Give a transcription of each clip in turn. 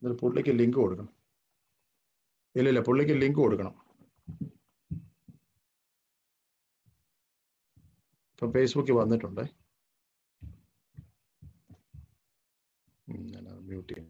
എന്നിട്ട് പുള്ളിക്ക് ലിങ്ക് കൊടുക്കണം ഇല്ല ഇല്ല പുള്ളിക്ക് ലിങ്ക് കൊടുക്കണം ഇപ്പം ഫേസ്ബുക്കിൽ വന്നിട്ടുണ്ട് ഉം, ഞാനത് മ്യൂട്ട് ചെയ്യാം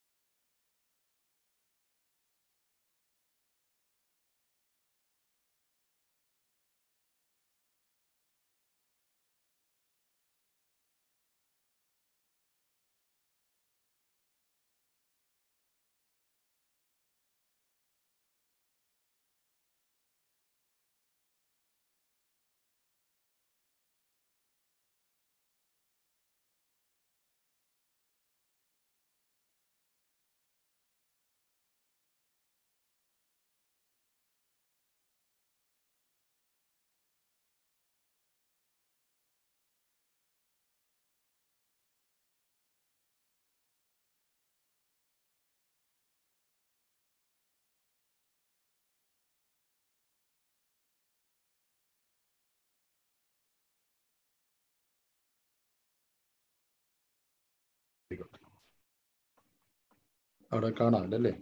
അവിടെ കാണാമല്ലോ അല്ലേ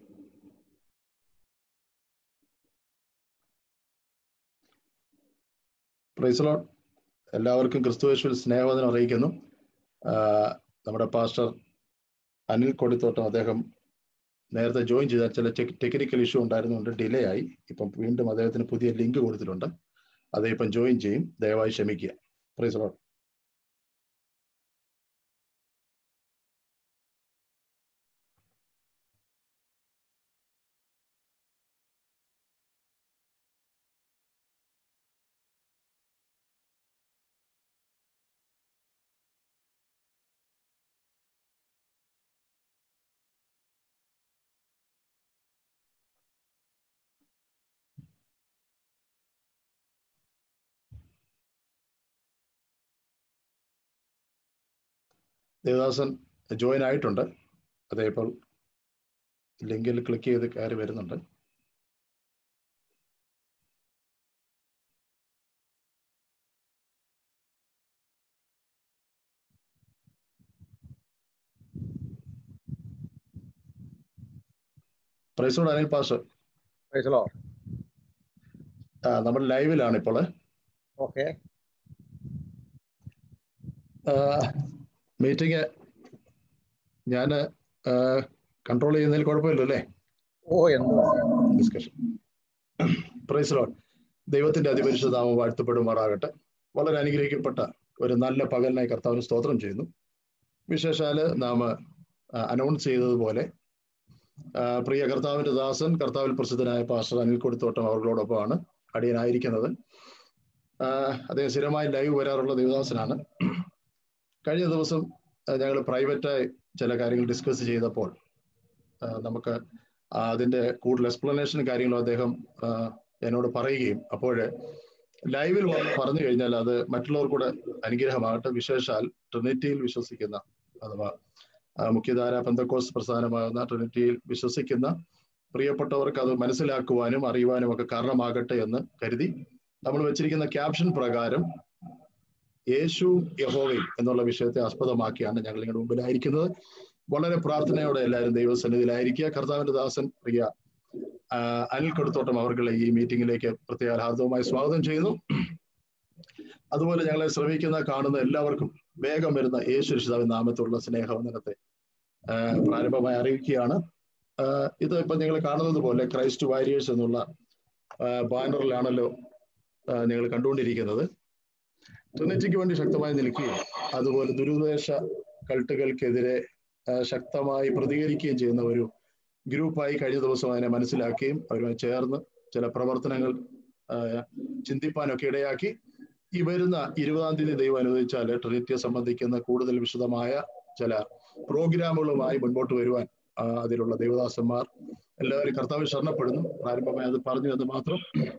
പ്രൈസലോൺ എല്ലാവർക്കും ക്രിസ്തുവേശ്വൽ സ്നേഹവദനം അറിയിക്കുന്നു ആ, നമ്മുടെ പാസ്റ്റർ അനിൽ കൊടിത്തോട്ടം അദ്ദേഹം നേരത്തെ ജോയിൻ ചെയ്ത ചില ടെക്നിക്കൽ ഇഷ്യൂ ഉണ്ടായിരുന്നുകൊണ്ട് ഡിലേ ആയി ഇപ്പം വീണ്ടും അദ്ദേഹത്തിന് പുതിയ ലിങ്ക് കൊടുത്തിട്ടുണ്ട് അത് ഇപ്പം ജോയിൻ ചെയ്യും ദയവായി ക്ഷമിക്കുക പ്രൈസലോൺ ദേവദാസൻ ജോയിൻ ആയിട്ടുണ്ട് അതേ ഇപ്പോൾ ലിങ്കിൽ ക്ലിക്ക് ചെയ്ത് കയറി വരുന്നുണ്ട് പ്രൈസോട് അനിൽ പാസ് പ്രൈസലോ നമ്മൾ ലൈവിലാണ് ഇപ്പോൾ ഓക്കെ മീറ്റിംഗ് ഞാൻ കൺട്രോൾ ചെയ്യുന്നതിൽ കുഴപ്പമില്ലല്ലോ അല്ലേ ഓ എന്തോ ഡിസ്കഷൻ പ്രൈസ് ലോഡ് ദൈവത്തിന്റെ അതിപരിശുദ്ധ നാമം വാഴ്ത്തപ്പെടുമാറാകട്ടെ വളരെ അനുഗ്രഹിക്കപ്പെട്ട ഒരു നല്ല പകലിനായി കർത്താവിന് സ്തോത്രം ചെയ്യുന്നു വിശേഷാല് നാം അനൗൺസ് ചെയ്തതുപോലെ ആ, പ്രിയ കർത്താവിന്റെ ദാസൻ കർത്താവിൽ പ്രസിദ്ധനായ പാസ്റ്റർ അനിൽ കൊടുത്തോട്ടം അവர்களോടൊപ്പമാണ് അടിയനായിരിക്കുന്നത് ആ, അദ്ദേഹം സ്ഥിരമായി ലൈവ് വരാറുള്ള ദേവദാസനാണ് കഴിഞ്ഞ ദിവസം ഞങ്ങൾ പ്രൈവറ്റായി ചില കാര്യങ്ങൾ ഡിസ്കസ് ചെയ്തപ്പോൾ ആ, നമുക്ക് ആ, അതിന്റെ കൂടുതൽ എക്സ്പ്ലനേഷനും കാര്യങ്ങളും അദ്ദേഹം ആ, എന്നോട് പറയുകയും അപ്പോൾ ലൈവിൽ വന്ന് പറഞ്ഞു കഴിഞ്ഞാൽ അത് മറ്റുള്ളവർ കൂടെ അനുഗ്രഹമാകട്ടെ വിശേഷാൽ ട്രിനിറ്റിയിൽ വിശ്വസിക്കുന്ന അഥവാ ആ, മുഖ്യധാര പെന്തക്കോസ് പ്രസ്ഥാനമാകുന്ന ട്രിനിറ്റിയിൽ വിശ്വസിക്കുന്ന പ്രിയപ്പെട്ടവർക്ക് അത് മനസ്സിലാക്കുവാനും അറിയുവാനും ഒക്കെ കാരണമാകട്ടെ എന്ന് കരുതി നമ്മൾ വെച്ചിരിക്കുന്ന ക്യാപ്ഷൻ പ്രകാരം യേശു യഹോവയും എന്നുള്ള വിഷയത്തെ ആസ്പദമാക്കിയാണ് ഞങ്ങൾ നിങ്ങളുടെ മുമ്പിലായിരിക്കുന്നത് വളരെ പ്രാർത്ഥനയോടെ എല്ലാവരും ദൈവസന്നിധിയിലായിരിക്കുക കർത്താവിന്റെ ദാസൻ പ്രിയ ആ, അനിൽ കൊടുത്തോട്ടം അവർക്കുള്ള ഈ മീറ്റിംഗിലേക്ക് പ്രത്യേക ഹാർദവമായി സ്വാഗതം ചെയ്യുന്നു അതുപോലെ ഞങ്ങളെ ശ്രമിക്കുന്ന കാണുന്ന എല്ലാവർക്കും വേഗം വരുന്ന യേശു രക്ഷിതാവിൻ നാമത്തിലുള്ള സ്നേഹവന്ദനത്തെ ആ, പ്രാരംഭമായി അറിയിക്കുകയാണ് ആ, ഇത് ഇപ്പൊ നിങ്ങൾ കാണുന്നത് പോലെ ക്രൈസ്റ്റ് വാരിയേഴ്സ് എന്നുള്ള ആ, ബാനറിലാണല്ലോ ആ, നിങ്ങൾ കണ്ടുകൊണ്ടിരിക്കുന്നത് ട്രിനിറ്റിക്ക് വേണ്ടി ശക്തമായി നിൽക്കുകയും അതുപോലെ ദുരുദ്ദേശ കൾട്ടുകൾക്കെതിരെ ആ, ശക്തമായി പ്രതികരിക്കുകയും ചെയ്യുന്ന ഒരു ഗ്രൂപ്പായി കഴിഞ്ഞ ദിവസം അതിനെ മനസ്സിലാക്കുകയും അവരുമായി ചേർന്ന് ചില പ്രവർത്തനങ്ങൾ ആ, ചിന്തിപ്പാനൊക്കെ ഇടയാക്കി ഈ വരുന്ന ഇരുപതാം തീയതി ദൈവം അനുവദിച്ചാൽ ട്രിനിറ്റിയെ സംബന്ധിക്കുന്ന കൂടുതൽ വിശദമായ ചില പ്രോഗ്രാമുകളുമായി മുൻപോട്ട് വരുവാൻ ആ, അതിലുള്ള ദേവദാസന്മാർ എല്ലാവരും കർത്താവ് ശരണപ്പെടുന്നു പ്രാരംഭമായി അത് പറഞ്ഞു എന്ന് മാത്രം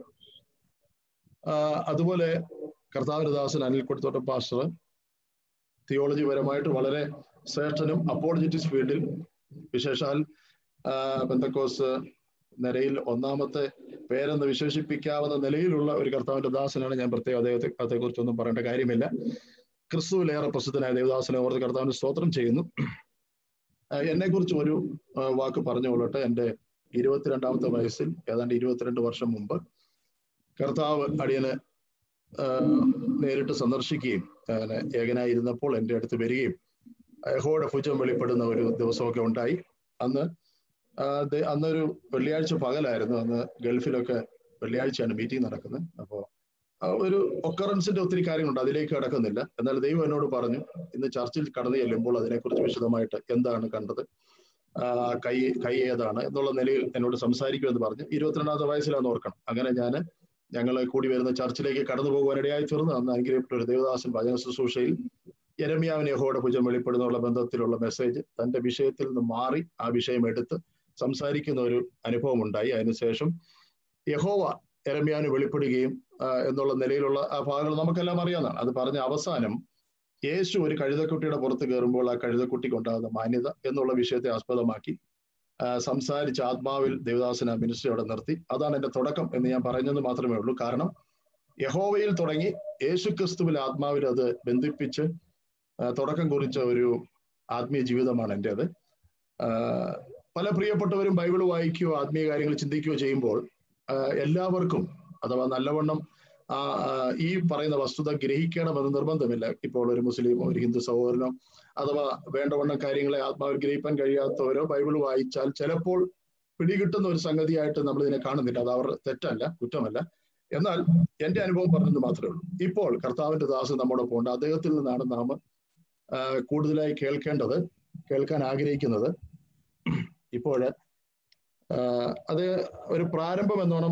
ആ, അതുപോലെ കർത്താവിന്റെ ദാസൻ അനിൽ കൊടുത്തോട്ടം പാസ്റ്റർ തിയോളജി പരമായിട്ട് വളരെ ശ്രേഷ്ഠനും അപ്പോളജറ്റിക്സ് ഫീൽഡിൽ വിശേഷാൽ ആ, പെന്തക്കോസ് നിരയിൽ ഒന്നാമത്തെ പേരെന്ന് വിശേഷിപ്പിക്കാവുന്ന നിലയിലുള്ള ഒരു കർത്താവിന്റെ ദാസനാണ് ഞാൻ പ്രത്യേകം അദ്ദേഹത്തെ അതേക്കുറിച്ചൊന്നും പറയേണ്ട കാര്യമില്ല ക്രിസ്തുവിലേറെ പ്രസിദ്ധനായ ദേവദാസനെ ഓർത്ത് കർത്താവിന് സ്തോത്രം ചെയ്യുന്നു എന്നെ കുറിച്ച് ഒരു ആ, വാക്ക് പറഞ്ഞുകൊള്ളട്ടെ എൻ്റെ ഇരുപത്തിരണ്ടാമത്തെ വയസ്സിൽ ഏതാണ്ട് ഇരുപത്തിരണ്ട് വർഷം മുമ്പ് കർത്താവ് അടിയനെ ആ, നേരിട്ട് സന്ദർശിക്കുകയും അങ്ങനെ ഏകനായിരുന്നപ്പോൾ എൻ്റെ അടുത്ത് വരികയും യഹോയുടെ ഭുജം വെളിപ്പെടുന്ന ഒരു ദിവസമൊക്കെ ഉണ്ടായി അന്ന് ആ, ദേ- അന്നൊരു വെള്ളിയാഴ്ച പകലായിരുന്നു അന്ന് ഗൾഫിലൊക്കെ വെള്ളിയാഴ്ചയാണ് മീറ്റിംഗ് നടക്കുന്നത് അപ്പോൾ ഒരു ഒക്കറൻസിന്റെ ഒത്തിരി കാര്യങ്ങളുണ്ട് അതിലേക്ക് കടക്കുന്നില്ല എന്നാൽ ദൈവം എന്നോട് പറഞ്ഞു ഇന്ന് ചർച്ചിൽ കടന്നു ചെല്ലുമ്പോൾ അതിനെക്കുറിച്ച് വിശദമായിട്ട് എന്താണ് കണ്ടത് ആ, കൈ കൈ ഏതാണ് എന്നുള്ള നിലയിൽ എന്നോട് സംസാരിക്കുമെന്ന് പറഞ്ഞു ഇരുപത്തിരണ്ടാമത്തെ വയസ്സിലാന്ന് ഓർക്കണം അങ്ങനെ ഞാൻ ഞങ്ങൾ കൂടി വരുന്ന ചർച്ചിലേക്ക് കടന്നു പോകുവാനിടയായി തീർന്നു അന്ന് അനുഗ്രഹിപ്പെട്ട ഒരു ദേവദാസൻ ഭജന ശുശ്രൂഷയിൽ യരമ്യാവിന് യഹോയുടെ ഭുജം വെളിപ്പെടുന്നുള്ള ബന്ധത്തിലുള്ള മെസ്സേജ് തന്റെ വിഷയത്തിൽ നിന്ന് മാറി ആ വിഷയം എടുത്ത് സംസാരിക്കുന്ന ഒരു അനുഭവം ഉണ്ടായി അതിനുശേഷം യഹോവ യരമ്യാവിന് വെളിപ്പെടുകയും ആ, എന്നുള്ള നിലയിലുള്ള ആ ഭാഗങ്ങൾ നമുക്കെല്ലാം അറിയാവുന്നതാണ് അത് പറഞ്ഞ അവസാനം യേശു ഒരു കഴുതക്കുട്ടിയുടെ പുറത്ത് കയറുമ്പോൾ ആ കഴുതക്കുട്ടിക്ക് ഉണ്ടാകുന്ന മാന്യത എന്നുള്ള വിഷയത്തെ ആസ്പദമാക്കി ആ, സംസാരിച്ച് ആത്മാവിൽ ദേവദാസന മിനിസ്റ്ററി അവിടെ നിർത്തി അതാണ് എന്റെ തുടക്കം എന്ന് ഞാൻ പറയുന്നത് മാത്രമേ ഉള്ളൂ കാരണം യഹോവയിൽ തുടങ്ങി യേശു ക്രിസ്തുവിൽ ആത്മാവിൽ അത് ബന്ധിപ്പിച്ച് ആ, തുടക്കം കുറിച്ച ഒരു ആത്മീയ ജീവിതമാണ് എൻ്റെത് പല പ്രിയപ്പെട്ടവരും ബൈബിൾ വായിക്കുകയോ ആത്മീയ കാര്യങ്ങൾ ചിന്തിക്കുകയോ ചെയ്യുമ്പോൾ ആ, എല്ലാവർക്കും അഥവാ നല്ലവണ്ണം ആ ആ, ഈ പറയുന്ന വസ്തുത ഗ്രഹിക്കണമെന്ന് നിർബന്ധമില്ല ഇപ്പോൾ ഒരു മുസ്ലിമോ ഒരു ഹിന്ദു സഹോദരനോ അഥവാ വേണ്ടവണ്ണം കാര്യങ്ങളെ ആത്മാവിൽ ഗ്രഹിക്കാൻ കഴിയാത്തവരോ ബൈബിൾ വായിച്ചാൽ ചിലപ്പോൾ പിടികിട്ടുന്ന ഒരു സംഗതിയായിട്ട് നമ്മൾ ഇതിനെ കാണുന്നില്ല അത് അവർ തെറ്റല്ല കുറ്റമല്ല എന്നാൽ എന്റെ അനുഭവം പറഞ്ഞത് മാത്രമേ ഉള്ളൂ ഇപ്പോൾ കർത്താവിന്റെ ദാസ് നമ്മോടൊപ്പം ഉണ്ട് അദ്ദേഹത്തിൽ നിന്നാണ് നാം ആ, കൂടുതലായി കേൾക്കേണ്ടത് കേൾക്കാൻ ആഗ്രഹിക്കുന്നത് ഇപ്പോൾ അത് ഒരു പ്രാരംഭം എന്നോണം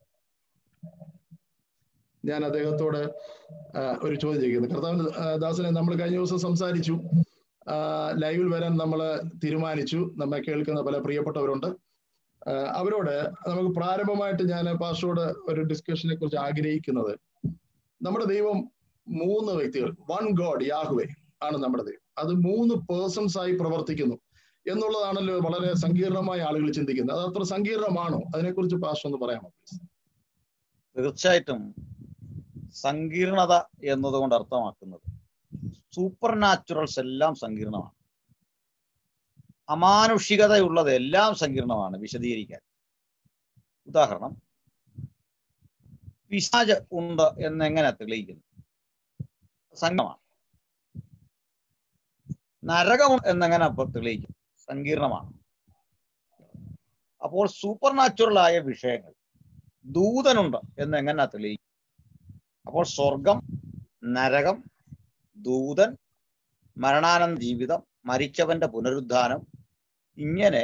ഞാൻ അദ്ദേഹത്തോട് ആ, ഒരു ചോദ്യം ചെയ്യുന്നു കർത്താവിന്റെ ആ, ദാസനെ നമ്മൾ കഴിഞ്ഞ ദിവസം സംസാരിച്ചു ആ, ലൈവിൽ വരാൻ നമ്മൾ തീരുമാനിച്ചു നമ്മെ കേൾക്കുന്ന പല പ്രിയപ്പെട്ടവരുണ്ട് ആ, അവരോട് നമുക്ക് പ്രാരംഭമായിട്ട് ഞാൻ പാസ്റ്ററോട് ഒരു ഡിസ്കഷനെ കുറിച്ച് ആഗ്രഹിക്കുന്നത് നമ്മുടെ ദൈവം മൂന്ന് വ്യക്തികൾ വൺ ഗോഡ് യാഹുവേ ആണ് നമ്മുടെ ദൈവം അത് മൂന്ന് പേഴ്സൺസ് ആയി പ്രവർത്തിക്കുന്നു എന്നുള്ളതാണല്ലോ വളരെ സങ്കീർണമായ ആളുകൾ ചിന്തിക്കുന്നത് അത് അത്ര സങ്കീർണമാണോ അതിനെക്കുറിച്ച് പാസ്റ്റർ ഒന്ന് പറയാമോ പ്ലീസ് തീർച്ചയായിട്ടും സങ്കീർണത എന്നതുകൊണ്ട് അർത്ഥമാക്കുന്നത് സൂപ്പർ നാച്ചുറൽസ് എല്ലാം സങ്കീർണമാണ് അമാനുഷികതയുള്ളത് എല്ലാം സങ്കീർണമാണ് വിശദീകരിക്കാൻ ഉദാഹരണം പിശാജ് ഉണ്ട് എന്നെങ്ങനെ തെളിയിക്കുന്നു സംഗമാണ് നരകം എന്നെങ്ങനെ അപ്പൊ തെളിയിക്കും സങ്കീർണമാണ് അപ്പോൾ സൂപ്പർ നാച്ചുറൽ ആയ വിഷയങ്ങൾ ദൂതനുണ്ട് എന്നെങ്ങനെ തെളിയിക്കും അപ്പോൾ സ്വർഗം നരകം ദൂതൻ മരണാനന്ത ജീവിതം മരിച്ചവന്റെ പുനരുദ്ധാനം ഇങ്ങനെ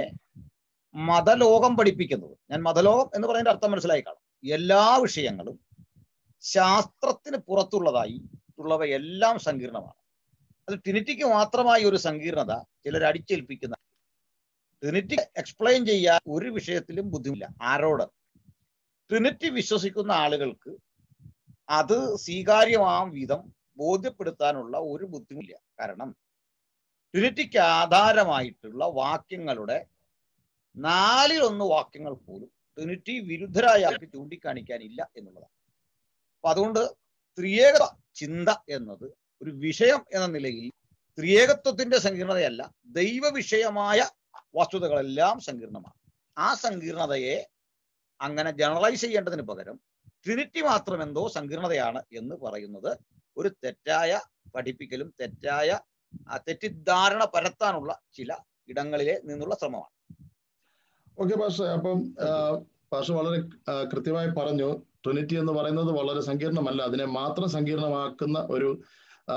മതലോകം പഠിപ്പിക്കുന്നത് ഞാൻ മതലോകം എന്ന് പറയുന്നതിന്റെ അർത്ഥം മനസ്സിലായി കാണും എല്ലാ വിഷയങ്ങളും ശാസ്ത്രത്തിന് പുറത്തുള്ളതായി ഉള്ളവയെല്ലാം സങ്കീർണമാണ് അത് ട്രിനിറ്റിക്ക് മാത്രമായി ഒരു സങ്കീർണത ചിലർ അടിച്ചേൽപ്പിക്കുന്ന ട്രിനിറ്റി എക്സ്പ്ലെയിൻ ചെയ്യാൻ ഒരു വിഷയത്തിലും ബുദ്ധിമില്ല ആരോട് ട്രിനിറ്റി വിശ്വസിക്കുന്ന ആളുകൾക്ക് അത് സ്വീകാര്യമാം വിധം ബോധ്യപ്പെടുത്താനുള്ള ഒരു ബുദ്ധിമില്ല കാരണം ട്രിനിറ്റിക്ക് ആധാരമായിട്ടുള്ള വാക്യങ്ങളുടെ നാലിലൊന്ന് വാക്യങ്ങൾ പോലും ട്രിനിറ്റി വിരുദ്ധരായ ആൾക്ക് ചൂണ്ടിക്കാണിക്കാനില്ല എന്നുള്ളതാണ് അപ്പൊ അതുകൊണ്ട് ത്രിയേക ചിന്ത എന്നത് ഒരു വിഷയം എന്ന നിലയിൽ ത്രിയേകത്വത്തിന്റെ സങ്കീർണതയല്ല ദൈവ വിഷയമായ വസ്തുതകളെല്ലാം സങ്കീർണമാണ് ആ സങ്കീർണതയെ അങ്ങനെ ജനറലൈസ് ചെയ്യേണ്ടതിന് പകരം ട്രിനിറ്റി മാത്രം എന്തോ സങ്കീർണതയാണ് എന്ന് പറയുന്നത് ഒരു തെറ്റായ പഠിപ്പിക്കലും തെറ്റായ ആ, തെറ്റിദ്ധാരണ പരത്താനുള്ള ചില ഇടങ്ങളിലെ നിന്നുള്ള ശ്രമമാണ് ഓക്കെ പാഷ അപ്പം പാഷ വളരെ ആ, കൃത്യമായി പറഞ്ഞു ട്രിനിറ്റി എന്ന് പറയുന്നത് വളരെ സങ്കീർണമല്ല അതിനെ മാത്രം സങ്കീർണമാക്കുന്ന ഒരു ആ,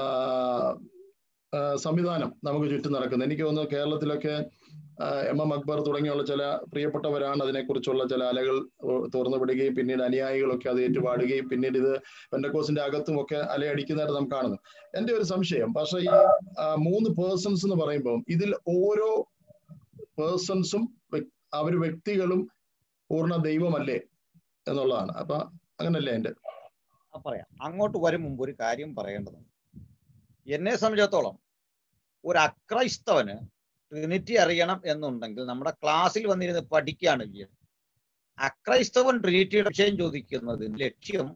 ആ, സംവിധാനം നമുക്ക് ചുറ്റും നടക്കുന്നത് എനിക്ക് തോന്നുന്നു കേരളത്തിലൊക്കെ ആ, എം എം അക്ബർ തുടങ്ങിയുള്ള ചില പ്രിയപ്പെട്ടവരാണ് അതിനെക്കുറിച്ചുള്ള ചില അലകൾ തുറന്നു വിടുകയും പിന്നീട് അനുയായികളൊക്കെ അത് ഏറ്റുപാടുകയും പിന്നീട് ഇത് പെൻഡക്കോസിന്റെ അകത്തും ഒക്കെ അലയടിക്കുന്നതായിട്ട് നാം കാണുന്നു എന്റെ ഒരു സംശയം പക്ഷേ ഈ ആ, മൂന്ന് പേഴ്സൺസ് എന്ന് പറയുമ്പോൾ ഇതിൽ ഓരോ പേഴ്സൺസും അവർ വ്യക്തികളും പൂർണ്ണ ദൈവമല്ലേ എന്നുള്ളതാണ് അപ്പൊ അങ്ങനല്ലേ എന്റെ ആ പറയാം അങ്ങോട്ട് വരും മുമ്പ് ഒരു കാര്യം പറയേണ്ടതുണ്ട് എന്നെ സംബന്ധിച്ചിടത്തോളം ഒരു അക്രൈസ്തവന് ട്രിനിറ്റി അറിയണം എന്നുണ്ടെങ്കിൽ നമ്മുടെ ക്ലാസ്സിൽ വന്നിരുന്ന് പഠിക്കുകയാണ് ചെയ്യുന്നത് അക്രൈസ്തവൻ ട്രിനിറ്റിയുടെ വിഷയം ചോദിക്കുന്നതിന് ലക്ഷ്യം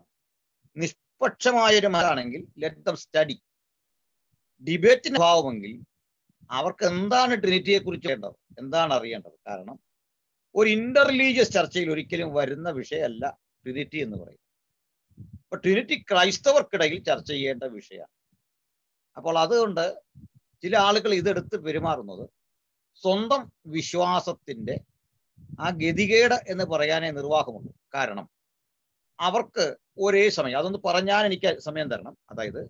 നിഷ്പക്ഷമായ ഒരു മതാണെങ്കിൽ ലെറ്റ് ദം സ്റ്റഡി ഡിബേറ്റിന് ഭാവമെങ്കിൽ അവർക്ക് എന്താണ് ട്രിനിറ്റിയെ കുറിച്ച് വേണ്ടത് എന്താണ് അറിയേണ്ടത് കാരണം ഒരു ഇന്റർലീജിയസ് ചർച്ചയിൽ ഒരിക്കലും വരുന്ന വിഷയമല്ല ട്രിനിറ്റി എന്ന് പറയും അപ്പൊ ട്രിനിറ്റി ക്രൈസ്തവർക്കിടയിൽ ചർച്ച ചെയ്യേണ്ട വിഷയമാണ് അപ്പോൾ അതുകൊണ്ട് ചില ആളുകൾ ഇതെടുത്ത് പെരുമാറുന്നത് സ്വന്തം വിശ്വാസത്തിന്റെ ആ ഗതികേട് എന്ന് പറയാനേ നിർവാഹമുള്ളൂ കാരണം അവർക്ക് ഒരേ സമയം അതൊന്ന് പറഞ്ഞാൽ എനിക്ക് സമയം തരണം അതായത്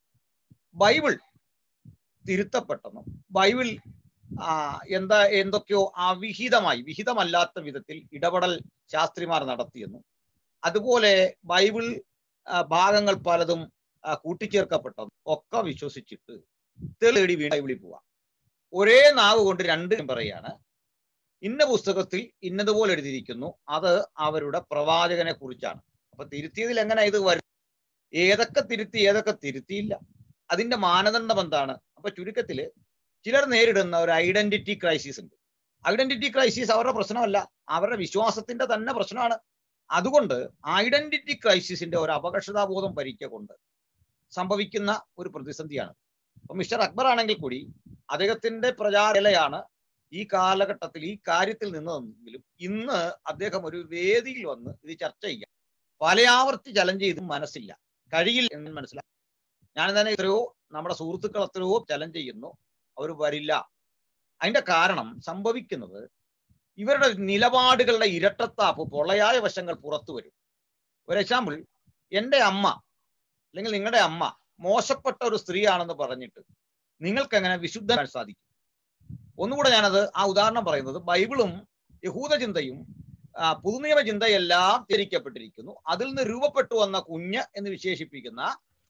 ബൈബിൾ തിരുത്തപ്പെട്ടെന്നും ബൈബിൾ ആ, എന്താ എന്തൊക്കെയോ അവിഹിതമായി വിഹിതമല്ലാത്ത വിധത്തിൽ ഇടപെടൽ ശാസ്ത്രിമാർ നടത്തിയെന്നും അതുപോലെ ബൈബിൾ ആ, ഭാഗങ്ങൾ പലതും ആ, കൂട്ടിച്ചേർക്കപ്പെട്ടതും ഒക്കെ വിശ്വസിച്ചിട്ട് തെളിടി വീണ് ബൈബിളിൽ പോവാം ഒരേ നാവ് കൊണ്ട് രണ്ടും പറയാണ് ഇന്ന പുസ്തകത്തിൽ ഇന്നതുപോലെ എഴുതിയിരിക്കുന്നു അത് അവരുടെ പ്രവാചകനെ കുറിച്ചാണ് അപ്പൊ തിരുത്തിയതിൽ എങ്ങനെ ഇത് വരും ഏതൊക്കെ തിരുത്തി ഏതൊക്കെ തിരുത്തിയില്ല അതിന്റെ മാനദണ്ഡം എന്താണ് അപ്പൊ ചുരുക്കത്തില് ചിലർ നേരിടുന്ന ഒരു ഐഡന്റിറ്റി ക്രൈസിസ് ഉണ്ട് ഐഡന്റിറ്റി ക്രൈസിസ് അവരുടെ പ്രശ്നമല്ല അവരുടെ വിശ്വാസത്തിന്റെ തന്നെ പ്രശ്നമാണ് അതുകൊണ്ട് ഐഡന്റിറ്റി ക്രൈസിസിന്റെ ഒരു അപകർഷതാബോധം ഭരിക്കൊണ്ട് സംഭവിക്കുന്ന ഒരു പ്രതിസന്ധിയാണ് അപ്പൊ മിസ്റ്റർ അക്ബർ ആണെങ്കിൽ കൂടി അദ്ദേഹത്തിന്റെ പ്രചാരലയാണ് ഈ കാലഘട്ടത്തിൽ ഈ കാര്യത്തിൽ നിന്നതെങ്കിലും ഇന്ന് അദ്ദേഹം ഒരു വേദിയിൽ വന്ന് ഇത് ചർച്ച ചെയ്യാം പലയാവർത്തി ചലഞ്ച് ചെയ്തും മനസ്സില്ല കഴിയില്ല എന്ന് മനസ്സിലാക്കി ഞാൻ തന്നെ എത്രയോ നമ്മുടെ സുഹൃത്തുക്കൾ എത്രയോ ചലഞ്ച് ചെയ്യുന്നു അവർ വരില്ല അതിന്റെ കാരണം സംഭവിക്കുന്നത് ഇവരുടെ നിലപാടുകളുടെ ഇരട്ടത്താപ്പ് പൊള്ളയായ വശങ്ങൾ പുറത്തു വരും ഒരു എക്സാമ്പിൾ എൻ്റെ അമ്മ അല്ലെങ്കിൽ നിങ്ങളുടെ അമ്മ മോശപ്പെട്ട ഒരു സ്ത്രീയാണെന്ന് പറഞ്ഞിട്ട് നിങ്ങൾക്ക് എങ്ങനെ വിശുദ്ധൻ സാധിക്കും ഒന്നുകൂടെ ഞാനത് ആ ഉദാഹരണം പറയുന്നത് ബൈബിളും യഹൂദ ചിന്തയും ആ, പുതുനിയമ ചിന്തയെല്ലാം തിരിക്കപ്പെട്ടിരിക്കുന്നു അതിൽ നിന്ന് രൂപപ്പെട്ടു വന്ന കുഞ്ഞ് എന്ന് വിശേഷിപ്പിക്കുന്ന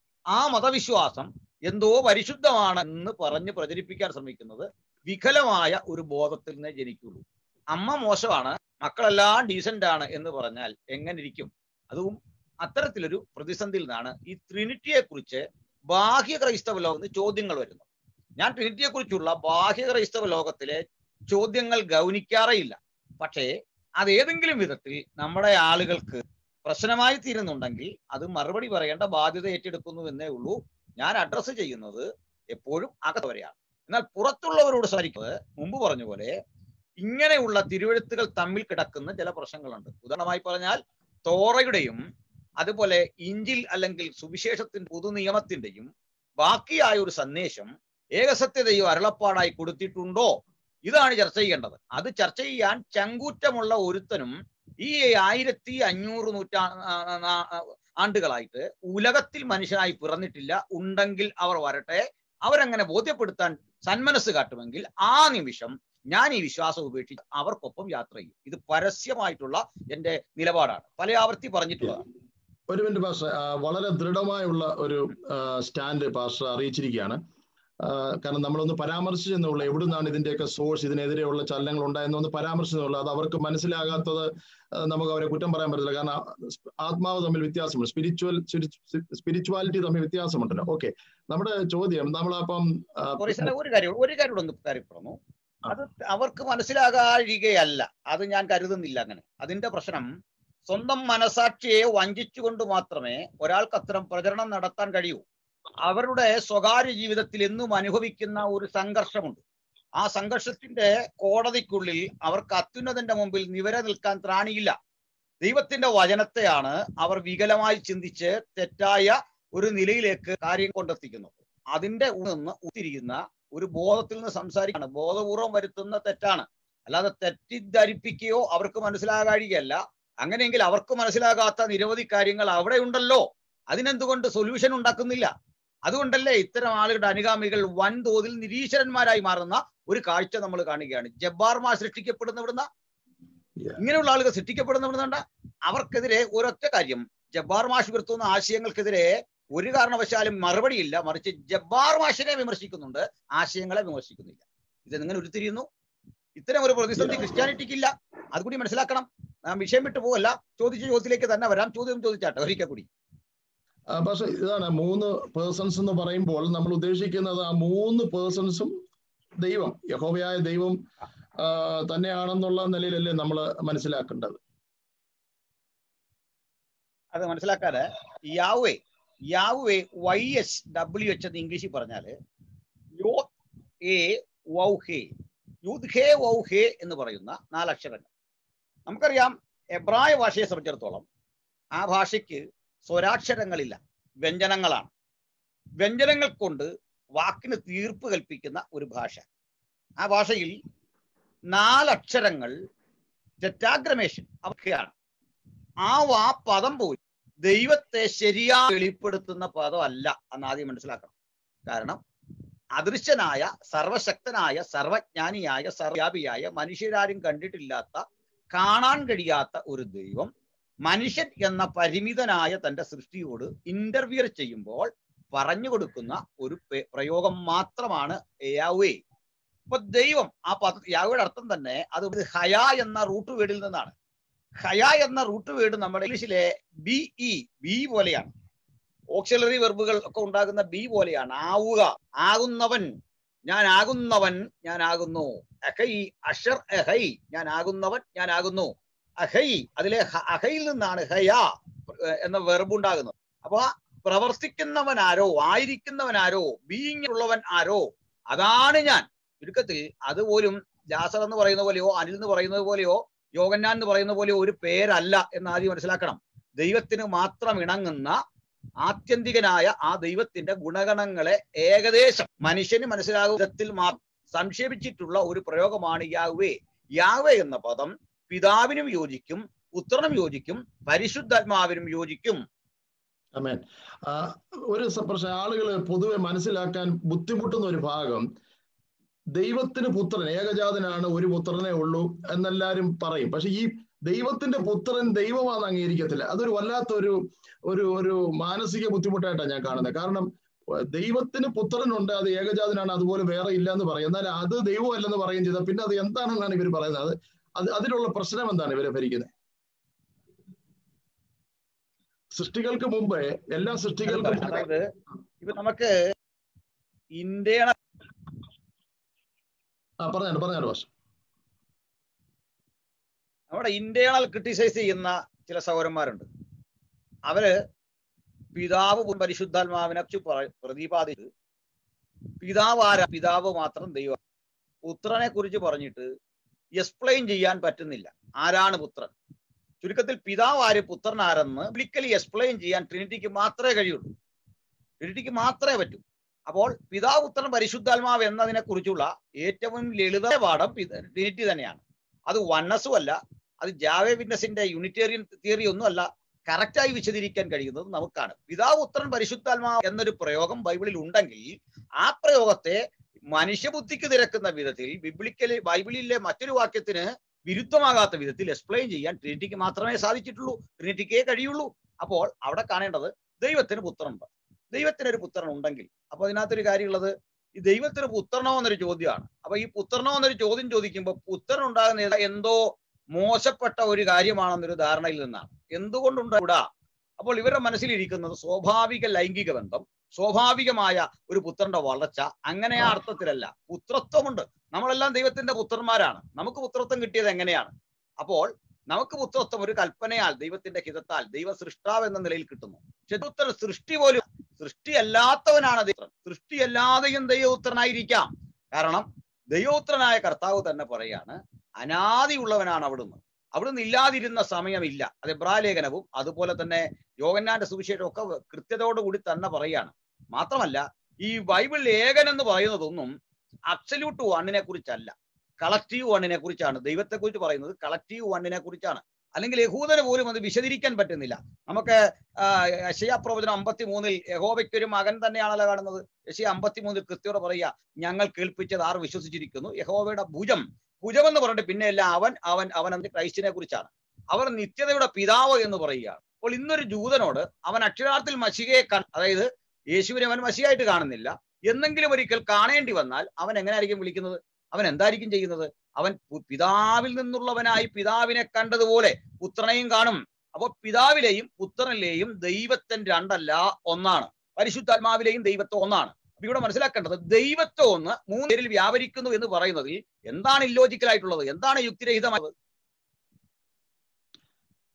ആ മതവിശ്വാസം എന്തോ പരിശുദ്ധമാണ് എന്ന് പറഞ്ഞ് പ്രചരിപ്പിക്കാൻ ശ്രമിക്കുന്നത് വികലമായ ഒരു ബോധത്തിൽ നിന്നേ ജനിക്കുള്ളൂ അമ്മ മോശമാണ് മക്കളെല്ലാം ഡീസന്റ് ആണ് എന്ന് പറഞ്ഞാൽ എങ്ങനെ ഇരിക്കും അതും അത്തരത്തിലൊരു പ്രതിസന്ധിയിൽ നിന്നാണ് ഈ ട്രിനിറ്റിയെ കുറിച്ച് ബാഹ്യ ക്രൈസ്തവ ലോകത്ത് ചോദ്യങ്ങൾ വരുന്നത് ഞാൻ ട്രിനിറ്റിയെ കുറിച്ചുള്ള ബാഹ്യ ക്രൈസ്തവ ലോകത്തിലെ ചോദ്യങ്ങൾ ഗൗനിക്കാറേയില്ല പക്ഷേ അത് ഏതെങ്കിലും വിധത്തിൽ നമ്മുടെ ആളുകൾക്ക് പ്രശ്നമായി തീരുന്നുണ്ടെങ്കിൽ അത് മറുപടി പറയേണ്ട ബാധ്യത ഏറ്റെടുക്കുന്നു എന്നേ ഉള്ളൂ ഞാൻ അഡ്രസ്സ് ചെയ്യുന്നത് എപ്പോഴും അകത്തവരെയാണ് എന്നാൽ പുറത്തുള്ളവരോട് സംസാരിക്കുന്നത് മുമ്പ് പറഞ്ഞ പോലെ ഇങ്ങനെയുള്ള തിരുവഴുത്തുകൾ തമ്മിൽ കിടക്കുന്ന ചില പ്രശ്നങ്ങളുണ്ട് ഉദാഹരണമായി പറഞ്ഞാൽ തോറയുടെയും അതുപോലെ ഇഞ്ചിൽ അല്ലെങ്കിൽ സുവിശേഷത്തിന്റെ പൊതുനിയമത്തിന്റെയും ബാക്കിയായ ഒരു സന്ദേശം ഏകസത്യതയോ അരുളപ്പാടായി കൊടുത്തിട്ടുണ്ടോ ഇതാണ് ചർച്ച ചെയ്യേണ്ടത് അത് ചർച്ച ചെയ്യാൻ ചങ്കൂറ്റമുള്ള ഒരുത്തനും ഈ ആയിരത്തി അഞ്ഞൂറ് നൂറ്റാ ആ, ആ, ആ, ആണ്ടുകളായിട്ട് ഉലകത്തിൽ മനുഷ്യനായി പിറന്നിട്ടില്ല ഉണ്ടെങ്കിൽ അവർ വരട്ടെ അവരങ്ങനെ ബോധ്യപ്പെടുത്താൻ സന്മനസ് കാട്ടുമെങ്കിൽ ആ നിമിഷം ഞാൻ ഈ വിശ്വാസം ഉപേക്ഷിച്ച് അവർക്കൊപ്പം യാത്ര ചെയ്യും ഇത് പരസ്യമായിട്ടുള്ള എന്റെ നിലപാടാണ് പല ആവർത്തി പറഞ്ഞിട്ടുള്ളതാണ് ഒരു മിനിറ്റ് പാസ്റ്റർ ആ, വളരെ ദൃഢമായുള്ള ഒരു സ്റ്റാൻഡ് പാസ്റ്റർ അറിയിച്ചിരിക്കുകയാണ് ആ, കാരണം നമ്മളൊന്ന് പരാമർശിച്ചെന്നുള്ള എവിടുന്നാണ് ഇതിന്റെയൊക്കെ സോഴ്സ് ഇതിനെതിരെയുള്ള ചലനങ്ങൾ ഉണ്ടായെന്നൊന്ന് പരാമർശിച്ചെന്നുള്ള അത് അവർക്ക് മനസ്സിലാകാത്തത് ആ, നമുക്ക് അവരെ കുറ്റം പറയാൻ പറ്റില്ല കാരണം ആ- ആത്മാവ് തമ്മിൽ വ്യത്യാസമുണ്ട് സ്പിരിച്വൽ സ്പിരിച്വാലിറ്റി തമ്മിൽ വ്യത്യാസമുണ്ടല്ലോ ഓക്കെ നമ്മുടെ ചോദ്യം നമ്മളപ്പം ആ, സോറി സാറേ ഒരു കാര്യം ഒരു കാര്യം കൂടെ ഒന്ന് കാര്യം പറഞ്ഞു അത് അവർക്ക് മനസ്സിലാകാഴികയല്ല അത് ഞാൻ കരുതുന്നില്ല അങ്ങനെ അതിന്റെ പ്രശ്നം സ്വന്തം മനസാക്ഷിയെ വഞ്ചിച്ചുകൊണ്ട് മാത്രമേ ഒരാൾക്ക് അത്തരം പ്രചരണം നടത്താൻ കഴിയൂ അവരുടെ സ്വകാര്യ ജീവിതത്തിൽ എന്നും അനുഭവിക്കുന്ന ഒരു സംഘർഷമുണ്ട് ആ സംഘർഷത്തിന്റെ കോടതിക്കുള്ളിൽ അവർക്ക് അത്യുന്നതന്റെ മുമ്പിൽ നിവര നിൽക്കാൻ ത്രാണിയില്ല ദൈവത്തിന്റെ വചനത്തെയാണ് അവർ വികലമായി ചിന്തിച്ച് തെറ്റായ ഒരു നിലയിലേക്ക് കാര്യം കൊണ്ടെത്തിക്കുന്നത് അതിന്റെ ഉള്ളിൽ നിന്ന് ഉത്തിരിയുന്ന ഒരു ബോധത്തിൽ നിന്ന് സംസാരിക്കാണ് ബോധപൂർവം വരുത്തുന്ന തെറ്റാണ് അല്ലാതെ തെറ്റിദ്ധരിപ്പിക്കുകയോ അവർക്ക് മനസ്സിലാകാഴികയല്ല അങ്ങനെയെങ്കിൽ അവർക്ക് മനസ്സിലാകാത്ത നിരവധി കാര്യങ്ങൾ അവിടെ ഉണ്ടല്ലോ അതിനെന്തുകൊണ്ട് സൊല്യൂഷൻ ഉണ്ടാക്കുന്നില്ല അതുകൊണ്ടല്ലേ ഇത്തരം ആളുകളുടെ അനുഗാമികൾ വൻതോതിൽ നിരീശ്വരന്മാരായി മാറുന്ന ഒരു കാഴ്ച നമ്മൾ കാണുകയാണ് ജബ്ബാർമാർ സൃഷ്ടിക്കപ്പെടുന്ന ഇവിടുന്ന Yeah. ഇങ്ങനെയുള്ള ആളുകൾ സൃഷ്ടിക്കപ്പെടുന്ന ഇവിടുന്നുണ്ട് അവർക്കെതിരെ ഒരൊറ്റ കാര്യം ജബ്ബാർ മാഷ് ഉയർത്തുന്ന ആശയങ്ങൾക്കെതിരെ ഒരു കാരണവശാലും മറുപടിയില്ല മറിച്ച് ജബ്ബാർ മാഷിനെ വിമർശിക്കുന്നുണ്ട് ആശയങ്ങളെ വിമർശിക്കുന്നില്ല ഇത് എങ്ങനെ ഉരുത്തിരിയുന്നു ഇത്തരം ഒരു പ്രതിസന്ധി ക്രിസ്ത്യാനിറ്റിക്കില്ല അതുകൂടി മനസ്സിലാക്കണം നാം വിഷയം വിട്ടു പോകല്ല ചോദിച്ച ചോദ്യത്തിലേക്ക് തന്നെ വരാം ചോദ്യം ചോദിച്ചാട്ടെ ഒരിക്കൽ കൂടി ആ, പക്ഷെ ഇതാണ് മൂന്ന് പേഴ്സൺസ് എന്ന് പറയുമ്പോൾ നമ്മൾ ഉദ്ദേശിക്കുന്നത് ആ മൂന്ന് പേഴ്സൺസും ദൈവം യഹോവയായ ദൈവം ആ, തന്നെയാണെന്നുള്ള നിലയിലല്ലേ നമ്മൾ മനസ്സിലാക്കേണ്ടത് അത് മനസ്സിലാക്കാതെ Yahweh Yahweh Y S W H എന്ന് ഇംഗ്ലീഷിൽ പറഞ്ഞാല് യോ എ വൗഹേ യുദ്ഹേ വൗഹേ എന്ന് പറയുന്ന നാലക്ഷരങ്ങൾ നമുക്കറിയാം എബ്രായ ഭാഷയെ സംബന്ധിച്ചിടത്തോളം ആ ഭാഷയ്ക്ക് സ്വരാക്ഷരങ്ങളില്ല വ്യഞ്ജനങ്ങളാണ് വ്യഞ്ജനങ്ങൾ കൊണ്ട് വാക്കിന് തീർപ്പ് കൽപ്പിക്കുന്ന ഒരു ഭാഷ ആ ഭാഷയിൽ നാലക്ഷരങ്ങൾ ടെറ്റാഗ്രമേഷൻ അവയൊക്കെയാണ് ആ വാ പദം പോയി ദൈവത്തെ ശരിയായി വെളിപ്പെടുത്തുന്ന പദമല്ല എന്ന് ആദ്യം മനസ്സിലാക്കണം കാരണം അദൃശ്യനായ സർവശക്തനായ സർവജ്ഞാനിയായ സർവ്യാപിയായ മനുഷ്യരാരും കണ്ടിട്ടില്ലാത്ത കാണാൻ കഴിയാത്ത ഒരു ദൈവം മനുഷ്യൻ എന്ന പരിമിതനായ തന്റെ സൃഷ്ടിയോട് ഇന്റർവ്യർ ചെയ്യുമ്പോൾ പറഞ്ഞു കൊടുക്കുന്ന ഒരു പെ- പ്രയോഗം മാത്രമാണ് യാവേ അപ്പൊ ദൈവം ആ പദ യാവയുടെ അർത്ഥം തന്നെ അത് ഹയ എന്ന റൂട്ട് വേർഡിൽ നിന്നാണ് ഹയ എന്ന റൂട്ട് വേർഡ് നമ്മുടെ ഇംഗ്ലീഷിലെ ബി ഇ ബി പോലെയാണ് ഓക്സിലറി വെർബുകൾ ഒക്കെ ഉണ്ടാകുന്ന ബി പോലെയാണ് ആവുക ആകുന്നവൻ ഞാൻ ആകുന്നവൻ ഞാൻ ആകുന്നു അഹൈ അഷർ അഹൈ ഞാൻ ആകുന്നവൻ ഞാൻ ആകുന്നു അഹൈ അതിലെ ഹ- അഹയിൽ നിന്നാണ് ഹയ എന്ന വെർബ് ഉണ്ടാകുന്നത് അപ്പൊ പ്രവർത്തിക്കുന്നവൻ ആരോ ആയിരിക്കുന്നവൻ ആരോ ബീയിങ് ഉള്ളവൻ ആരോ അതാണ് ഞാൻ ചുരുക്കത്തിൽ അതുപോലും ജാസർ എന്ന് പറയുന്ന പോലെയോ അനിൽ എന്ന് പറയുന്നത് പോലെയോ യോഗന്നാൻ എന്ന് പറയുന്ന പോലെയോ ഒരു പേരല്ല എന്ന് ആദ്യം മനസ്സിലാക്കണം ദൈവത്തിന് മാത്രം ഇണങ്ങുന്ന ആത്യന്തികനായ ആ ദൈവത്തിന്റെ ഗുണഗണങ്ങളെ ഏകദേശം മനുഷ്യന് മനസ്സിലാകുന്ന വിധത്തിൽ മാത്രം സംക്ഷേപിച്ചിട്ടുള്ള ഒരു പ്രയോഗമാണ് യാവേ യാവേ എന്ന പദം പിതാവിനും യോജിക്കും പുത്രനും യോജിക്കും പരിശുദ്ധാത്മാവിനും യോജിക്കും അമേൻ ആ, ഒരു സ- പ്രശ്നം ആളുകൾ പൊതുവെ മനസ്സിലാക്കാൻ ബുദ്ധിമുട്ടുന്ന ഒരു ഭാഗം ദൈവത്തിന് പുത്രൻ ഏകജാതനാണ് ഒരു പുത്രനേ ഉള്ളൂ എന്നെല്ലാരും പറയും പക്ഷെ ഈ ദൈവത്തിന്റെ പുത്രൻ ദൈവമാണെന്ന് അംഗീകരിക്കത്തില്ല അതൊരു വല്ലാത്ത ഒരു ഒരു ഒരു മാനസിക ബുദ്ധിമുട്ടായിട്ടാണ് ഞാൻ കാണുന്നത് കാരണം ഏർ ദൈവത്തിന് പുത്രനുണ്ട് അത് ഏകജാതനാണ് അതുപോലെ വേറെ ഇല്ല എന്ന് പറയും എന്നാൽ അത് ദൈവമല്ലെന്ന് പറയും ചെയ്താൽ പിന്നെ അത് എന്താണെന്നാണ് ഇവർ പറയുന്നത് അത് അത് അതിലുള്ള പ്രശ്നം എന്താണ് ഇവരെ ഭരിക്കുന്നത് സൃഷ്ടികൾക്ക് മുമ്പേ എല്ലാ സൃഷ്ടികൾക്കും അതായത് ഇപ്പൊ നമുക്ക് ഇന്ത്യയുടെ ആ പറഞ്ഞാണ് പറഞ്ഞാണ് ഭാഷ നമ്മുടെ ഇന്റേണൽ ക്രിട്ടിസൈസ് ചെയ്യുന്ന ചില സൗരന്മാരുണ്ട് അവര് പിതാവ് പുത്രൻ, പരിശുദ്ധാത്മാവിനെ കുറിച്ച് പറ- പ്രതിപാദിച്ച് പിതാവ് ആരാ പിതാവ് മാത്രം ദൈവം പുത്രനെ കുറിച്ച് പറഞ്ഞിട്ട് എക്സ്പ്ലെയിൻ ചെയ്യാൻ പറ്റുന്നില്ല ആരാണ് പുത്രൻ ചുരുക്കത്തിൽ പിതാവ് ആര് പുത്രൻ ആരെന്ന് ബിബ്ലിക്കലി എക്സ്പ്ലെയിൻ ചെയ്യാൻ ട്രിനിറ്റിക്ക് മാത്രമേ കഴിയുള്ളൂ ട്രിനിറ്റിക്ക് മാത്രമേ പറ്റൂ അപ്പോൾ പിതാവ് പുത്രൻ പരിശുദ്ധാത്മാവ് എന്നതിനെ കുറിച്ചുള്ള ഏറ്റവും ലളിത പാഠം പിത- ട്രിനിറ്റി തന്നെയാണ് അത് വണ്ണസും അല്ല അത് ജാവേ വിറ്റ്നസിന്റെ യൂണിറ്റേറിയൻ തിയറി ഒന്നും അല്ല കറക്റ്റായി വിശദീകരിക്കാൻ കഴിയുന്നത് നമുക്കാണ് പിതാവ് പുത്രൻ പരിശുദ്ധാത്മാവ് എന്നൊരു പ്രയോഗം ബൈബിളിൽ ഉണ്ടെങ്കിൽ ആ പ്രയോഗത്തെ മനുഷ്യബുദ്ധിക്ക് തിരക്കുന്ന വിധത്തിൽ ബിബ്ലിക്കലി ബൈബിളിലെ മറ്റൊരു വാക്യത്തിന് വിരുദ്ധമാകാത്ത വിധത്തിൽ എക്സ്പ്ലെയിൻ ചെയ്യാൻ ട്രിനിറ്റിക്ക് മാത്രമേ സാധിച്ചിട്ടുള്ളൂ ട്രിനിറ്റിക്കേ കഴിയുള്ളൂ അപ്പോൾ അവിടെ കാണേണ്ടത് ദൈവത്തിന് പുത്രനുണ്ട് ദൈവത്തിന് ഒരു പുത്രൻ ഉണ്ടെങ്കിൽ അപ്പൊ അതിനകത്തൊരു കാര്യമുള്ളത് ഈ ദൈവത്തിന് പുത്രനോ എന്നൊരു ചോദ്യമാണ് അപ്പൊ ഈ പുത്രനോ എന്നൊരു ചോദ്യം ചോദിക്കുമ്പോൾ പുത്രൻ ഉണ്ടാകുന്ന ഏതാ- എന്തോ മോശപ്പെട്ട ഒരു കാര്യമാണെന്നൊരു ധാരണയിൽ നിന്നാണ് എന്തുകൊണ്ടുണ്ടാ അപ്പോൾ ഇവരുടെ മനസ്സിലിരിക്കുന്നത് സ്വാഭാവിക ലൈംഗിക ബന്ധം സ്വാഭാവികമായ ഒരു പുത്രന്റെ വളർച്ച അങ്ങനെ ആ അർത്ഥത്തിലല്ല പുത്രത്വമുണ്ട് നമ്മളെല്ലാം ദൈവത്തിന്റെ പുത്രന്മാരാണ് നമുക്ക് പുത്രത്വം കിട്ടിയത് എങ്ങനെയാണ് അപ്പോൾ നമുക്ക് പുത്രത്വം ഒരു കൽപ്പനയാൽ ദൈവത്തിന്റെ ഹിതത്താൽ ദൈവ സൃഷ്ടാവ് എന്ന നിലയിൽ കിട്ടുന്നു പക്ഷെ സൃഷ്ടി പോലും സൃഷ്ടി അല്ലാത്തവനാണ് ദൈവം സൃഷ്ടി അല്ലാതെയും ദൈവപുത്രനായിരിക്കാം കാരണം ദൈവപുത്രനായ കർത്താവ് തന്നെ പറയാണ് അനാദിയുള്ളവനാണ് അവിടുന്ന് അവിടുന്ന് ഇല്ലാതിരുന്ന സമയമില്ല അത് എബ്രാലേഖനവും അതുപോലെ തന്നെ യോഗന്നാന്റെ സുവിശേഷവും ഒക്കെ കൃത്യതയോടുകൂടി തന്നെ പറയാണ് മാത്രമല്ല ഈ ബൈബിളിൽ ഏകൻ എന്ന് പറയുന്നതൊന്നും അബ്സല്യൂട്ട് വണ്ണിനെ കുറിച്ചല്ല കളക്റ്റീവ് വണ്ണിനെ കുറിച്ചാണ് ദൈവത്തെ കുറിച്ച് പറയുന്നത് കളക്റ്റീവ് വണ്ണിനെ കുറിച്ചാണ് അല്ലെങ്കിൽ യഹൂദന് പോലും അത് വിശദീകരിക്കാൻ പറ്റുന്നില്ല നമുക്ക് യശയ പ്രവചനം അമ്പത്തി മൂന്നിൽ യഹോവയ്ക്ക് ഒരു മകൻ തന്നെയാണല്ലോ കാണുന്നത് യശയ അമ്പത്തി മൂന്നിൽ കൃത്യയോടെ പറയുക ഞങ്ങൾ കേൾപ്പിച്ചത് ആർ വിശ്വസിച്ചിരിക്കുന്നു യഹോവയുടെ ഭുജം ഭുജം എന്ന് പറഞ്ഞിട്ട് പിന്നെ എല്ലാം അവൻ അവൻ അവൻ എന്ന് ക്രൈസ്റ്റിനെ കുറിച്ചാണ് അവർ നിത്യതയുടെ പിതാവ് എന്ന് പറയുകയാണ് അപ്പോൾ ഇന്നൊരു ജൂതനോട് അവൻ അക്ഷരാർത്ഥത്തിൽ മഷികയെ കൺ അതായത് യേശുവിനെ അവൻ മഷിയായിട്ട് കാണുന്നില്ല എന്നെങ്കിലും ഒരിക്കൽ കാണേണ്ടി വന്നാൽ അവൻ എങ്ങനെയായിരിക്കും വിളിക്കുന്നത് അവൻ എന്തായിരിക്കും ചെയ്യുന്നത് അവൻ പു- പിതാവിൽ നിന്നുള്ളവനായി പിതാവിനെ കണ്ടതുപോലെ പുത്രനെയും കാണും അപ്പൊ പിതാവിലെയും പുത്രനിലെയും ദൈവത്തിന് രണ്ടല്ല ഒന്നാണ് പരിശുദ്ധാത്മാവിലെയും ദൈവത്വം ഒന്നാണ് അപ്പൊ ഇവിടെ മനസ്സിലാക്കേണ്ടത് ദൈവത്വം ഒന്ന് മൂന്ന് പേരിൽ വ്യാപരിക്കുന്നു എന്ന് പറയുന്നതിൽ എന്താണ് ഇല്ലോജിക്കൽ ആയിട്ടുള്ളത് എന്താണ് യുക്തിരഹിതമായത്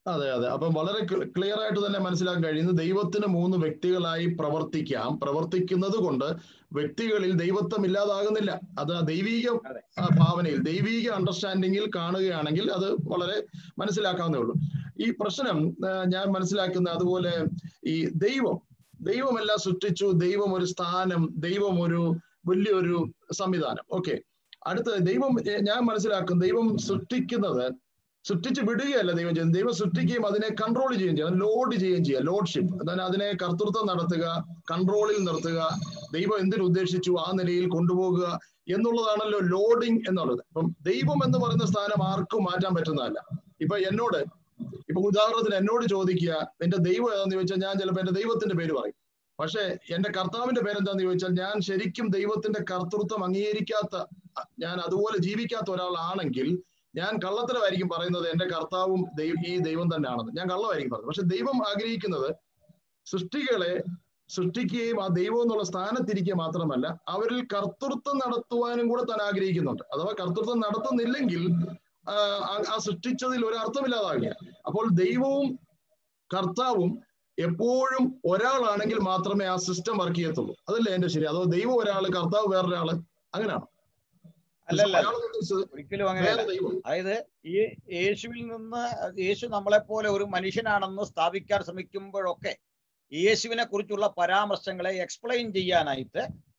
അതെ അതെ അപ്പം വളരെ ക്ലിയർ ആയിട്ട് തന്നെ മനസ്സിലാക്കാൻ കഴിയുന്നു ദൈവത്തിന് മൂന്ന് വ്യക്തികളായി പ്രവർത്തിക്കാം പ്രവർത്തിക്കുന്നത് കൊണ്ട് വ്യക്തികളിൽ ദൈവത്വം ഇല്ലാതാകുന്നില്ല അത് ആ ദൈവീക അതെ. ആ, ഭാവനയിൽ ദൈവീക അണ്ടർസ്റ്റാൻഡിങ്ങിൽ കാണുകയാണെങ്കിൽ അത് വളരെ മനസ്സിലാക്കാവുന്നേ ഉള്ളൂ ഈ പ്രശ്നം ആ, ഞാൻ മനസ്സിലാക്കുന്ന അതുപോലെ ഈ ദൈവം ദൈവമെല്ലാം സൃഷ്ടിച്ചു ദൈവം ഒരു സ്ഥാനം ദൈവം ഒരു വലിയൊരു സംവിധാനം ഓക്കെ അടുത്ത ദൈവം ഏ, ഞാൻ മനസ്സിലാക്കും ദൈവം സൃഷ്ടിക്കുന്നത് സൃഷ്ടിച്ച് വിടുകയല്ല ദൈവം ചെയ്യുന്നത് ദൈവം സൃഷ്ടിക്കുകയും അതിനെ കൺട്രോൾ ചെയ്യുകയും ചെയ്യും ലോഡ് ചെയ്യുകയും ചെയ്യുക ലോഡ്ഷിപ്പ് അതായത് അതിനെ കർത്തൃത്വം നടത്തുക കൺട്രോളിൽ നിർത്തുക ദൈവം എന്തിനു ഉദ്ദേശിച്ചു ആ നിലയിൽ കൊണ്ടുപോകുക എന്നുള്ളതാണല്ലോ ലോഡിങ് എന്നുള്ളത് അപ്പം ദൈവം എന്ന് പറയുന്ന സ്ഥാനം ആർക്കും മാറ്റാൻ പറ്റുന്നതല്ല ഇപ്പൊ എന്നോട് ഇപ്പൊ ഉദാഹരണത്തിന് എന്നോട് ചോദിക്കുക എന്റെ ദൈവം ഏതാന്ന് ചോദിച്ചാൽ ഞാൻ ചിലപ്പോൾ എന്റെ ദൈവത്തിന്റെ പേര് പറയും പക്ഷെ എന്റെ കർത്താവിന്റെ പേരെന്താന്ന് ചോദിച്ചാൽ ഞാൻ ശരിക്കും ദൈവത്തിന്റെ കർത്തൃത്വം അംഗീകരിക്കാത്ത ഞാൻ അതുപോലെ ജീവിക്കാത്ത ഒരാളാണെങ്കിൽ ഞാൻ കള്ളത്തരമായിരിക്കും പറയുന്നത് എന്റെ കർത്താവും ദൈവ ഈ ദൈവം തന്നെയാണെന്ന് ഞാൻ കള്ളമായിരിക്കും പറയുന്നത് പക്ഷെ ദൈവം ആഗ്രഹിക്കുന്നത് സൃഷ്ടികളെ സൃഷ്ടിക്കുകയും ആ ദൈവം എന്നുള്ള സ്ഥാനത്തിരിക്കുക മാത്രമല്ല അവരിൽ കർത്തൃത്വം നടത്തുവാനും കൂടെ താൻ ആഗ്രഹിക്കുന്നുണ്ട് അഥവാ കർത്തൃത്വം നടത്തുന്നില്ലെങ്കിൽ ആ, ആ- ആ സൃഷ്ടിച്ചതിൽ ഒരു അർത്ഥമില്ലാതാകുക അപ്പോൾ ദൈവവും കർത്താവും എപ്പോഴും ഒരാളാണെങ്കിൽ മാത്രമേ ആ സിസ്റ്റം വർക്ക് ചെയ്യത്തുള്ളൂ അതല്ലേ എന്റെ ശരി അതോ ദൈവം ഒരാള് കർത്താവ് വേറൊരാള് അങ്ങനെയാണോ അല്ലല്ല ഒരാള് ഉദ്ദേശിച്ചത് ഒരിക്കലും അങ്ങനെയല്ല വേറെ ദൈവം അതായത് ഈ യേശുവിൽ നിന്ന് യേശു നമ്മളെ പോലെ ഒരു മനുഷ്യനാണെന്ന് സ്ഥാപിക്കാൻ ശ്രമിക്കുമ്പോഴൊക്കെ യേശുവിനെ കുറിച്ചുള്ള പരാമർശങ്ങളെ എക്സ്പ്ലെയിൻ ചെയ്യാനായിട്ട്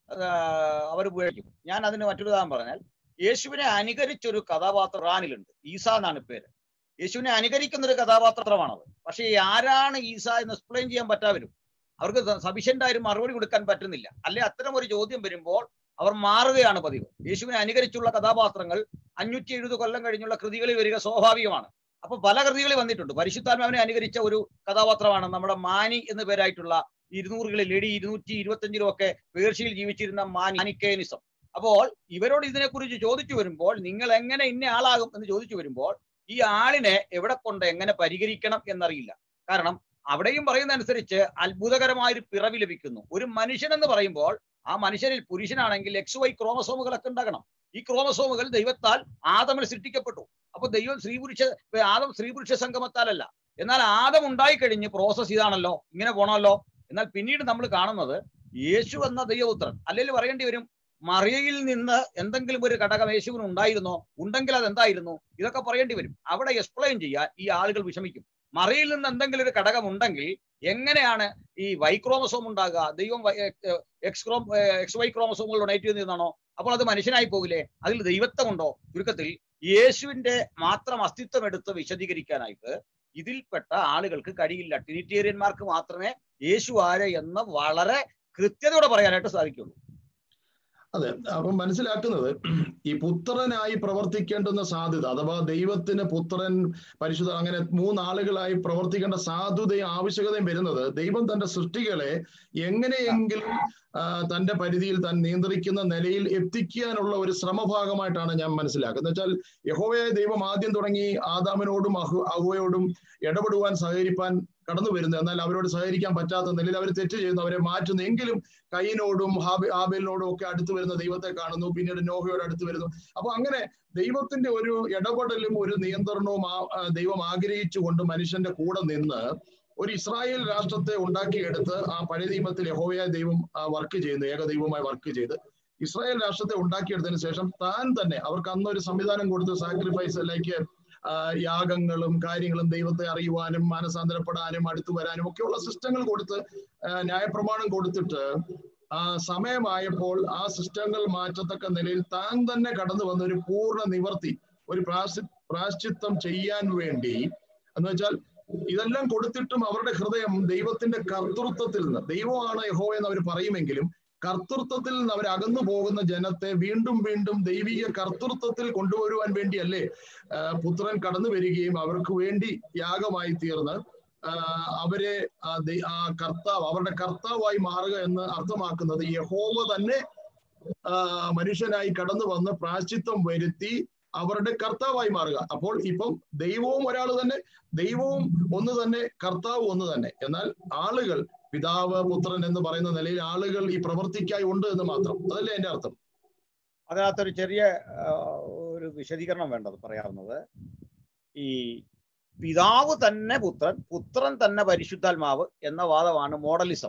അവർ ഉപയോഗിക്കും ഞാൻ അതിന് മറ്റൊരു ഉദാഹരണം പറഞ്ഞാൽ യേശുവിനെ അനുകരിച്ചൊരു കഥാപാത്രം ഖുറാനിലുണ്ട് ഈസ എന്നാണ് പേര് യേശുവിനെ അനുകരിക്കുന്ന ഒരു കഥാപാത്രമാണത് പക്ഷേ ഈ ആരാണ് ഈസ എന്ന് എക്സ്പ്ലെയിൻ ചെയ്യാൻ പറ്റാവരും അവർക്ക് സഫീഷ്യന്റ് ആയിട്ട് മറുപടി കൊടുക്കാൻ പറ്റുന്നില്ല അല്ലെ അത്തരം ഒരു ചോദ്യം വരുമ്പോൾ അവർ മാറുകയാണ് പതിവ് യേശുവിനെ അനുകരിച്ചുള്ള കഥാപാത്രങ്ങൾ അഞ്ഞൂറ്റി എഴുപത് കൊല്ലം കഴിഞ്ഞുള്ള കൃതികളിൽ വരിക സ്വാഭാവികമാണ് അപ്പൊ പല കൃതികളിൽ വന്നിട്ടുണ്ട് പരിശുദ്ധാത്മാവിനെ അനുകരിച്ച ഒരു കഥാപാത്രമാണ് നമ്മുടെ മാനി എന്ന പേരായിട്ടുള്ള ഇരുന്നൂറുകളിൽ എടി ഇരുന്നൂറ്റി ഇരുപത്തഞ്ചിലും ഒക്കെ പേർഷ്യയിൽ ജീവിച്ചിരുന്ന മാനി മാനിക്കേനിസം അപ്പോൾ ഇവരോട് ഇതിനെക്കുറിച്ച് ചോദിച്ചു വരുമ്പോൾ നിങ്ങൾ എങ്ങനെ ഇന്ന ആളാകും എന്ന് ചോദിച്ചു വരുമ്പോൾ ഈ ആളിനെ എവിടെ കൊണ്ട് എങ്ങനെ പരിഹരിക്കണം എന്നറിയില്ല കാരണം അവിടെയും പറയുന്ന അനുസരിച്ച് അത്ഭുതകരമായ ഒരു പിറവി ലഭിക്കുന്നു ഒരു മനുഷ്യൻ എന്ന് പറയുമ്പോൾ ആ മനുഷ്യനിൽ പുരുഷനാണെങ്കിൽ എക്സ് വൈ ക്രോമസോമുകളൊക്കെ ഉണ്ടാകണം ഈ ക്രോമസോമുകൾ ദൈവത്താൽ ആദമിൽ സൃഷ്ടിക്കപ്പെട്ടു അപ്പൊ ദൈവം സ്ത്രീ പുരുഷ ആദം സ്ത്രീ പുരുഷ സംഗമത്താലല്ല എന്നാൽ ആദം ഉണ്ടായി കഴിഞ്ഞ് പ്രോസസ് ഇതാണല്ലോ ഇങ്ങനെ പോണമല്ലോ എന്നാൽ പിന്നീട് നമ്മൾ കാണുന്നത് യേശു എന്ന ദൈവപുത്രൻ അല്ലെങ്കിൽ പറയേണ്ടി വരും മറിയയിൽ നിന്ന് എന്തെങ്കിലും ഒരു ഘടകം യേശുവിന് ഉണ്ടായിരുന്നോ ഉണ്ടെങ്കിൽ അത് എന്തായിരുന്നു ഇതൊക്കെ പറയേണ്ടി വരും അവിടെ എക്സ്പ്ലെയിൻ ചെയ്യാൻ ഈ ആളുകൾ വിഷമിക്കും മറിയിൽ നിന്ന് എന്തെങ്കിലും ഒരു ഘടകം ഉണ്ടെങ്കിൽ എങ്ങനെയാണ് ഈ വൈക്രോമസോം ഉണ്ടാകുക ദൈവം എക്സ് ക്രോം എക്സ് വൈ ക്രോമസോമുകൾ ഡൊണേറ്റ് ചെയ്യുന്നതാണോ അപ്പോൾ അത് മനുഷ്യനായി പോകില്ലേ അതിൽ ദൈവത്വമുണ്ടോ ചുരുക്കത്തിൽ യേശുവിന്റെ മാത്രം അസ്തിത്വം എടുത്ത് വിശദീകരിക്കാനായിട്ട് ഇതിൽപ്പെട്ട ആളുകൾക്ക് കഴിയില്ല ട്രിനിറ്റേറിയന്മാർക്ക് മാത്രമേ യേശു ആര് എന്ന് വളരെ കൃത്യതയോടെ പറയാനായിട്ട് സാധിക്കുള്ളൂ അതെ അപ്പം മനസ്സിലാക്കുന്നത് ഈ പുത്രനായി പ്രവർത്തിക്കേണ്ടുന്ന സാധ്യത അഥവാ ദൈവത്തിന് പുത്രൻ പരിശുദ്ധ അങ്ങനെ മൂന്നാളുകളായി പ്രവർത്തിക്കേണ്ട സാധുതയും ആവശ്യകതയും വരുന്നത് ദൈവം തന്റെ സൃഷ്ടികളെ എങ്ങനെയെങ്കിലും ആ, തന്റെ പരിധിയിൽ താൻ നിയന്ത്രിക്കുന്ന നിലയിൽ എത്തിക്കാനുള്ള ഒരു ശ്രമഭാഗമായിട്ടാണ് ഞാൻ മനസ്സിലാക്കുന്നത് വെച്ചാൽ യഹോവയായ ദൈവം ആദ്യം തുടങ്ങി ആദാമിനോടും അഹു അഹുവയോടും ഇടപെടുവാൻ സഹകരിപ്പാൻ കടന്നു വരുന്നു എന്നാൽ അവരോട് സഹകരിക്കാൻ പറ്റാത്ത നിലയിൽ അവർ തെറ്റ് ചെയ്യുന്നു അവരെ മാറ്റുന്നു എങ്കിലും കൈനോടും ഹാബി ആബേലിനോടും ഒക്കെ അടുത്ത് വരുന്ന ദൈവത്തെ കാണുന്നു പിന്നീട് നോഹയോട് അടുത്ത് വരുന്നു അപ്പൊ അങ്ങനെ ദൈവത്തിന്റെ ഒരു ഇടപെടലും ഒരു നിയന്ത്രണവും ആ- ആ ദൈവം ആഗ്രഹിച്ചുകൊണ്ട് മനുഷ്യന്റെ കൂടെ നിന്ന് ഒരു ഇസ്രായേൽ രാഷ്ട്രത്തെ ഉണ്ടാക്കിയെടുത്ത് ആ പഴയ നിയമത്തിൽ യഹോവയായ ദൈവം വർക്ക് ചെയ്യുന്നു ഏക ദൈവമായി വർക്ക് ചെയ്ത് ഇസ്രായേൽ രാഷ്ട്രത്തെ ഉണ്ടാക്കിയെടുത്തതിന് ശേഷം താൻ തന്നെ അവർക്ക് അന്ന് ഒരു സംവിധാനം കൊടുത്ത് സാക്രിഫൈസ് ലൈക്ക് യാഗങ്ങളും കാര്യങ്ങളും ദൈവത്തെ അറിയുവാനും മാനസാന്തരപ്പെടാനും അടുത്തു വരാനും ഒക്കെയുള്ള സിസ്റ്റങ്ങൾ കൊടുത്ത് ആ, ന്യായപ്രമാണം കൊടുത്തിട്ട് ആ സമയമായപ്പോൾ ആ സിസ്റ്റങ്ങൾ മാറ്റത്തക്ക നിലയിൽ താൻ തന്നെ കടന്നു വന്ന ഒരു പൂർണ്ണ നിവർത്തി ഒരു പ്രാശി പ്രാശ്ചിത്തം ചെയ്യാൻ വേണ്ടി എന്ന് വെച്ചാൽ ഇതെല്ലാം കൊടുത്തിട്ടും അവരുടെ ഹൃദയം ദൈവത്തിന്റെ കർത്തൃത്വത്തിൽ നിന്ന് ദൈവമാണ് യഹോ എന്ന് അവർ പറയുമെങ്കിലും കർത്തൃത്വത്തിൽ നിന്ന് അവർ അകന്നു പോകുന്ന ജനത്തെ വീണ്ടും വീണ്ടും ദൈവിക കർത്തൃത്വത്തിൽ കൊണ്ടുവരുവാൻ വേണ്ടിയല്ലേ ആ, പുത്രൻ കടന്നു വരികയും അവർക്ക് വേണ്ടി യാഗമായി തീർന്ന് ആ, അവരെ ആ ദൈ- ആ കർത്താവ് അവരുടെ കർത്താവായി മാറുക എന്ന് അർത്ഥമാക്കുന്നത് യഹോവ തന്നെ ആ, മനുഷ്യനായി കടന്നു വന്ന് പ്രാശ്ചിത്വം വരുത്തി അവരുടെ കർത്താവായി മാറുക അപ്പോൾ ഇപ്പം ദൈവവും ഒരാൾ തന്നെ ദൈവവും ഒന്ന് തന്നെ കർത്താവ് ഒന്ന് തന്നെ എന്നാൽ ആളുകൾ പിതാവ് പുത്രൻ എന്ന് പറയുന്ന നിലയിൽ ആളുകൾ ഈ പ്രവർത്തിക്കായി ഉണ്ട് എന്ന് മാത്രം അതല്ലേ എന്റെ അർത്ഥം അതിനകത്തൊരു ചെറിയ ആ, ഒരു വിശദീകരണം വേണ്ടത് പറയാവുന്നത് ഈ പിതാവ് തന്നെ പുത്രൻ പുത്രൻ തന്നെ പരിശുദ്ധാത്മാവ് എന്ന വാദമാണ് മോഡലിസം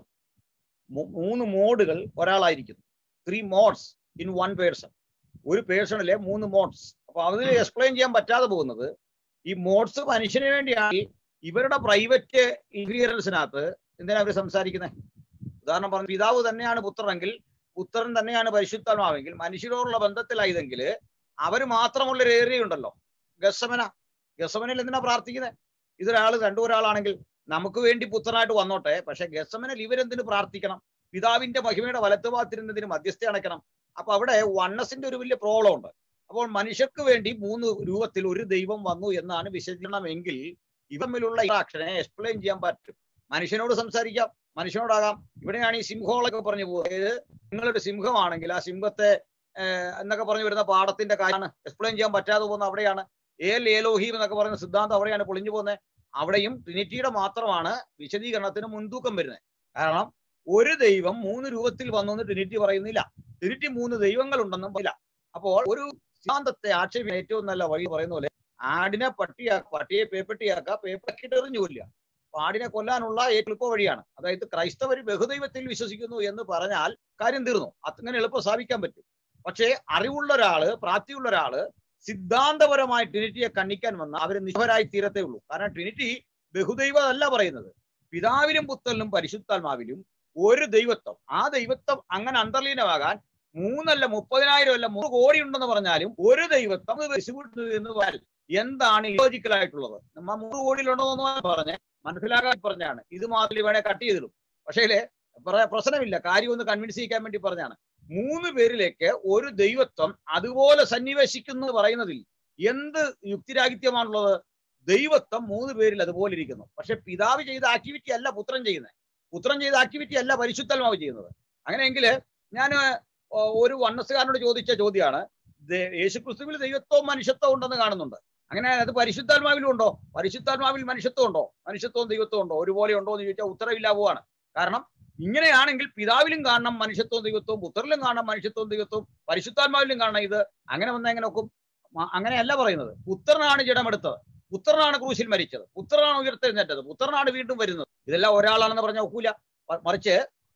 മൂ- മൂന്ന് മോഡുകൾ ഒരാളായിരിക്കുന്നു three modes in one person ഒരു പേഴ്സണിലെ മൂന്ന് മോഡ്സ് അപ്പൊ അതിൽ എക്സ്പ്ലെയിൻ ചെയ്യാൻ പറ്റാതെ പോകുന്നത് ഈ മോഡ്സ് മനുഷ്യന് വേണ്ടിയാണ് ഇവരുടെ പ്രൈവറ്റ് ഇൻഫീരിയൻസിനകത്ത് എന്തിനാ അവർ സംസാരിക്കുന്നത് ഉദാഹരണം പറഞ്ഞു പിതാവ് തന്നെയാണ് പുത്രനെങ്കിൽ പുത്രൻ തന്നെയാണ് പരിശുദ്ധാത്മാവെങ്കിൽ മനുഷ്യരോടുള്ള ബന്ധത്തിലായതെങ്കിൽ അവര് മാത്രമുള്ള ഒരു ഏരിയ ഉണ്ടല്ലോ ഗസമന ഗസമനിൽ എന്തിനാ പ്രാർത്ഥിക്കുന്നത് ഇതൊരാൾ രണ്ടു ഒരാളാണെങ്കിൽ നമുക്ക് വേണ്ടി പുത്രനായിട്ട് വന്നോട്ടെ പക്ഷെ ഗസമനിൽ ഇവരെന്തിനു പ്രാർത്ഥിക്കണം പിതാവിന്റെ മഹിമയുടെ വലത്തുഭാഗത്തിരുന്നതിന് മധ്യസ്ഥ അണയ്ക്കണം അപ്പൊ അവിടെ വണ്ണസിന്റെ ഒരു വലിയ പ്രോബ്ലം ഉണ്ട് അപ്പോൾ മനുഷ്യർക്ക് വേണ്ടി മൂന്ന് രൂപത്തിൽ ഒരു ദൈവം വന്നു എന്നാണ് വിശദീകരണമെങ്കിൽ ഇവ തമ്മിലുള്ള അക്ഷനെ എക്സ്പ്ലെയിൻ ചെയ്യാൻ പറ്റും മനുഷ്യനോട് സംസാരിക്കാം മനുഷ്യനോടാകാം ഇവിടെയാണ് ഈ സിംഹങ്ങളൊക്കെ പറഞ്ഞു പോകുന്നത് അതായത് നിങ്ങളൊരു സിംഹമാണെങ്കിൽ ആ സിംഹത്തെ ഏഹ്, എന്നൊക്കെ പറഞ്ഞു വരുന്ന പാഠത്തിന്റെ കാര്യമാണ് എക്സ്പ്ലെയിൻ ചെയ്യാൻ പറ്റാതെ പോകുന്ന അവിടെയാണ് ഏൽ ഏലോഹീം എന്നൊക്കെ പറയുന്ന സിദ്ധാന്തം അവിടെയാണ് പൊളിഞ്ഞു പോകുന്നത് അവിടെയും ട്രിനിറ്റിയുടെ മാത്രമാണ് വിശദീകരണത്തിന് മുൻതൂക്കം വരുന്നത് കാരണം ഒരു ദൈവം മൂന്ന് രൂപത്തിൽ വന്നു എന്ന് ട്രിനിറ്റി പറയുന്നില്ല ട്രിനിറ്റി മൂന്ന് ദൈവങ്ങൾ ഉണ്ടെന്നും പറയില്ല അപ്പോൾ ഒരു സിദ്ധാന്തത്തെ ആക്ഷേപിക്കാൻ ഏറ്റവും നല്ല വഴി പറയുന്ന പോലെ ആടിനെ പട്ടിയാക്കുക പട്ടിയെ പേപ്പട്ടിയാക്കുക പേപ്പട്ടിട്ട് എറിഞ്ഞു കൊല്ലുക അപ്പൊ ആടിനെ കൊല്ലാനുള്ള ഏറ്റവും എളുപ്പ വഴിയാണ് അതായത് ക്രൈസ്തവർ ബഹുദൈവത്തിൽ വിശ്വസിക്കുന്നു എന്ന് പറഞ്ഞാൽ കാര്യം തീർന്നു അങ്ങനെ എളുപ്പം സ്ഥാപിക്കാൻ പറ്റും പക്ഷേ അറിവുള്ള ഒരാള് പ്രാപ്തിയുള്ള ഒരാള് സിദ്ധാന്തപരമായി ട്രിനിറ്റിയെ കണ്ണിക്കാൻ വന്ന അവർ നിഷ്ഫരായി തീരത്തേ ഉള്ളൂ കാരണം ട്രിനിറ്റി ബഹുദൈവമല്ല പറയുന്നത് പിതാവിലും പുത്രനിലും പരിശുദ്ധാത്മാവിലും ഒരു ദൈവത്വം ആ ദൈവത്വം അങ്ങനെ അന്തർലീനമാകാൻ മൂന്നല്ല മുപ്പതിനായിരം അല്ല മൂന്ന് കോടി ഉണ്ടെന്ന് പറഞ്ഞാലും ഒരു ദൈവത്വം അത് വെച്ചുവിട്ടു എന്ന് പറഞ്ഞാൽ എന്താണ് ലോജിക്കൽ ആയിട്ടുള്ളത് നമ്മ മൂന്ന് കോടിയിലുണ്ടോന്ന് പറഞ്ഞ് മനസ്സിലാക്കാൻ പറഞ്ഞാണ് ഇത് മാത്രം വേണേ കട്ട് ചെയ്തിടും പക്ഷേ പ്രശ്നമില്ല കാര്യം ഒന്ന് കൺവിൻസ് ചെയ്യിക്കാൻ വേണ്ടി പറഞ്ഞാണ് മൂന്ന് പേരിലേക്ക് ഒരു ദൈവത്വം അതുപോലെ സന്നിവേശിക്കുന്നു എന്ന് പറയുന്നതിൽ എന്ത് യുക്തിരാഹിത്യമാണുള്ളത് ദൈവത്വം മൂന്ന് പേരിൽ അതുപോലെ ഇരിക്കുന്നു പക്ഷെ പിതാവ് ചെയ്ത ആക്ടിവിറ്റി അല്ല പുത്രൻ ചെയ്യുന്നത് പുത്രൻ ചെയ്ത ആക്ടിവിറ്റി അല്ല പരിശുദ്ധാത്മാവ് ചെയ്യുന്നത് അങ്ങനെയെങ്കിൽ ഞാൻ ഒരു വണ്ണസുകാരനോട് ചോദിച്ച ചോദ്യമാണ് ദേ- യേശുക്രിസ്തുവിൽ ദൈവത്വവും മനുഷ്യത്വവും ഉണ്ടെന്ന് കാണുന്നുണ്ട് അങ്ങനെ അത് പരിശുദ്ധാത്മാവിലും ഉണ്ടോ പരിശുദ്ധാത്മാവിൽ മനുഷ്യത്വം ഉണ്ടോ മനുഷ്യത്വവും ദൈവത്വവും ഉണ്ടോ ഒരുപോലെ ഉണ്ടോ എന്ന് ചോദിച്ചാൽ ഉത്തരവില്ല പോവാണ് കാരണം ഇങ്ങനെയാണെങ്കിൽ പിതാവിലും കാണണം മനുഷ്യത്വവും ദൈവത്വവും പുത്രനിലും കാണണം മനുഷ്യത്വവും ദൈവത്വവും പരിശുദ്ധാത്മാവിലും കാണണം ഇത് അങ്ങനെ വന്ന എങ്ങനെ നോക്കും മ- അങ്ങനെയല്ല പറയുന്നത് പുത്രനാണ് ജഡമെടുത്തത് പുത്രനാണ് ക്രൂശിൽ മരിച്ചത് പുത്രനാണ് ഉയർത്തെഴുന്നേറ്റത് പുത്രനാണ് വീണ്ടും വരുന്നത് ഇതെല്ലാം ഒരാളാണെന്ന് പറഞ്ഞാൽ ഒക്കൂല മ- മറിച്ച്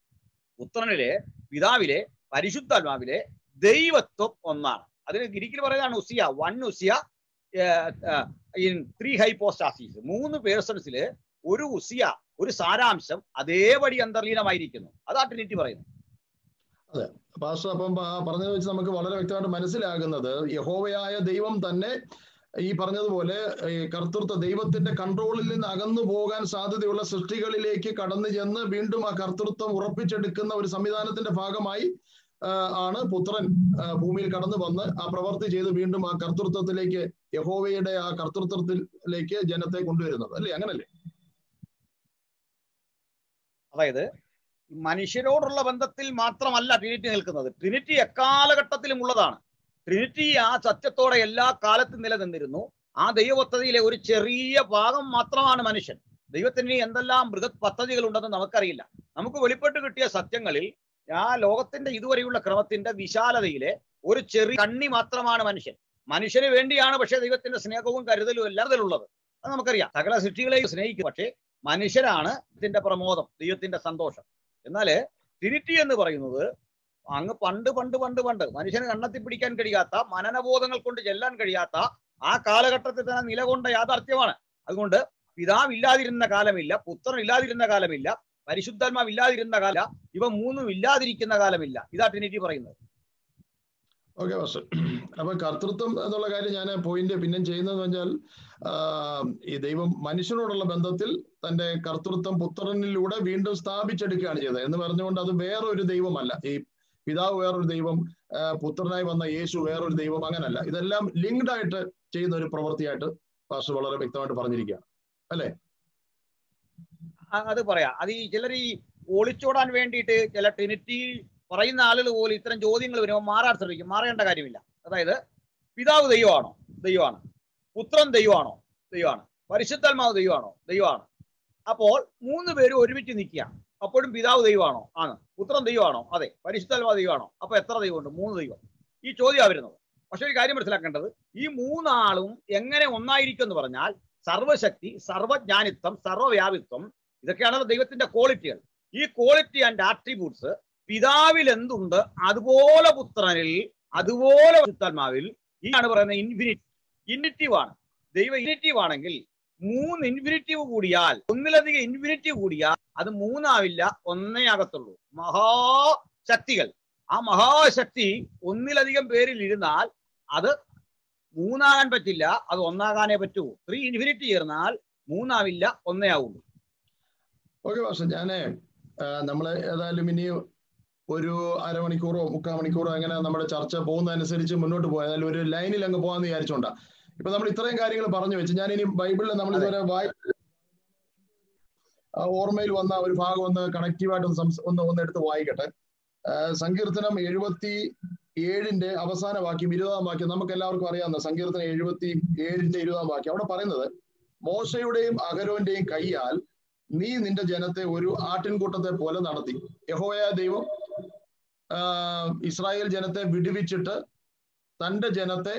പുത്രനിലെ പിതാവിലെ പരിശുദ്ധാത്മാവിലെ ദൈവത്വം ഒന്നാണ് അതിന് ഗ്രീക്കിൽ പറയുന്നതാണ് ousia one ousia in three hypostases മൂന്ന് പേഴ്സൺസില് ഒരു ഉസിയ ഒരു സാരാംശം അതേപടി അന്തർലീനമായിരിക്കുന്നു അതാ ട്രിനിറ്റി പറയുന്നത് പാസ്റ്റർ അപ്പം ആ പറഞ്ഞത് വെച്ച് നമുക്ക് വളരെ വ്യക്തമായിട്ട് മനസ്സിലാകുന്നത് യഹോവയായ ദൈവം തന്നെ ഈ പറഞ്ഞതുപോലെ ഈ കർത്തൃത്വ ദൈവത്തിന്റെ കൺട്രോളിൽ നിന്ന് അകന്നു പോകാൻ സാധ്യതയുള്ള സൃഷ്ടികളിലേക്ക് കടന്നു ചെന്ന് വീണ്ടും ആ കർത്തൃത്വം ഉറപ്പിച്ചെടുക്കുന്ന ഒരു സംവിധാനത്തിന്റെ ഭാഗമായി ആ, ആണ് പുത്രൻ ആ, ഭൂമിയിൽ കടന്നു വന്ന് ആ പ്രവൃത്തി ചെയ്ത് വീണ്ടും ആ കർത്തൃത്വത്തിലേക്ക് യഹോവയുടെ ആ കർത്തൃത്വത്തിലേക്ക് ജനത്തെ കൊണ്ടുവരുന്നത് അല്ലേ അങ്ങനല്ലേ അതായത് മനുഷ്യരോടുള്ള ബന്ധത്തിൽ മാത്രമല്ല ട്രിനിറ്റി നിൽക്കുന്നത് ട്രിനിറ്റി എക്കാലഘട്ടത്തിലും ഉള്ളതാണ് ട്രിനിറ്റി ആ സത്യത്തോടെ എല്ലാ കാലത്തും നിലനിന്നിരുന്നു ആ ദൈവപദ്ധതിയിലെ ഒരു ചെറിയ ഭാഗം മാത്രമാണ് മനുഷ്യൻ ദൈവത്തിന് എന്തെല്ലാം ബൃഹത് പദ്ധതികൾ ഉണ്ടെന്ന് നമുക്കറിയില്ല നമുക്ക് വെളിപ്പെട്ട് കിട്ടിയ സത്യങ്ങളിൽ ആ ലോകത്തിന്റെ ഇതുവരെയുള്ള ക്രമത്തിന്റെ വിശാലതയിലെ ഒരു ചെറിയ കണ്ണി മാത്രമാണ് മനുഷ്യൻ മനുഷ്യന് വേണ്ടിയാണ് പക്ഷേ ദൈവത്തിന്റെ സ്നേഹവും കരുതലും എല്ലാം അതിലുള്ളത് അത് നമുക്കറിയാം സകല സൃഷ്ടികളെയും സ്നേഹിക്കും പക്ഷേ മനുഷ്യരാണ് ഇതിന്റെ പ്രമോദം ദൈവത്തിന്റെ സന്തോഷം എന്നാല് ട്രിനിറ്റി എന്ന് പറയുന്നത് അങ്ങ് പണ്ട് പണ്ട് പണ്ട് പണ്ട് മനുഷ്യന് കണ്ണത്തി പിടിക്കാൻ കഴിയാത്ത മനനബോധങ്ങൾ കൊണ്ട് ചെല്ലാൻ കഴിയാത്ത ആ കാലഘട്ടത്തിൽ തന്നെ നിലകൊണ്ട യാഥാർത്ഥ്യമാണ് അതുകൊണ്ട് പിതാവ് ഇല്ലാതിരുന്ന കാലമില്ല പുത്രൻ ഇല്ലാതിരുന്ന കാലമില്ല പരിശുദ്ധാത്മാവ് ഇല്ലാതിരുന്ന കാല ഇവ മൂന്നും ഇല്ലാതിരിക്കുന്ന കാലമില്ല ഇതാ ട്രിനിറ്റി പറയുന്നത് ഓക്കെ മാസ്റ്റർ അപ്പൊ കർത്തൃത്വം എന്നുള്ള കാര്യം ഞാൻ പോയിന്റ് പിന്നെയും ചെയ്യുന്നത് വെച്ചാൽ ആ, ഈ ദൈവം മനുഷ്യനോടുള്ള ബന്ധത്തിൽ തന്റെ കർത്തൃത്വം പുത്രനിലൂടെ വീണ്ടും സ്ഥാപിച്ചെടുക്കുകയാണ് ചെയ്തത് എന്ന് പറഞ്ഞുകൊണ്ട് അത് വേറൊരു ദൈവമല്ല ഈ പിതാവ് വേറൊരു ദൈവം ആ, പുത്രനായി വന്ന യേശു വേറൊരു ദൈവം അങ്ങനല്ല ഇതെല്ലാം ലിങ്ക്ഡ് ആയിട്ട് ചെയ്യുന്ന ഒരു പ്രവൃത്തിയായിട്ട് പാസ്റ്റർ വളരെ വ്യക്തമായിട്ട് പറഞ്ഞിരിക്കുകയാണ് ആ- അത് പറയാം അത് ഈ ചിലർ ഈ ഒളിച്ചോടാൻ വേണ്ടിയിട്ട് ചില ട്രിനിറ്റി പറയുന്ന ആളുകൾ പോലും ഇത്തരം ചോദ്യങ്ങൾ വരുമ്പോൾ മാറാൻ ശ്രമിക്കും മാറേണ്ട കാര്യമില്ല അതായത് പിതാവ് ദൈവമാണോ ദൈവമാണ് പുത്രൻ ദൈവമാണോ ദൈവമാണ് പരിശുദ്ധാത്മാവ് ദൈവമാണോ ദൈവമാണ് അപ്പോൾ മൂന്ന് പേരും ഒരുമിച്ച് നിൽക്കുക അപ്പോഴും പിതാവ് ദൈവമാണോ ആണ് പുത്രൻ ദൈവമാണോ അതെ പരിശുദ്ധാത്മാവ് ദൈവമാണോ അപ്പൊ എത്ര ദൈവമുണ്ട് മൂന്ന് ദൈവം ഈ ചോദ്യമാണ് വരുന്നത് പക്ഷെ ഒരു കാര്യം മനസ്സിലാക്കേണ്ടത് ഈ മൂന്നാളും എങ്ങനെ ഒന്നായിരിക്കും എന്ന് പറഞ്ഞാൽ സർവശക്തി സർവജ്ഞാനിത്വം സർവവ്യാപിത്വം ഇതൊക്കെയാണ് ദൈവത്തിന്റെ ക്വാളിറ്റികൾ ഈ ക്വാളിറ്റി ആൻഡ് ആട്രിബ്യൂട്ട്സ് പിതാവിൽ എന്തുണ്ട് അതുപോലെ പുത്രനിൽ അതുപോലെ പരിശുദ്ധാത്മാവിൽ ഇതാണ് പറയുന്നത് ഇൻഫിനിറ്റ് ഇൻഫിനിറ്റീവ് ആണ് ദൈവം ഇൻഫിനിറ്റീവ് ആണെങ്കിൽ മൂന്ന് ഇൻഫിനിറ്റീവ് കൂടിയാൽ ഒന്നിലധികം ഇൻഫിനിറ്റീവ് കൂടിയാൽ അത് മൂന്നാവില്ല ഒന്നേ ആകത്തുള്ളൂ മഹാശക്തികൾ ആ മഹാശക്തി ഒന്നിലധികം പേരിൽ ഇരുന്നാൽ അത് മൂന്നാകാൻ പറ്റില്ല അത് ഒന്നാകാനേ പറ്റൂ ത്രീ ഇൻഫിനിറ്റി ചേർന്നാൽ മൂന്നാവില്ല ഒന്നേ ആവുള്ളൂ ഓക്കെ പക്ഷെ ഞാനേ ആ, നമ്മള് ഏതായാലും ഇനി ഒരു അരമണിക്കൂറോ മുക്കാൽ മണിക്കൂറോ അങ്ങനെ നമ്മുടെ ചർച്ച പോകുന്നതനുസരിച്ച് മുന്നോട്ട് പോകാം ഏതായാലും ഒരു ലൈനിൽ അങ്ങ് പോകാന്ന് വിചാരിച്ചോണ്ടാ ഇപ്പൊ നമ്മൾ ഇത്രയും കാര്യങ്ങൾ പറഞ്ഞു വെച്ച് ഞാൻ ഇനി ബൈബിളിൽ നമ്മൾ ഇതുവരെ വായി ആ, ഓർമ്മയിൽ വന്ന ഒരു ഭാഗം ഒന്ന് കണക്റ്റീവായിട്ട് ഒന്ന് സംസ- ഒന്ന് ഒന്ന് എടുത്ത് വായിക്കട്ടെ ആ, സങ്കീർത്തനം എഴുപത്തി ഏഴിന്റെ അവസാന വാക്യം ഇരുപതാം വാക്യം നമുക്ക് എല്ലാവർക്കും അറിയാവുന്ന സങ്കീർത്തനം എഴുപത്തി ഏഴിന്റെ ഇരുപതാം വാക്യം അവിടെ പറയുന്നത് മോശയുടെയും അഹരോന്റെയും കൈയാൽ നീ നിന്റെ ജനത്തെ ഒരു ആട്ടിൻകൂട്ടത്തെ പോലെ നടത്തി യഹോയ ദൈവം ആ, ഇസ്രായേൽ ജനത്തെ വിടുവിച്ചിട്ട് തന്റെ ജനത്തെ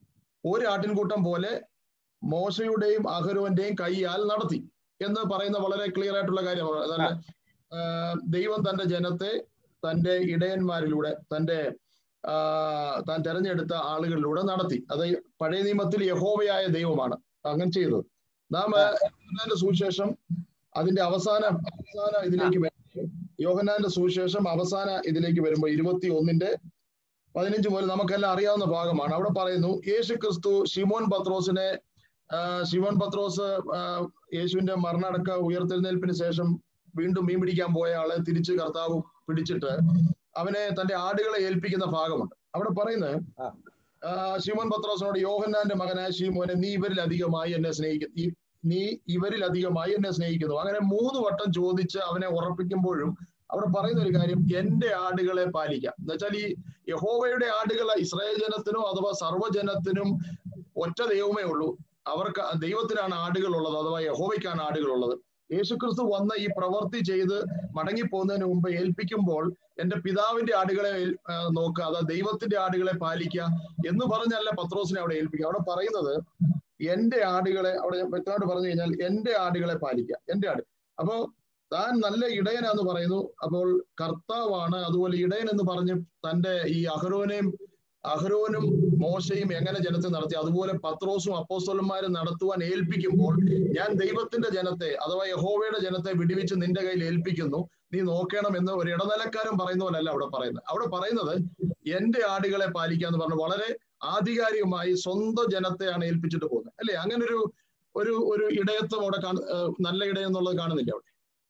ഒരു ആട്ടിൻകൂട്ടം പോലെ മോശയുടെയും അഹരോന്റെയും കൈയാൽ നടത്തി എന്ന് പറയുന്ന വളരെ ക്ലിയർ ആയിട്ടുള്ള കാര്യമാണ് അതല്ല ആ, ദൈവം തന്റെ ജനത്തെ തന്റെ ഇടയന്മാരിലൂടെ തന്റെ ആ, താൻ തെരഞ്ഞെടുത്ത ആളുകളിലൂടെ നടത്തി അത് പഴയ നിയമത്തിൽ യഹോവയായ ദൈവമാണ് അങ്ങനെ ചെയ്തത് നാം യോഹന്നാന്റെ സുവിശേഷം അതിന്റെ അവസാന അവസാന ഇതിലേക്ക് വരുമ്പോൾ യോഹന്നാന്റെ സുവിശേഷം അവസാന ഇതിലേക്ക് വരുമ്പോൾ ഇരുപത്തി ഒന്നിന്റെ പതിനഞ്ച് മുതൽ നമുക്കെല്ലാം അറിയാവുന്ന ഭാഗമാണ് അവിടെ പറയുന്നു യേശു ക്രിസ്തു ഷിമോൻ പത്രോസിനെ ആ, ഷിമോൻ പത്രോസ് ആ, യേശുവിന്റെ മരണടക്ക ഉയർത്തെഴുന്നേൽപ്പിന് ശേഷം വീണ്ടും മീൻ പിടിക്കാൻ പോയ ആളെ തിരിച്ച് കർത്താവ് പിടിച്ചിട്ട് അവനെ തന്റെ ആടുകളെ ഏൽപ്പിക്കുന്ന ഭാഗമുണ്ട് അവിടെ പറയുന്നത് ആ. ആ, ശിമോൻ പത്രോസിനോട് യോഹന്നാന്റെ മകനായ ശിമോനെ നീ ഇവരിൽ അധികമായി എന്നെ സ്നേഹിക്കുന്നു ഈ- നീ ഇവരിൽ അധികമായി എന്നെ സ്നേഹിക്കുന്നു അങ്ങനെ മൂന്ന് വട്ടം ചോദിച്ച് അവനെ ഉറപ്പിക്കുമ്പോഴും അവിടെ പറയുന്ന ഒരു കാര്യം എന്റെ ആടുകളെ പാലിക്കാം എന്ന് വെച്ചാൽ ഈ യഹോവയുടെ ആടുകൾ ഇസ്രായേൽ ജനത്തിനോ അഥവാ സർവ്വജനത്തിനും ഒറ്റ ദൈവമേ ഉള്ളൂ അവർക്ക് ദൈവത്തിനാണ് ആടുകൾ ഉള്ളത് അഥവാ യഹോവയ്ക്കാണ് ആടുകൾ ഉള്ളത് യേശുക്രിസ്തു വന്ന ഈ പ്രവൃത്തി ചെയ്ത് മടങ്ങിപ്പോകുന്നതിന് മുമ്പ് ഏൽപ്പിക്കുമ്പോൾ എന്റെ പിതാവിന്റെ ആടുകളെ ഏൽ- ആ, നോക്കുക അതാ ദൈവത്തിന്റെ ആടുകളെ പാലിക്കുക എന്ന് പറഞ്ഞല്ല പത്രോസിനെ അവിടെ ഏൽപ്പിക്കുക അവിടെ പറയുന്നത് എന്റെ ആടുകളെ അവിടെ ഞാൻ വ്യക്തമായിട്ട് പറഞ്ഞു കഴിഞ്ഞാൽ എന്റെ ആടുകളെ പാലിക്കുക എന്റെ ആട് അപ്പോ താൻ നല്ല ഇടയനാന്ന് പറയുന്നു അപ്പോൾ കർത്താവാണ് അതുപോലെ ഇടയൻ എന്ന് പറഞ്ഞ് തന്റെ ഈ അഹരോനെയും അഹരോനും മോശയും എങ്ങനെ ജനത്തെ നടത്തി അതുപോലെ പത്രോസും അപ്പോസ്തലന്മാരും നടത്തുവാൻ ഏൽപ്പിക്കുമ്പോൾ ഞാൻ ദൈവത്തിന്റെ ജനത്തെ അഥവാ യഹോവയുടെ ജനത്തെ വിടുവിച്ച് നിന്റെ കയ്യിൽ ഏൽപ്പിക്കുന്നു നീ നോക്കണം എന്ന് ഒരു ഇടനിലക്കാരൻ പറയുന്ന പോലല്ല അവിടെ പറയുന്നത് അവിടെ പറയുന്നത് എന്റെ ആടുകളെ പാലിക്കുക എന്ന് പറഞ്ഞു വളരെ ആധികാരികമായി സ്വന്തം ജനത്തെയാണ് ഏൽപ്പിച്ചിട്ട് പോകുന്നത് അല്ലെ അങ്ങനെ ഒരു ഒരു ഒരു ഇടയത്വം അവിടെ കാണ ഏഹ് നല്ല ഇടയം എന്നുള്ളത് കാണുന്നില്ല അവിടെ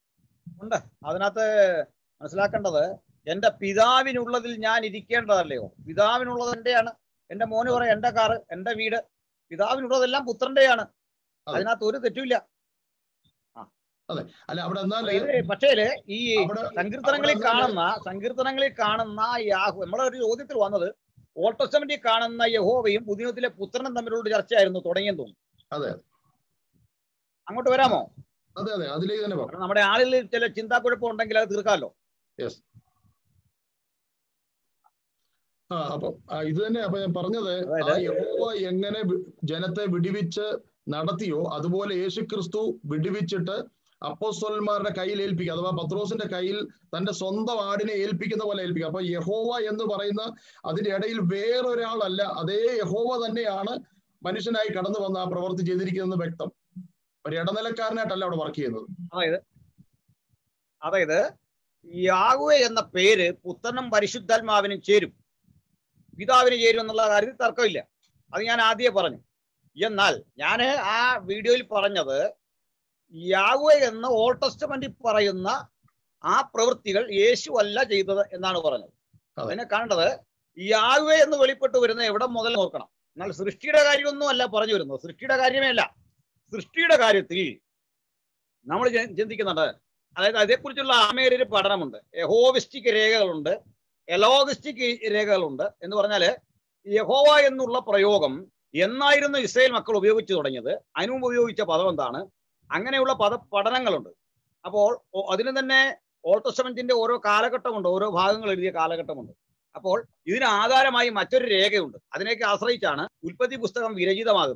ഉണ്ട് അതിനകത്ത് മനസ്സിലാക്കേണ്ടത് എന്റെ പിതാവിനുള്ളതിൽ ഞാൻ ഇരിക്കേണ്ടതല്ലയോ പിതാവിനുള്ളത് എന്റെയാണ് എന്റെ മോന് പറയാം എന്റെ കാറ് എന്റെ വീട് പിതാവിനുള്ളതെല്ലാം പുത്രന്റെയാണ് അതെ. അതിനകത്ത് ഒരു തെറ്റുമില്ല അല്ല അവിടെ എന്നാൽ ഇത് പക്ഷേല് ഈ അവിടെ സങ്കീർത്തനങ്ങളിൽ അവിടെ കാണുന്ന സങ്കീർത്തനങ്ങളിൽ കാണുന്ന യാഹു നമ്മളെ ഒരു ചോദ്യത്തിൽ വന്നത് ഓൾഡ് ടെസ്റ്റമെന്റിൽ കാണുന്ന യഹോവയും പുതിയത്തിലെ പുത്രനും തമ്മിലുള്ള ചർച്ചയായിരുന്നു തുടങ്ങിയെന്ന് തോന്നുന്നു അതെ അങ്ങോട്ട് വരാമോ അതെ അതെ അതിലേക്ക് തന്നെ പറയാം കാരണം നമ്മുടെ ആളിൽ ചില ചിന്താക്കുഴപ്പം ഉണ്ടെങ്കിൽ അത് തീർക്കാമല്ലോ ആ അപ്പൊ ആ, ഇത് തന്നെ അപ്പൊ ഞാൻ പറഞ്ഞത് ആ അതായത് യഹോവ എങ്ങനെ വി- ജനത്തെ വിടുവിച്ച് നടത്തിയോ അതുപോലെ യേശു ക്രിസ്തു വിടുവിച്ചിട്ട് അപ്പോസ്തലന്മാരുടെ കയ്യിൽ ഏൽപ്പിക്കുക അഥവാ പത്രോസിന്റെ കയ്യിൽ തന്റെ സ്വന്തം ആടിനെ ഏൽപ്പിക്കുന്ന പോലെ ഏൽപ്പിക്കുക അപ്പൊ യഹോവ എന്ന് പറയുന്ന അതിന്റെ ഇടയിൽ വേറൊരാളല്ല അതേ യഹോവ തന്നെയാണ് മനുഷ്യനായി കടന്നു വന്ന ആ പ്രവൃത്തി ചെയ്തിരിക്കുന്നത് വ്യക്തം ഒരു ഇടനിലക്കാരനായിട്ടല്ല അവിടെ വർക്ക് ചെയ്യുന്നത് അതായത് അതായത് യാഹുവ എന്ന പേര് പുത്രനും പരിശുദ്ധാത്മാവിനും ചേരും പിതാവിന് ചേരും എന്നുള്ള കാര്യത്തിൽ തർക്കമില്ല അത് ഞാൻ ആദ്യമേ പറഞ്ഞു എന്നാൽ ഞാൻ ആ വീഡിയോയിൽ പറഞ്ഞത് യാഹുവ എന്ന് ഓൾഡ് ടെസ്റ്റമെന്റിൽ പറയുന്ന ആ പ്രവൃത്തികൾ യേശു അല്ല ചെയ്തത് എന്നാണ് പറഞ്ഞത് അതെ. അതിനെ കാണേണ്ടത് യാഹുവ എന്ന് വെളിപ്പെട്ട് വരുന്ന എവിടെ മുതൽ നോക്കണം എന്നാൽ സൃഷ്ടിയുടെ കാര്യമൊന്നും അല്ല പറഞ്ഞു വരുന്നത് സൃഷ്ടിയുടെ കാര്യമേ അല്ല സൃഷ്ടിയുടെ കാര്യത്തിൽ നമ്മൾ ചി- ചിന്തിക്കുന്നുണ്ട് അതായത് അതേക്കുറിച്ചുള്ള ആമേരൊരു പഠനമുണ്ട് യഹോവിസ്റ്റിക് രേഖകളുണ്ട് എലോഗിസ്റ്റിക് രേഖകളുണ്ട് എന്ന് പറഞ്ഞാല് യഹോവ എന്നുള്ള പ്രയോഗം എന്നായിരുന്നു ഇസ്രായേൽ മക്കൾ ഉപയോഗിച്ചു തുടങ്ങിയത് അതിനു മുമ്പ് ഉപയോഗിച്ച പദം എന്താണ് അങ്ങനെയുള്ള പദ പഠനങ്ങളുണ്ട് അപ്പോൾ ഒ- അതിന് തന്നെ ഓൾഡ് ടെസ്റ്റമെന്റിന്റെ ഓരോ കാലഘട്ടമുണ്ട് ഓരോ ഭാഗങ്ങൾ എഴുതിയ കാലഘട്ടമുണ്ട് അപ്പോൾ ഇതിന് ആധാരമായി മറ്റൊരു രേഖയുണ്ട് അതിനെയൊക്കെ ആശ്രയിച്ചാണ് ഉൽപ്പത്തി പുസ്തകം വിരചിതമാകുന്നത്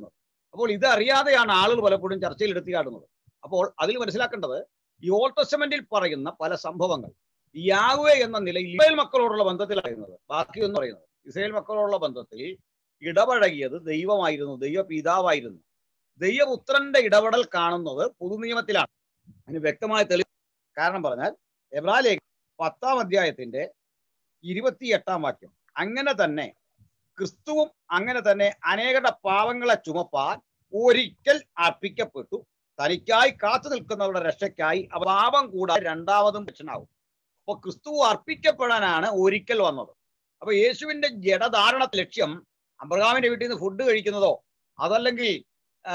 അപ്പോൾ ഇത് അറിയാതെയാണ് ആളുകൾ പലപ്പോഴും ചർച്ചയിൽ എടുത്തിയാടുന്നത് അപ്പോൾ അതിൽ മനസ്സിലാക്കേണ്ടത് ഈ ഓൾഡ് ടെസ്റ്റമെന്റിൽ പറയുന്ന പല സംഭവങ്ങൾ യാവേ എന്ന നിലയിൽ ഇസ്രായേൽ മക്കളോടുള്ള ബന്ധത്തിൽ പറയുന്നത് ബാക്കിയൊന്നും പറയുന്നത് ഇസ്രായേൽ മക്കളോടുള്ള ബന്ധത്തിൽ ഇടപഴകിയത് ദൈവമായിരുന്നു ദൈവ പിതാവായിരുന്നു ദൈവപുത്രന്റെ ഇടപെടൽ കാണുന്നത് പൊതുനിയമത്തിലാണ് അതിന് വ്യക്തമായ തെളിവ് കാരണം പറഞ്ഞാൽ എബ്രാലേഖ പത്താം അധ്യായത്തിന്റെ ഇരുപത്തിയെട്ടാം വാക്യം അങ്ങനെ തന്നെ ക്രിസ്തുവും അങ്ങനെ തന്നെ അനേകരുടെ പാവങ്ങളെ ചുമപ്പാൻ ഒരിക്കൽ അർപ്പിക്കപ്പെട്ടു തനിക്കായി കാത്തു നിൽക്കുന്നവരുടെ രക്ഷയ്ക്കായി അവ പാപം കൂടാതെ രണ്ടാമതും രക്ഷനാവും അപ്പൊ ക്രിസ്തു അർപ്പിക്കപ്പെടാനാണ് ഒരിക്കൽ വന്നത് അപ്പൊ യേശുവിന്റെ ജഡധാരണ ലക്ഷ്യം അബ്രഹാമിന്റെ വീട്ടിൽ നിന്ന് ഫുഡ് കഴിക്കുന്നതോ അതല്ലെങ്കിൽ ആ,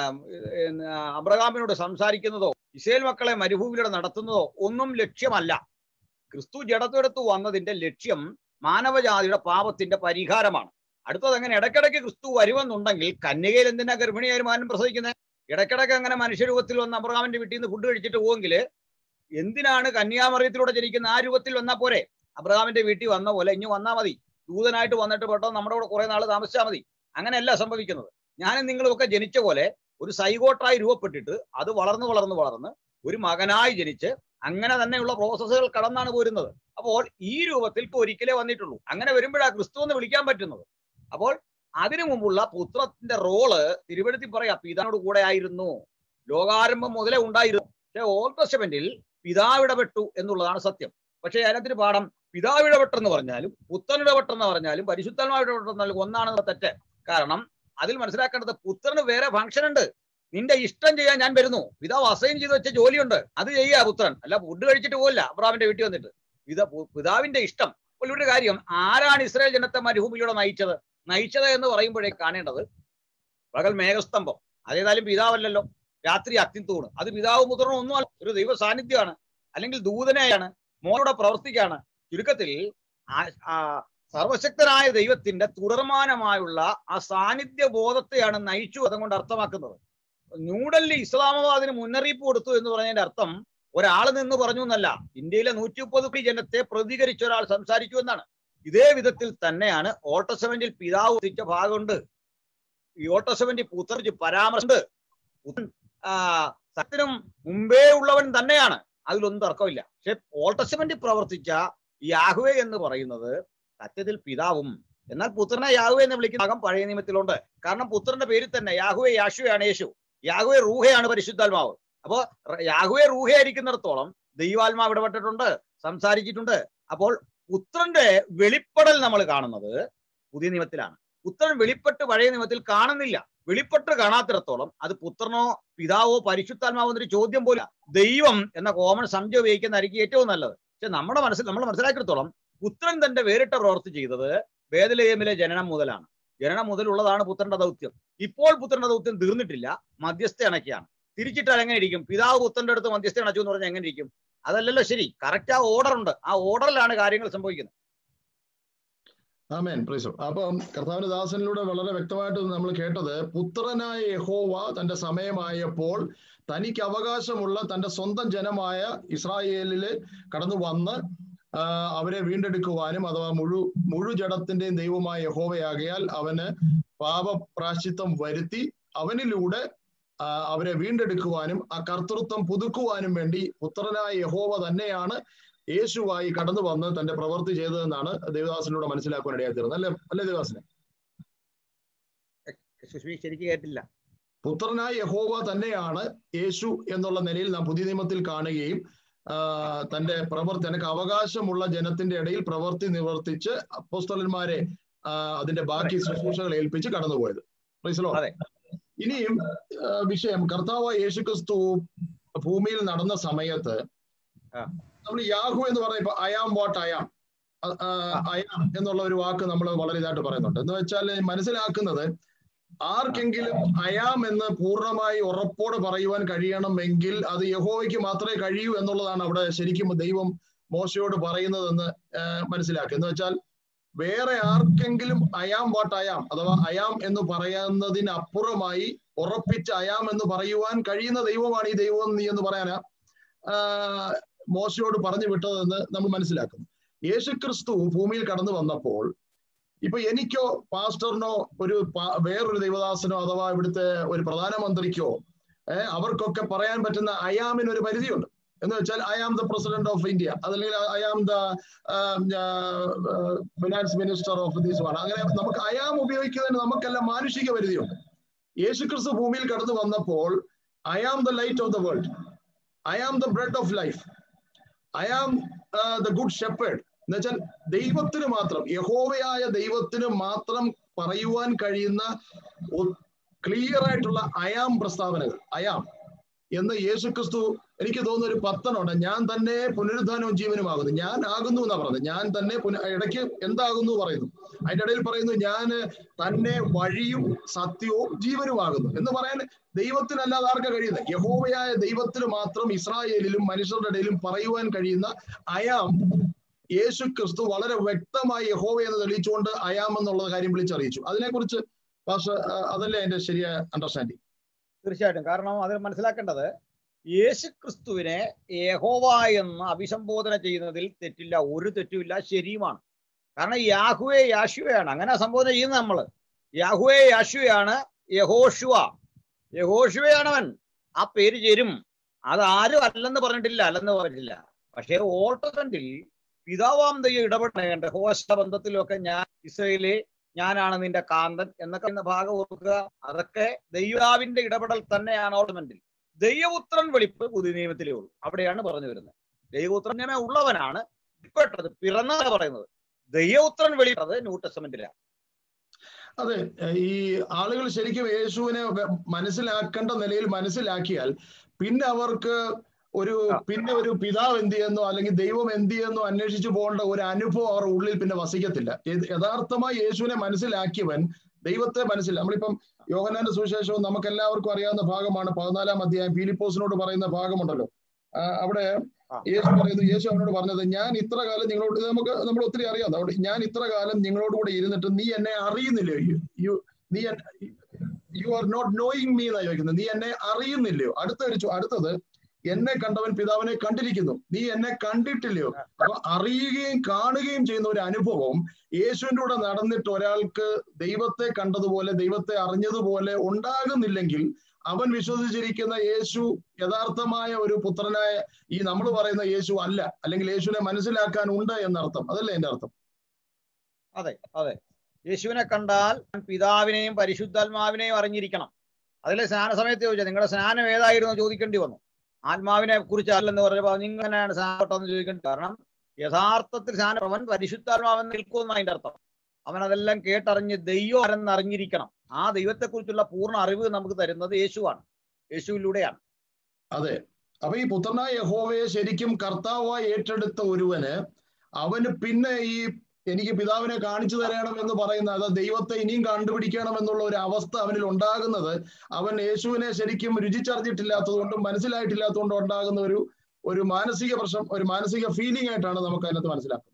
ഏഹ്, അബ്രഹാമിനോട് സംസാരിക്കുന്നതോ ഇസ്രയേൽ മക്കളെ മരുഭൂമിയിലൂടെ നടത്തുന്നതോ ഒന്നും ലക്ഷ്യമല്ല ക്രിസ്തു ജഡത്തെടുത്ത് വന്നതിന്റെ ലക്ഷ്യം മാനവജാതിയുടെ പാപത്തിന്റെ പരിഹാരമാണ് അടുത്തത് അങ്ങനെ ഇടയ്ക്കിടയ്ക്ക് ക്രിസ്തു വരുമെന്നുണ്ടെങ്കിൽ കന്യകയിൽ എന്തിനാ ഗർഭിണിയായ മാനം പ്രസവിക്കുന്നത് ഇടയ്ക്കിടയ്ക്ക് അങ്ങനെ മനുഷ്യരൂപത്തിൽ വന്ന് അബ്രഹാമിന്റെ വീട്ടിൽ നിന്ന് ഫുഡ് കഴിച്ചിട്ട് പോവെങ്കിൽ എന്തിനാണ് കന്യാമറിയത്തിലൂടെ ജനിക്കുന്ന ആ രൂപത്തിൽ വന്നാൽ പോരെ അബ്രഹാമിന്റെ വീട്ടിൽ വന്ന പോലെ ഇനി വന്നാൽ മതി ദൂതനായിട്ട് വന്നിട്ട് പെട്ടോ നമ്മുടെ കൂടെ കുറെ നാൾ താമസിച്ചാൽ മതി അങ്ങനെയല്ല സംഭവിക്കുന്നത് ഞാനും നിങ്ങളും ഒക്കെ ജനിച്ച പോലെ ഒരു സൈഗോട്ടായി രൂപപ്പെട്ടിട്ട് അത് വളർന്ന് വളർന്ന് വളർന്ന് ഒരു മകനായി ജനിച്ച് അങ്ങനെ തന്നെയുള്ള പ്രോസസ്സുകൾ കടന്നാണ് പോരുന്നത് അപ്പോൾ ഈ രൂപത്തിൽ ഇപ്പൊ ഒരിക്കലേ വന്നിട്ടുള്ളൂ അങ്ങനെ വരുമ്പോഴാണ് ക്രിസ്തു എന്ന് വിളിക്കാൻ പറ്റുന്നത് അപ്പോൾ അതിനു മുമ്പുള്ള പുത്രത്തിന്റെ റോള് തിരുവഴുത്തി പറയാ പിതാവിനോട് കൂടെ ആയിരുന്നു ലോകാരംഭം മുതലേ ഉണ്ടായിരുന്നു പക്ഷേ ഓൾഡ് ടെസ്റ്റമെന്റിൽ പിതാവ് ഇടപെട്ടു എന്നുള്ളതാണ് സത്യം പക്ഷേ അതിനകത്തിന് പാഠം പിതാവ് ഇടപെട്ടെന്ന് പറഞ്ഞാലും പുത്രൻ ഇടപെട്ടെന്ന് പറഞ്ഞാലും പരിശുദ്ധന്മാർ ഇടപെട്ടെന്നാലും ഒന്നാണെന്ന് തെറ്റ് കാരണം അതിൽ മനസ്സിലാക്കേണ്ടത് പുത്രന് വേറെ ഫംഗ്ഷൻ ഉണ്ട് നിന്റെ ഇഷ്ടം ചെയ്യാൻ ഞാൻ വരുന്നു പിതാവ് അസൈൻ ചെയ്ത് വെച്ച ജോലിയുണ്ട് അത് ചെയ്യുക പുത്രൻ അല്ല ഫുഡ് കഴിച്ചിട്ട് പോകില്ല അബ്രാമിന്റെ വീട്ടിൽ വന്നിട്ട് പിത പിതാവിന്റെ ഇഷ്ടം അപ്പോൾ ഇവിടെ ഒരു കാര്യം ആരാണ് ഇസ്രായേൽ ജനത്തെ മരുഭൂമിയിലൂടെ നയിച്ചത് നയിച്ചത് എന്ന് പറയുമ്പോഴേ കാണേണ്ടത് പകൽ മേഘസ്തംഭം അതേതായാലും പിതാവല്ലല്ലോ രാത്രി അഗ്നിത്തൂണ് അത് പിതാവ് പുത്രനും ഒന്നുമല്ല ഒരു ദൈവ സാന്നിധ്യമാണ് അല്ലെങ്കിൽ ദൂതനെയാണ് മോളുടെ പ്രവർത്തിക്കാണ് ചുരുക്കത്തിൽ ആ- ആ സർവശക്തനായ ദൈവത്തിന്റെ തുടർമാനമായുള്ള ആ സാന്നിധ്യ ബോധത്തെയാണ് നയിച്ചു അതുകൊണ്ട് അർത്ഥമാക്കുന്നത് ന്യൂഡൽഹി ഇസ്ലാമാബാദിന് മുന്നറിയിപ്പ് കൊടുത്തു എന്ന് പറഞ്ഞതിന്റെ അർത്ഥം ഒരാൾ നിന്ന് പറഞ്ഞു എന്നല്ല ഇന്ത്യയിലെ നൂറ്റി മുപ്പത് കോടി ജനത്തെ പ്രതികരിച്ച ഒരാൾ സംസാരിച്ചു എന്നാണ് ഇതേ വിധത്തിൽ തന്നെയാണ് ഓട്ടോസെവന്റിൽ പിതാവ് എത്തിച്ച ഭാഗമുണ്ട് ഈ ഓട്ടോസെവന്റിൽ പുത്രജ് പരാമർശമുണ്ട് പുത്രൻ, ആ, സത്യനും മുമ്പേ ഉള്ളവൻ തന്നെയാണ് അതിലൊന്നും തർക്കമില്ല പക്ഷെ ഓൾട്ടസ്റ്റമെന്റിൽ പ്രവർത്തിച്ച യാഹുവെ എന്ന് പറയുന്നത് സത്യത്തിൽ പിതാവും എന്നാൽ പുത്രനെ യാഹുവെ എന്ന് വിളിക്കുന്ന ഭാഗം പഴയ നിയമത്തിലുണ്ട് കാരണം പുത്രന്റെ പേരിൽ തന്നെ യാഹുവെ യാശുവയാണ് യേശു യാഹുവെ റൂഹയാണ് പരിശുദ്ധാത്മാവ് അപ്പോ റ- യാഹുവെ റൂഹയായിരിക്കുന്നിടത്തോളം ദൈവാത്മാവ് ഇടപെട്ടിട്ടുണ്ട് സംസാരിച്ചിട്ടുണ്ട് അപ്പോൾ പുത്രന്റെ വെളിപ്പെടൽ നമ്മൾ കാണുന്നത് പുതിയ നിയമത്തിലാണ് പുത്രൻ വെളിപ്പെട്ട് പഴയ നിയമത്തിൽ കാണുന്നില്ല വെളിപ്പെട്ട് കാണാത്തിടത്തോളം അത് പുത്രനോ പിതാവോ പരിശുദ്ധാത്മാവോ എന്നൊരു ചോദ്യം പോലും ദൈവം എന്ന കോമൺ സംഖ്യ ഉപയോഗിക്കുന്നതായിരിക്കും ഏറ്റവും നല്ലത് പക്ഷെ നമ്മുടെ മനസ്സിൽ നമ്മൾ മനസ്സിലാക്കിയിടത്തോളം പുത്രൻ തന്റെ വേറിട്ട പ്രവൃത്തി ചെയ്തത് വേദലയമിലെ ജനനം മുതലാണ് ജനനം മുതലുള്ളതാണ് പുത്രന്റെ ദൗത്യം ഇപ്പോൾ പുത്രന്റെ ദൗത്യം തീർന്നിട്ടില്ല മധ്യസ്ഥ അണയ്ക്കാണ് തിരിച്ചിട്ടാൽ എങ്ങനെ ഇരിക്കും പിതാവ് പുത്രന്റെ അടുത്ത് മധ്യസ്ഥ അണച്ചു എന്ന് പറഞ്ഞാൽ എങ്ങനെ ഇരിക്കും അതല്ലല്ലോ ശരി കറക്റ്റ് ആ ഓർഡർ ഉണ്ട് ആ ഓർഡറിലാണ് കാര്യങ്ങൾ സംഭവിക്കുന്നത് ആമേൻ പ്രീസോ അപ്പം കർത്താവിന്റെ ദാസനിലൂടെ വളരെ വ്യക്തമായിട്ട് നമ്മൾ കേട്ടത് പുത്രനായ യഹോവ തന്റെ സമയമായപ്പോൾ തനിക്ക് അവകാശമുള്ള തന്റെ സ്വന്തം ജനമായ ഇസ്രായേലില് കടന്നു വന്ന് ആ, അവരെ വീണ്ടെടുക്കുവാനും അഥവാ മുഴു മുഴു ജഡത്തിന്റെയും ദൈവമായ യഹോവയാകയാൽ അവന് പാപപ്രാശ്ചിത്തം വരുത്തി അവനിലൂടെ ആ, അവരെ വീണ്ടെടുക്കുവാനും ആ കർത്തൃത്വം പുതുക്കുവാനും വേണ്ടി പുത്രനായ യഹോവ തന്നെയാണ് യേശുവായി കടന്നു വന്ന് തന്റെ പ്രവൃത്തി ചെയ്തതെന്നാണ് ദേവദാസനിലൂടെ മനസ്സിലാക്കുവാൻ ഇടയായി തീർന്നത് അല്ലേ അല്ലേ ദേവദാസനെ സുഷ്മി ശരിക്കും കേട്ടില്ല പുത്രനായ യഹോവ തന്നെയാണ് യേശു എന്നുള്ള നിലയിൽ നാം പുതിയ നിയമത്തിൽ കാണുകയും ആ, തന്റെ പ്രവൃത്തി തനക്ക് അവകാശമുള്ള ജനത്തിന്റെ ഇടയിൽ പ്രവൃത്തി നിവർത്തിച്ച് അപ്പോസ്തലന്മാരെ ആ, അതിന്റെ ബാക്കി ശുശ്രൂഷകൾ ഏൽപ്പിച്ച് കടന്നുപോയത് Praise the Lord. അതെ. ഇനിയും ആ, വിഷയം കർത്താവ് യേശു ക്രിസ്തു ഭൂമിയിൽ നടന്ന സമയത്ത് ആ. നമ്മൾ യാഹു എന്ന് പറഞ്ഞ ഇപ്പൊ അയാം വാട്ട് അയാം അയാം എന്നുള്ള ഒരു വാക്ക് നമ്മൾ വളരെ ഇതായിട്ട് പറയുന്നുണ്ട് എന്ന് വെച്ചാൽ മനസ്സിലാക്കുന്നത് ആർക്കെങ്കിലും അയാം എന്ന് പൂർണ്ണമായി ഉറപ്പോടെ പറയുവാൻ കഴിയണമെങ്കിൽ അത് യഹോവയ്ക്ക് മാത്രമേ കഴിയൂ എന്നുള്ളതാണ് അവിടെ ശരിക്കും ദൈവം മോശയോട് പറയുന്നതെന്ന് മനസ്സിലാക്കുക എന്ന് വെച്ചാൽ വേറെ ആർക്കെങ്കിലും അയാം വാട്ട് അയാം അഥവാ അയാം എന്ന് പറയുന്നതിന് അപ്പുറമായി ഉറപ്പിച്ച് അയാം എന്ന് പറയുവാൻ കഴിയുന്ന ദൈവമാണ് ഈ ദൈവം നീ എന്ന് പറയാനാ ആഹ് മോശയോട് പറഞ്ഞു വിട്ടതെന്ന് നമ്മൾ മനസ്സിലാക്കുന്നു യേശുക്രിസ്തു ഭൂമിയിൽ കടന്നു വന്നപ്പോൾ ഇപ്പൊ എനിക്കോ പാസ്റ്ററിനോ ഒരു പാ- വേറൊരു ദൈവദാസനോ അഥവാ ഇവിടുത്തെ ഒരു പ്രധാനമന്ത്രിക്കോ ഏഹ് അവർക്കൊക്കെ പറയാൻ പറ്റുന്ന അയാമിന് ഒരു പരിധിയുണ്ട് എന്ന് വെച്ചാൽ I am the president of India അതല്ലെങ്കിൽ I am the finance minister of these one അങ്ങനെ നമുക്ക് അയാം ഉപയോഗിക്കുന്നതിന് നമുക്കെല്ലാം മാനുഷിക പരിധിയുണ്ട് യേശുക്രിസ്തു ഭൂമിയിൽ കടന്നു വന്നപ്പോൾ I am the light of the world I am the bread of life I am the good shepherd എന്ന് വെച്ചാൽ ദൈവത്തിന് മാത്രം യഹോവയായ ദൈവത്തിന് മാത്രം പറയുവാൻ കഴിയുന്ന ക്ലിയർ ആയിട്ടുള്ള അയാം പ്രസ്താവനകൾ അയാം എന്ന് യേശുക്രിസ്തു എനിക്ക് തോന്നുന്ന ഒരു പത്തനുണ്ട് ഞാൻ തന്നെ പുനരുദ്ധാനവും ജീവനുമാകുന്നു ഞാൻ ആകുന്നു എന്നാ പറയുന്നത് ഞാൻ തന്നെ പുന ഇടയ്ക്ക് എന്താകുന്നു പറയുന്നു അതിന്റെ ഇടയിൽ പറയുന്നു ഞാൻ തന്നെ വഴിയും സത്യവും ജീവനുമാകുന്നു എന്ന് പറയാൻ ദൈവത്തിനല്ലാതെ ആർക്കാ കഴിയുന്നത് യഹോവയായ ദൈവത്തിന് മാത്രം ഇസ്രായേലിലും മനുഷ്യരുടെ ഇടയിലും പറയുവാൻ കഴിയുന്ന അയാം യേശു ക്രിസ്തു വളരെ വ്യക്തമായി യഹോവ എന്ന് തെളിയിച്ചുകൊണ്ട് അയാം എന്നുള്ള കാര്യം വിളിച്ചറിയിച്ചു അതിനെക്കുറിച്ച് പാസ്റ്റർ ആ, അതല്ലേ എന്റെ ശരിയായ അണ്ടർസ്റ്റാൻഡിങ് തീർച്ചയായിട്ടും കാരണം അതിൽ മനസ്സിലാക്കേണ്ടത് യേശു ക്രിസ്തുവിനെ യഹോവ എന്ന് അഭിസംബോധന ചെയ്യുന്നതിൽ തെറ്റില്ല ഒരു തെറ്റുമില്ല ശരിയുമാണ് കാരണം യാഹുവെ യാശുവയാണ് അങ്ങനെ സംബോധന ചെയ്യുന്നത് നമ്മൾ യാഹുവെ യാശുവയാണ് യഹോഷുവ യഹോഷുവയാണവൻ ആ പേര് ചേരും അത് ആരും അല്ലെന്ന് പറഞ്ഞിട്ടില്ല അല്ലെന്ന് പറഞ്ഞിട്ടില്ല പക്ഷേ ഓൾട്ടക്കണ്ടിൽ പിതാവാം ദൈവം ഇടപെടേണ്ട ഹോഷ ബന്ധത്തിലൊക്കെ ഞാൻ ഇസ്രയേലെ ഞാനാണ് നിന്റെ കാന്തൻ എന്നൊക്കെ എന്ന ഭാഗം ഓർക്കുക അതൊക്കെ ദൈവാവിന്റെ ഇടപെടൽ തന്നെയാണ് ഓർണമെന്റിൽ ദൈവപുത്രൻ വെളിപ്പ് പുതിയ നിയമത്തിലേ ഉള്ളൂ അവിടെയാണ് പറഞ്ഞു വരുന്നത് ദൈവപുത്രൻ ഞാൻ ഉള്ളവനാണ് ഇപ്പോഴത് പിറന്നാണ് പറയുന്നത് ദൈവപുത്രൻ വെളിപ്പെട്ടത് ന്യൂ ടെസ്റ്റമെന്റിലാണ് അതെ ഈ ആളുകൾ ശരിക്കും യേശുവിനെ വെ- മനസ്സിലാക്കേണ്ട നിലയിൽ മനസ്സിലാക്കിയാൽ പിന്നെ അവർക്ക് ഒരു ആ. പിന്നെ ഒരു പിതാവ് എന്ത് ചെയ്യുന്നോ അല്ലെങ്കിൽ ദൈവം എന്ത് ചെയ്യുന്നോ അന്വേഷിച്ചു പോകേണ്ട ഒരു അനുഭവം അവരുടെ ഉള്ളിൽ പിന്നെ വസിക്കത്തില്ല യത്- യഥാർത്ഥമായി യേശുവിനെ മനസ്സിലാക്കിയവൻ ദൈവത്തെ മനസ്സിലാക്കി നമ്മളിപ്പം യോഹനാന്റെ സുവിശേഷവും നമുക്ക് എല്ലാവർക്കും അറിയാവുന്ന ഭാഗമാണ് പതിനാലാം അധ്യായം ഫിലിപ്പോസിനോട് പറയുന്ന ഭാഗമുണ്ടല്ലോ ആ, അവിടെ ആ. യേശു പറയുന്നു യേശു അവനോട് പറഞ്ഞത് ഞാൻ ഇത്ര കാലം നിങ്ങളോട് ഇത് നമുക്ക് നമ്മൾ ഒത്തിരി അറിയാം അതുകൊണ്ട് ഞാൻ ഇത്ര കാലം നിങ്ങളോട് കൂടെ ഇരുന്നിട്ട് നീ എന്നെ അറിയുന്നില്ലയോ യു നീ you are not knowing me എന്നാ ചോദിക്കുന്നത് നീ എന്നെ അറിയുന്നില്ലയോ അടുത്ത ഒരു ചോ- അടുത്തത് എന്നെ കണ്ടവൻ പിതാവിനെ കണ്ടിരിക്കുന്നു നീ എന്നെ കണ്ടിട്ടില്ലയോ അപ്പൊ അറിയുകയും കാണുകയും ചെയ്യുന്ന ഒരു അനുഭവം യേശുവിന്റെ കൂടെ നടന്നിട്ട് ഒരാൾക്ക് ദൈവത്തെ കണ്ടതുപോലെ ദൈവത്തെ അറിഞ്ഞതുപോലെ ഉണ്ടാകുന്നില്ലെങ്കിൽ അവൻ വിശ്വസിച്ചിരിക്കുന്ന യേശു യഥാർത്ഥമായ ഒരു പുത്രനായ ഈ നമ്മൾ പറയുന്ന യേശു അല്ല അല്ലെങ്കിൽ യേശുവിനെ മനസ്സിലാക്കാൻ ഉണ്ട് എന്നർത്ഥം അതല്ലേ എന്റെ അർത്ഥം അതെ അതെ യേശുവിനെ കണ്ടാൽ പിതാവിനെയും പരിശുദ്ധാത്മാവിനെയും അറിഞ്ഞിരിക്കണം അതിലെ സ്നാന സമയത്ത് ചോദിച്ചാൽ നിങ്ങളുടെ സ്നാനം ഏതായിരുന്നു എന്ന് ചോദിക്കേണ്ടി വന്നു ആത്മാവിനെ കുറിച്ച് അല്ലെന്ന് പറഞ്ഞപ്പോൾ നിങ്ങനെയാണ് സ്നാനപ്പെട്ടതെന്ന് ചോദിക്കേണ്ടി കാരണം യഥാർത്ഥത്തിൽ സ്നാനവൻ പരിശുദ്ധാത്മാവൻ നിൽക്കുമെന്ന് അതിന്റെ അർത്ഥം അവൻ അതെല്ലാം കേട്ടറിഞ്ഞ് ദൈവം ആരെന്ന് അറിഞ്ഞിരിക്കണം ആ ദൈവത്തെക്കുറിച്ചുള്ള പൂർണ്ണ അറിവ് നമുക്ക് തരുന്നത് യേശുവാണ് യേശുവിലൂടെയാണ് അതെ അപ്പൊ ഈ പുത്രനായ യഹോവയെ ശരിക്കും കർത്താവായി ഏറ്റെടുത്ത ഒരുവന് അവന് പിന്നെ ഈ എനിക്ക് പിതാവിനെ കാണിച്ചു തരണം എന്ന് പറയുന്ന അത് ദൈവത്തെ ഇനിയും കണ്ടുപിടിക്കണം എന്നുള്ള ഒരു അവസ്ഥ അവനിൽ ഉണ്ടാകുന്നത് അവൻ യേശുവിനെ ശരിക്കും രുചിച്ചറിഞ്ഞിട്ടില്ലാത്തത് കൊണ്ടും മനസ്സിലായിട്ടില്ലാത്തതുകൊണ്ടും ഉണ്ടാകുന്ന ഒരു ഒരു മാനസിക പ്രശ്നം ഒരു മാനസിക ഫീലിംഗ് ആയിട്ടാണ് നമുക്ക് അതിനകത്ത് മനസ്സിലാക്കുന്നത്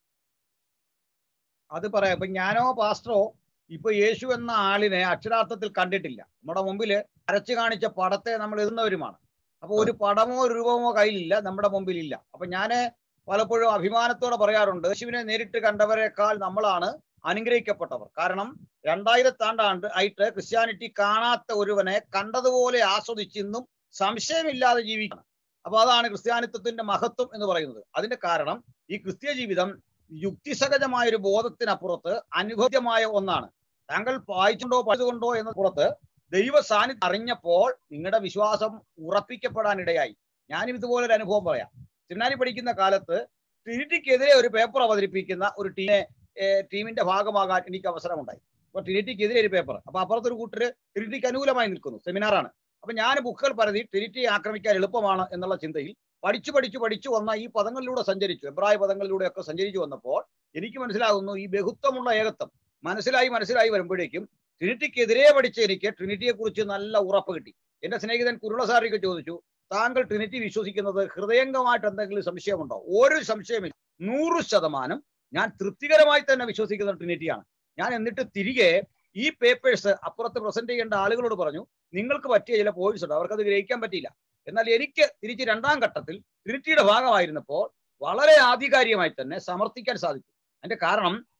അത് പറയാം ഇപ്പൊ ഞാനോ പാസ്റ്ററോ ഇപ്പൊ യേശു എന്ന ആളിനെ അക്ഷരാർത്ഥത്തിൽ കണ്ടിട്ടില്ല നമ്മുടെ മുമ്പിൽ അരച്ചു കാണിച്ച പടത്തെ നമ്മൾ എഴുതുന്നവരുമാണ് അപ്പൊ ഒരു പടമോ രൂപമോ കയ്യിലില്ല നമ്മുടെ മുമ്പിലില്ല അപ്പൊ ഞാന് പലപ്പോഴും അഭിമാനത്തോടെ പറയാറുണ്ട് യേശുവിനെ നേരിട്ട് കണ്ടവരെക്കാൾ നമ്മളാണ് അനുഗ്രഹിക്കപ്പെട്ടവർ കാരണം രണ്ടായിരത്താണ്ടാണ്ട് ആയിട്ട് ക്രിസ്ത്യാനിറ്റി കാണാത്ത ഒരുവനെ കണ്ടതുപോലെ ആസ്വദിച്ചിന്നും സംശയമില്ലാതെ ജീവിക്കണം അപ്പൊ അതാണ് ക്രിസ്ത്യാനിത്വത്തിന്റെ മഹത്വം എന്ന് പറയുന്നത് അതിന്റെ കാരണം ഈ ക്രിസ്ത്യ ജീവിതം യുക്തിസഹജമായ ഒരു ബോധത്തിനപ്പുറത്ത് അനുഭവമായ ഒന്നാണ് താങ്കൾ വായിച്ചുകൊണ്ടോ പഠിച്ചുകൊണ്ടോ എന്ന പുറത്ത് ദൈവ സാന്നിധ്യം അറിഞ്ഞപ്പോൾ നിങ്ങളുടെ വിശ്വാസം ഉറപ്പിക്കപ്പെടാനിടയായി ഞാനും ഇതുപോലെ ഒരു അനുഭവം പറയാം സെമിനാരി പഠിക്കുന്ന കാലത്ത് ട്രിനിറ്റിക്കെതിരെ ഒരു പേപ്പർ അവതരിപ്പിക്കുന്ന ഒരു ടീമെ ടീമിന്റെ ഭാഗമാകാൻ എനിക്ക് അവസരമുണ്ടായി അപ്പൊ ട്രിനിറ്റിക്കെതിരെ ഒരു പേപ്പർ അപ്പൊ അപ്പുറത്തൊരു കൂട്ടര് ട്രിനിറ്റിക്ക് അനുകൂലമായി നിൽക്കുന്നു സെമിനാറാണ് അപ്പൊ ഞാൻ ബുക്കുകൾ പരതി ട്രിനിറ്റി ആക്രമിക്കാൻ എളുപ്പമാണ് എന്നുള്ള ചിന്തയിൽ പഠിച്ചു പഠിച്ചു പഠിച്ചു വന്ന ഈ പദങ്ങളിലൂടെ സഞ്ചരിച്ചു എബ്രായ പദങ്ങളിലൂടെയൊക്കെ സഞ്ചരിച്ചു വന്നപ്പോൾ എനിക്ക് മനസ്സിലാകുന്നു ഈ ബഹുത്വമുള്ള ഏകത്വം മനസ്സിലായി മനസ്സിലായി വരുമ്പോഴേക്കും ട്രിനിറ്റിക്കെതിരെ പഠിച്ച എനിക്ക് ട്രിനിറ്റിയെ കുറിച്ച് നല്ല ഉറപ്പ് കിട്ടി എന്റെ സ്നേഹിതൻ കുരുളസാറിക്ക് ചോദിച്ചു താങ്കൾ ട്രിനിറ്റി വിശ്വസിക്കുന്നത് ഹൃദയംഗമായിട്ട് എന്തെങ്കിലും സംശയമുണ്ടോ ഒരു സംശയമില്ല നൂറ് ശതമാനം ഞാൻ തൃപ്തികരമായി തന്നെ വിശ്വസിക്കുന്ന ട്രിനിറ്റിയാണ് ഞാൻ എന്നിട്ട് തിരികെ ഈ പേപ്പേഴ്സ് അപ്പുറത്ത് പ്രസന്റ് ചെയ്യേണ്ട ആളുകളോട് പറഞ്ഞു നിങ്ങൾക്ക് പറ്റിയ ചില പോയിന്റ്സ് ഉണ്ട് അവർക്കത് ഗ്രഹിക്കാൻ പറ്റിയില്ല എന്നാൽ എനിക്ക് തിരിച്ച് രണ്ടാം ഘട്ടത്തിൽ ട്രിനിറ്റിയുടെ ഭാഗമായിരുന്നപ്പോൾ വളരെ ആധികാരികമായി തന്നെ സമർത്ഥിക്കാൻ സാധിച്ചു അതിന്റെ കാരണം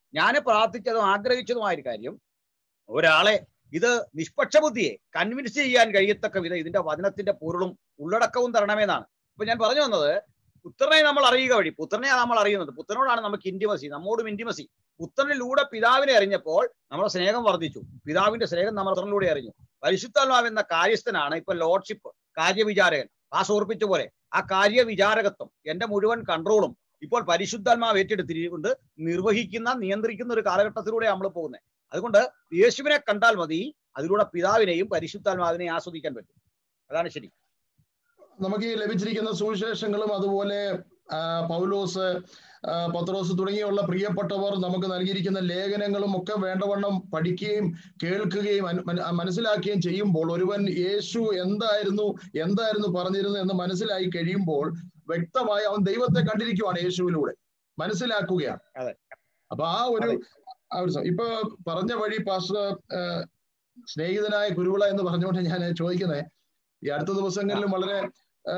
ഞാൻ പ്രാർത്ഥിച്ചതും ആഗ്രഹിച്ചതുമായ ഒരു കാര്യം ഒരാളെ ഇത് നിഷ്പക്ഷ ബുദ്ധിയെ കൺവിൻസ് ചെയ്യാൻ കഴിയത്തക്ക വിധം ഇതിന്റെ വചനത്തിന്റെ പൊരുളും ഉള്ളടക്കവും തരണമെന്നാണ് ഇപ്പൊ ഞാൻ പറഞ്ഞു വന്നത് പുത്രനെ നമ്മൾ അറിയുക വഴി പുത്രനെ നമ്മൾ അറിയുന്നത് പുത്രനോടാണ് നമുക്ക് ഇന്റിമസി നമ്മോടും ഇന്റിമസി പുത്രനിലൂടെ പിതാവിനെ അറിഞ്ഞപ്പോൾ നമ്മുടെ സ്നേഹം വർദ്ധിച്ചു പിതാവിന്റെ സ്നേഹം നമ്മൾ പുത്രനിലൂടെ അറിഞ്ഞു പരിശുദ്ധാത്മാവ് എന്ന കാര്യസ്ഥനാണ് ഇപ്പൊ ലോഡ്ഷിപ്പ് കാര്യവിചാരകൻ ആ ഓർപ്പിച്ച പോലെ ആ കാര്യവിചാരകത്വം എന്റെ മുഴുവൻ കൺട്രോളും ഇപ്പോൾ പരിശുദ്ധാത്മാവ് ഏറ്റെടുത്തിരിക്കൊണ്ട് നിർവഹിക്കുന്ന നിയന്ത്രിക്കുന്ന ഒരു കാലഘട്ടത്തിലൂടെ നമ്മൾ പോകുന്നത് അതുകൊണ്ട് യേശുവിനെ കണ്ടാൽ മതി അതിലൂടെ പിതാവിനെയും പരിശുദ്ധാത്മാവിനെയും ആസ്വദിക്കാൻ പറ്റും അതാണ് ശരി നമുക്ക് ഈ ലഭിച്ചിരിക്കുന്ന സുവിശേഷങ്ങളും അതുപോലെ ആ, പൗലോസ് ആ, പത്രോസ് തുടങ്ങിയുള്ള പ്രിയപ്പെട്ടവർ നമുക്ക് നൽകിയിരിക്കുന്ന ലേഖനങ്ങളും ഒക്കെ വേണ്ടവണ്ണം പഠിക്കുകയും കേൾക്കുകയും അന- മന- മനസ്സിലാക്കുകയും ചെയ്യുമ്പോൾ ഒരുവൻ യേശു എന്തായിരുന്നു എന്തായിരുന്നു പറഞ്ഞിരുന്നത് എന്ന് മനസ്സിലായി കഴിയുമ്പോൾ വ്യക്തമായി അവൻ ദൈവത്തെ കണ്ടിരിക്കുവാണ് യേശുവിലൂടെ മനസ്സിലാക്കുകയാണ് അതെ. അപ്പൊ ആ ഒരു അതെ. ആ ഒരു സ- ഇപ്പൊ പറഞ്ഞ വഴി പാസ്റ്റർ ആ, സ്നേഹിതനായ കുരുവിള എന്ന് പറഞ്ഞുകൊണ്ട് ഞാൻ ചോദിക്കുന്നത് ഈ അടുത്ത ദിവസങ്ങളിലും വളരെ ആ,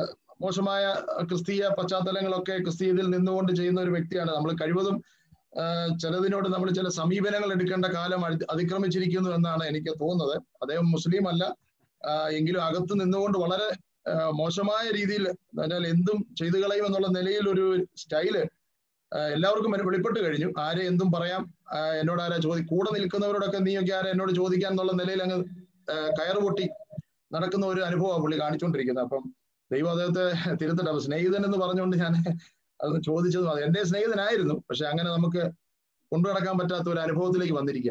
മോശമായ ക്രിസ്തീയ പശ്ചാത്തലങ്ങളൊക്കെ ക്രിസ്തീയതയിൽ നിന്നുകൊണ്ട് ചെയ്യുന്ന ഒരു വ്യക്തിയാണ് നമ്മൾ കഴിവതും ആ, ചിലതിനോട് നമ്മൾ ചില സമീപനങ്ങൾ എടുക്കേണ്ട കാലം അതി- അതിക്രമിച്ചിരിക്കുന്നു എന്നാണ് എനിക്ക് തോന്നുന്നത് അദ്ദേഹം മുസ്ലിം അല്ല ആ, എങ്കിലും അകത്ത് നിന്നുകൊണ്ട് വളരെ ആ, മോശമായ രീതിയിൽ എന്നാൽ എന്തും ചെയ്തു കളയും എന്നുള്ള നിലയിൽ ഒരു സ്റ്റൈല് ആ, എല്ലാവർക്കും വെളി- വെളിപ്പെട്ട് കഴിഞ്ഞു ആരെ എന്തും പറയാം ആ, എന്നോട് ആരാ ചോദി കൂടെ നിൽക്കുന്നവരോടൊക്കെ നീയൊക്കെ ആരാ എന്നോട് ചോദിക്കാൻ എന്നുള്ള നിലയിൽ അങ്ങ് ആ, കയറ് പൊട്ടി നടക്കുന്ന ഒരു അനുഭവമാണ് പുള്ളി കാണിച്ചുകൊണ്ടിരിക്കുന്നത് അപ്പം ദൈവം അദ്ദേഹത്തെ തിരുത്തട്ടെ അപ്പൊ സ്നേഹിതൻ എന്ന് പറഞ്ഞുകൊണ്ട് ഞാൻ അത് ചോദിച്ചതും അത് എന്റെ സ്നേഹിതനായിരുന്നു പക്ഷെ അങ്ങനെ നമുക്ക് കൊണ്ടു നടക്കാൻ പറ്റാത്ത ഒരു അനുഭവത്തിലേക്ക് വന്നിരിക്കുക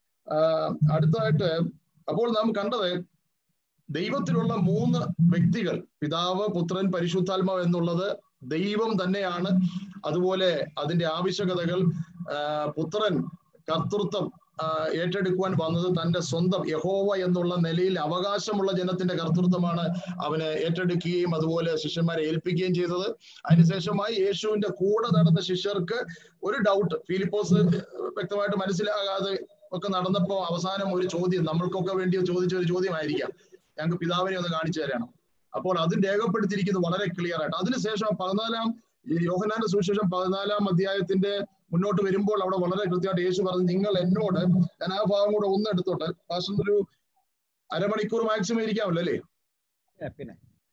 ആഹ് അടുത്തതായിട്ട് അപ്പോൾ നാം കണ്ടത് ദൈവത്തിലുള്ള മൂന്ന് വ്യക്തികൾ പിതാവ് പുത്രൻ പരിശുദ്ധാത്മാവ് എന്നുള്ളത് ദൈവം തന്നെയാണ് അതുപോലെ അതിന്റെ ആവശ്യകതകൾ ആഹ് പുത്രൻ കർത്തൃത്വം ആഹ് ഏറ്റെടുക്കുവാൻ വന്നത് തന്റെ സ്വന്തം യഹോവ എന്നുള്ള നിലയിൽ അവകാശമുള്ള ജനത്തിന്റെ കർത്തൃത്വമാണ് അവന് ഏറ്റെടുക്കുകയും അതുപോലെ ശിഷ്യന്മാരെ ഏൽപ്പിക്കുകയും ചെയ്തത് അതിനുശേഷമായി യേശുവിന്റെ കൂടെ നടന്ന ശിഷ്യർക്ക് ഒരു ഡൗട്ട് ഫിലിപ്പോസ് വ്യക്തമായിട്ട് മനസ്സിലാകാതെ ഒക്കെ നടന്നപ്പോ അവസാനം ഒരു ചോദ്യം നമ്മൾക്കൊക്കെ വേണ്ടി ചോദിച്ച ഒരു ചോദ്യമായിരിക്കാം ഞങ്ങൾക്ക് പിതാവിനെ ഒന്ന് കാണിച്ചു തരണം അപ്പോൾ അതും രേഖപ്പെടുത്തിയിരിക്കുന്നത് വളരെ ക്ലിയർ ആയിട്ട് അതിനുശേഷം പതിനാലാം ഈ യോഹനാന്റെ സുവിശേഷം പതിനാലാം അധ്യായത്തിന്റെ മുന്നോട്ട് വരുമ്പോൾ അവിടെ വളരെ കൃത്യമായിട്ട് യേശു പറഞ്ഞു നിങ്ങൾ എന്നോട് ഞാൻ ആ ഭാഗം കൂടെ ഒന്ന് എടുത്തോട്ടെ പാസ്റ്റർ ഒരു അരമണിക്കൂർ മാക്സിമം ഇരിക്കാമല്ലോ അല്ലേ ഏ, പിന്നെ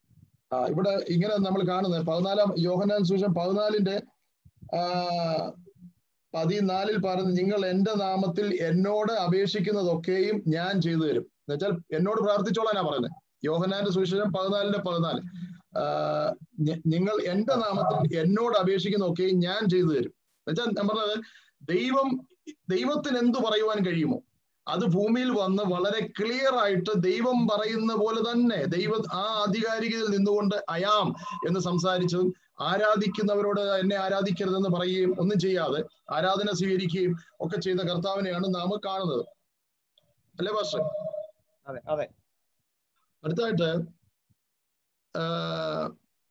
ആ ഇവിടെ ഇങ്ങനെ നമ്മൾ കാണുന്നത് പതിനാലാം യോഹനാൻ സുവിശേഷം പതിനാലിന്റെ ആ പതിനാലിൽ പറഞ്ഞു നിങ്ങൾ എന്റെ നാമത്തിൽ എന്നോട് അപേക്ഷിക്കുന്നതൊക്കെയും ഞാൻ ചെയ്തു തരും എന്നുവെച്ചാൽ എന്നോട് പ്രാർത്ഥിച്ചോളാനാ പറയുന്നത് യോഹനാന്റെ സുവിശേഷം പതിനാലിന്റെ പതിനാല് ആ, ഞ- നിങ്ങൾ എന്റെ നാമത്തിൽ എന്നോട് അപേക്ഷിക്കുന്നതൊക്കെയും ഞാൻ ചെയ്തു തരും എന്നുവെച്ചാൽ ഞാൻ പറഞ്ഞത് ദൈവം ദൈവത്തിന് എന്തു പറയുവാൻ കഴിയുമോ അത് ഭൂമിയിൽ വന്ന് വളരെ ക്ലിയർ ആയിട്ട് ദൈവം പറയുന്ന പോലെ തന്നെ ദൈവ ആ ആധികാരികതയിൽ നിന്നുകൊണ്ട് അയാം എന്ന് സംസാരിച്ചതും ആരാധിക്കുന്നവരോട് എന്നെ ആരാധിക്കരുതെന്ന് പറയുകയും ഒന്നും ചെയ്യാതെ ആരാധന സ്വീകരിക്കുകയും ഒക്കെ ചെയ്ത കർത്താവിനെയാണ് നാം കാണുന്നത് അല്ലേ പാസ്റ്റർ അതെ അതെ അടുത്തായിട്ട് ആഹ്,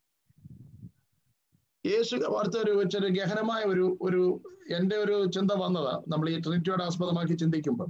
യേശു അടുത്ത ഒരു ചെറിയ ഗഹനമായ ഒരു ഒരു എന്റെ ഒരു ചിന്ത വന്നതാ നമ്മൾ ഈ ട്രിനിറ്റിയോട് ആസ്പദമാക്കി ചിന്തിക്കുമ്പോൾ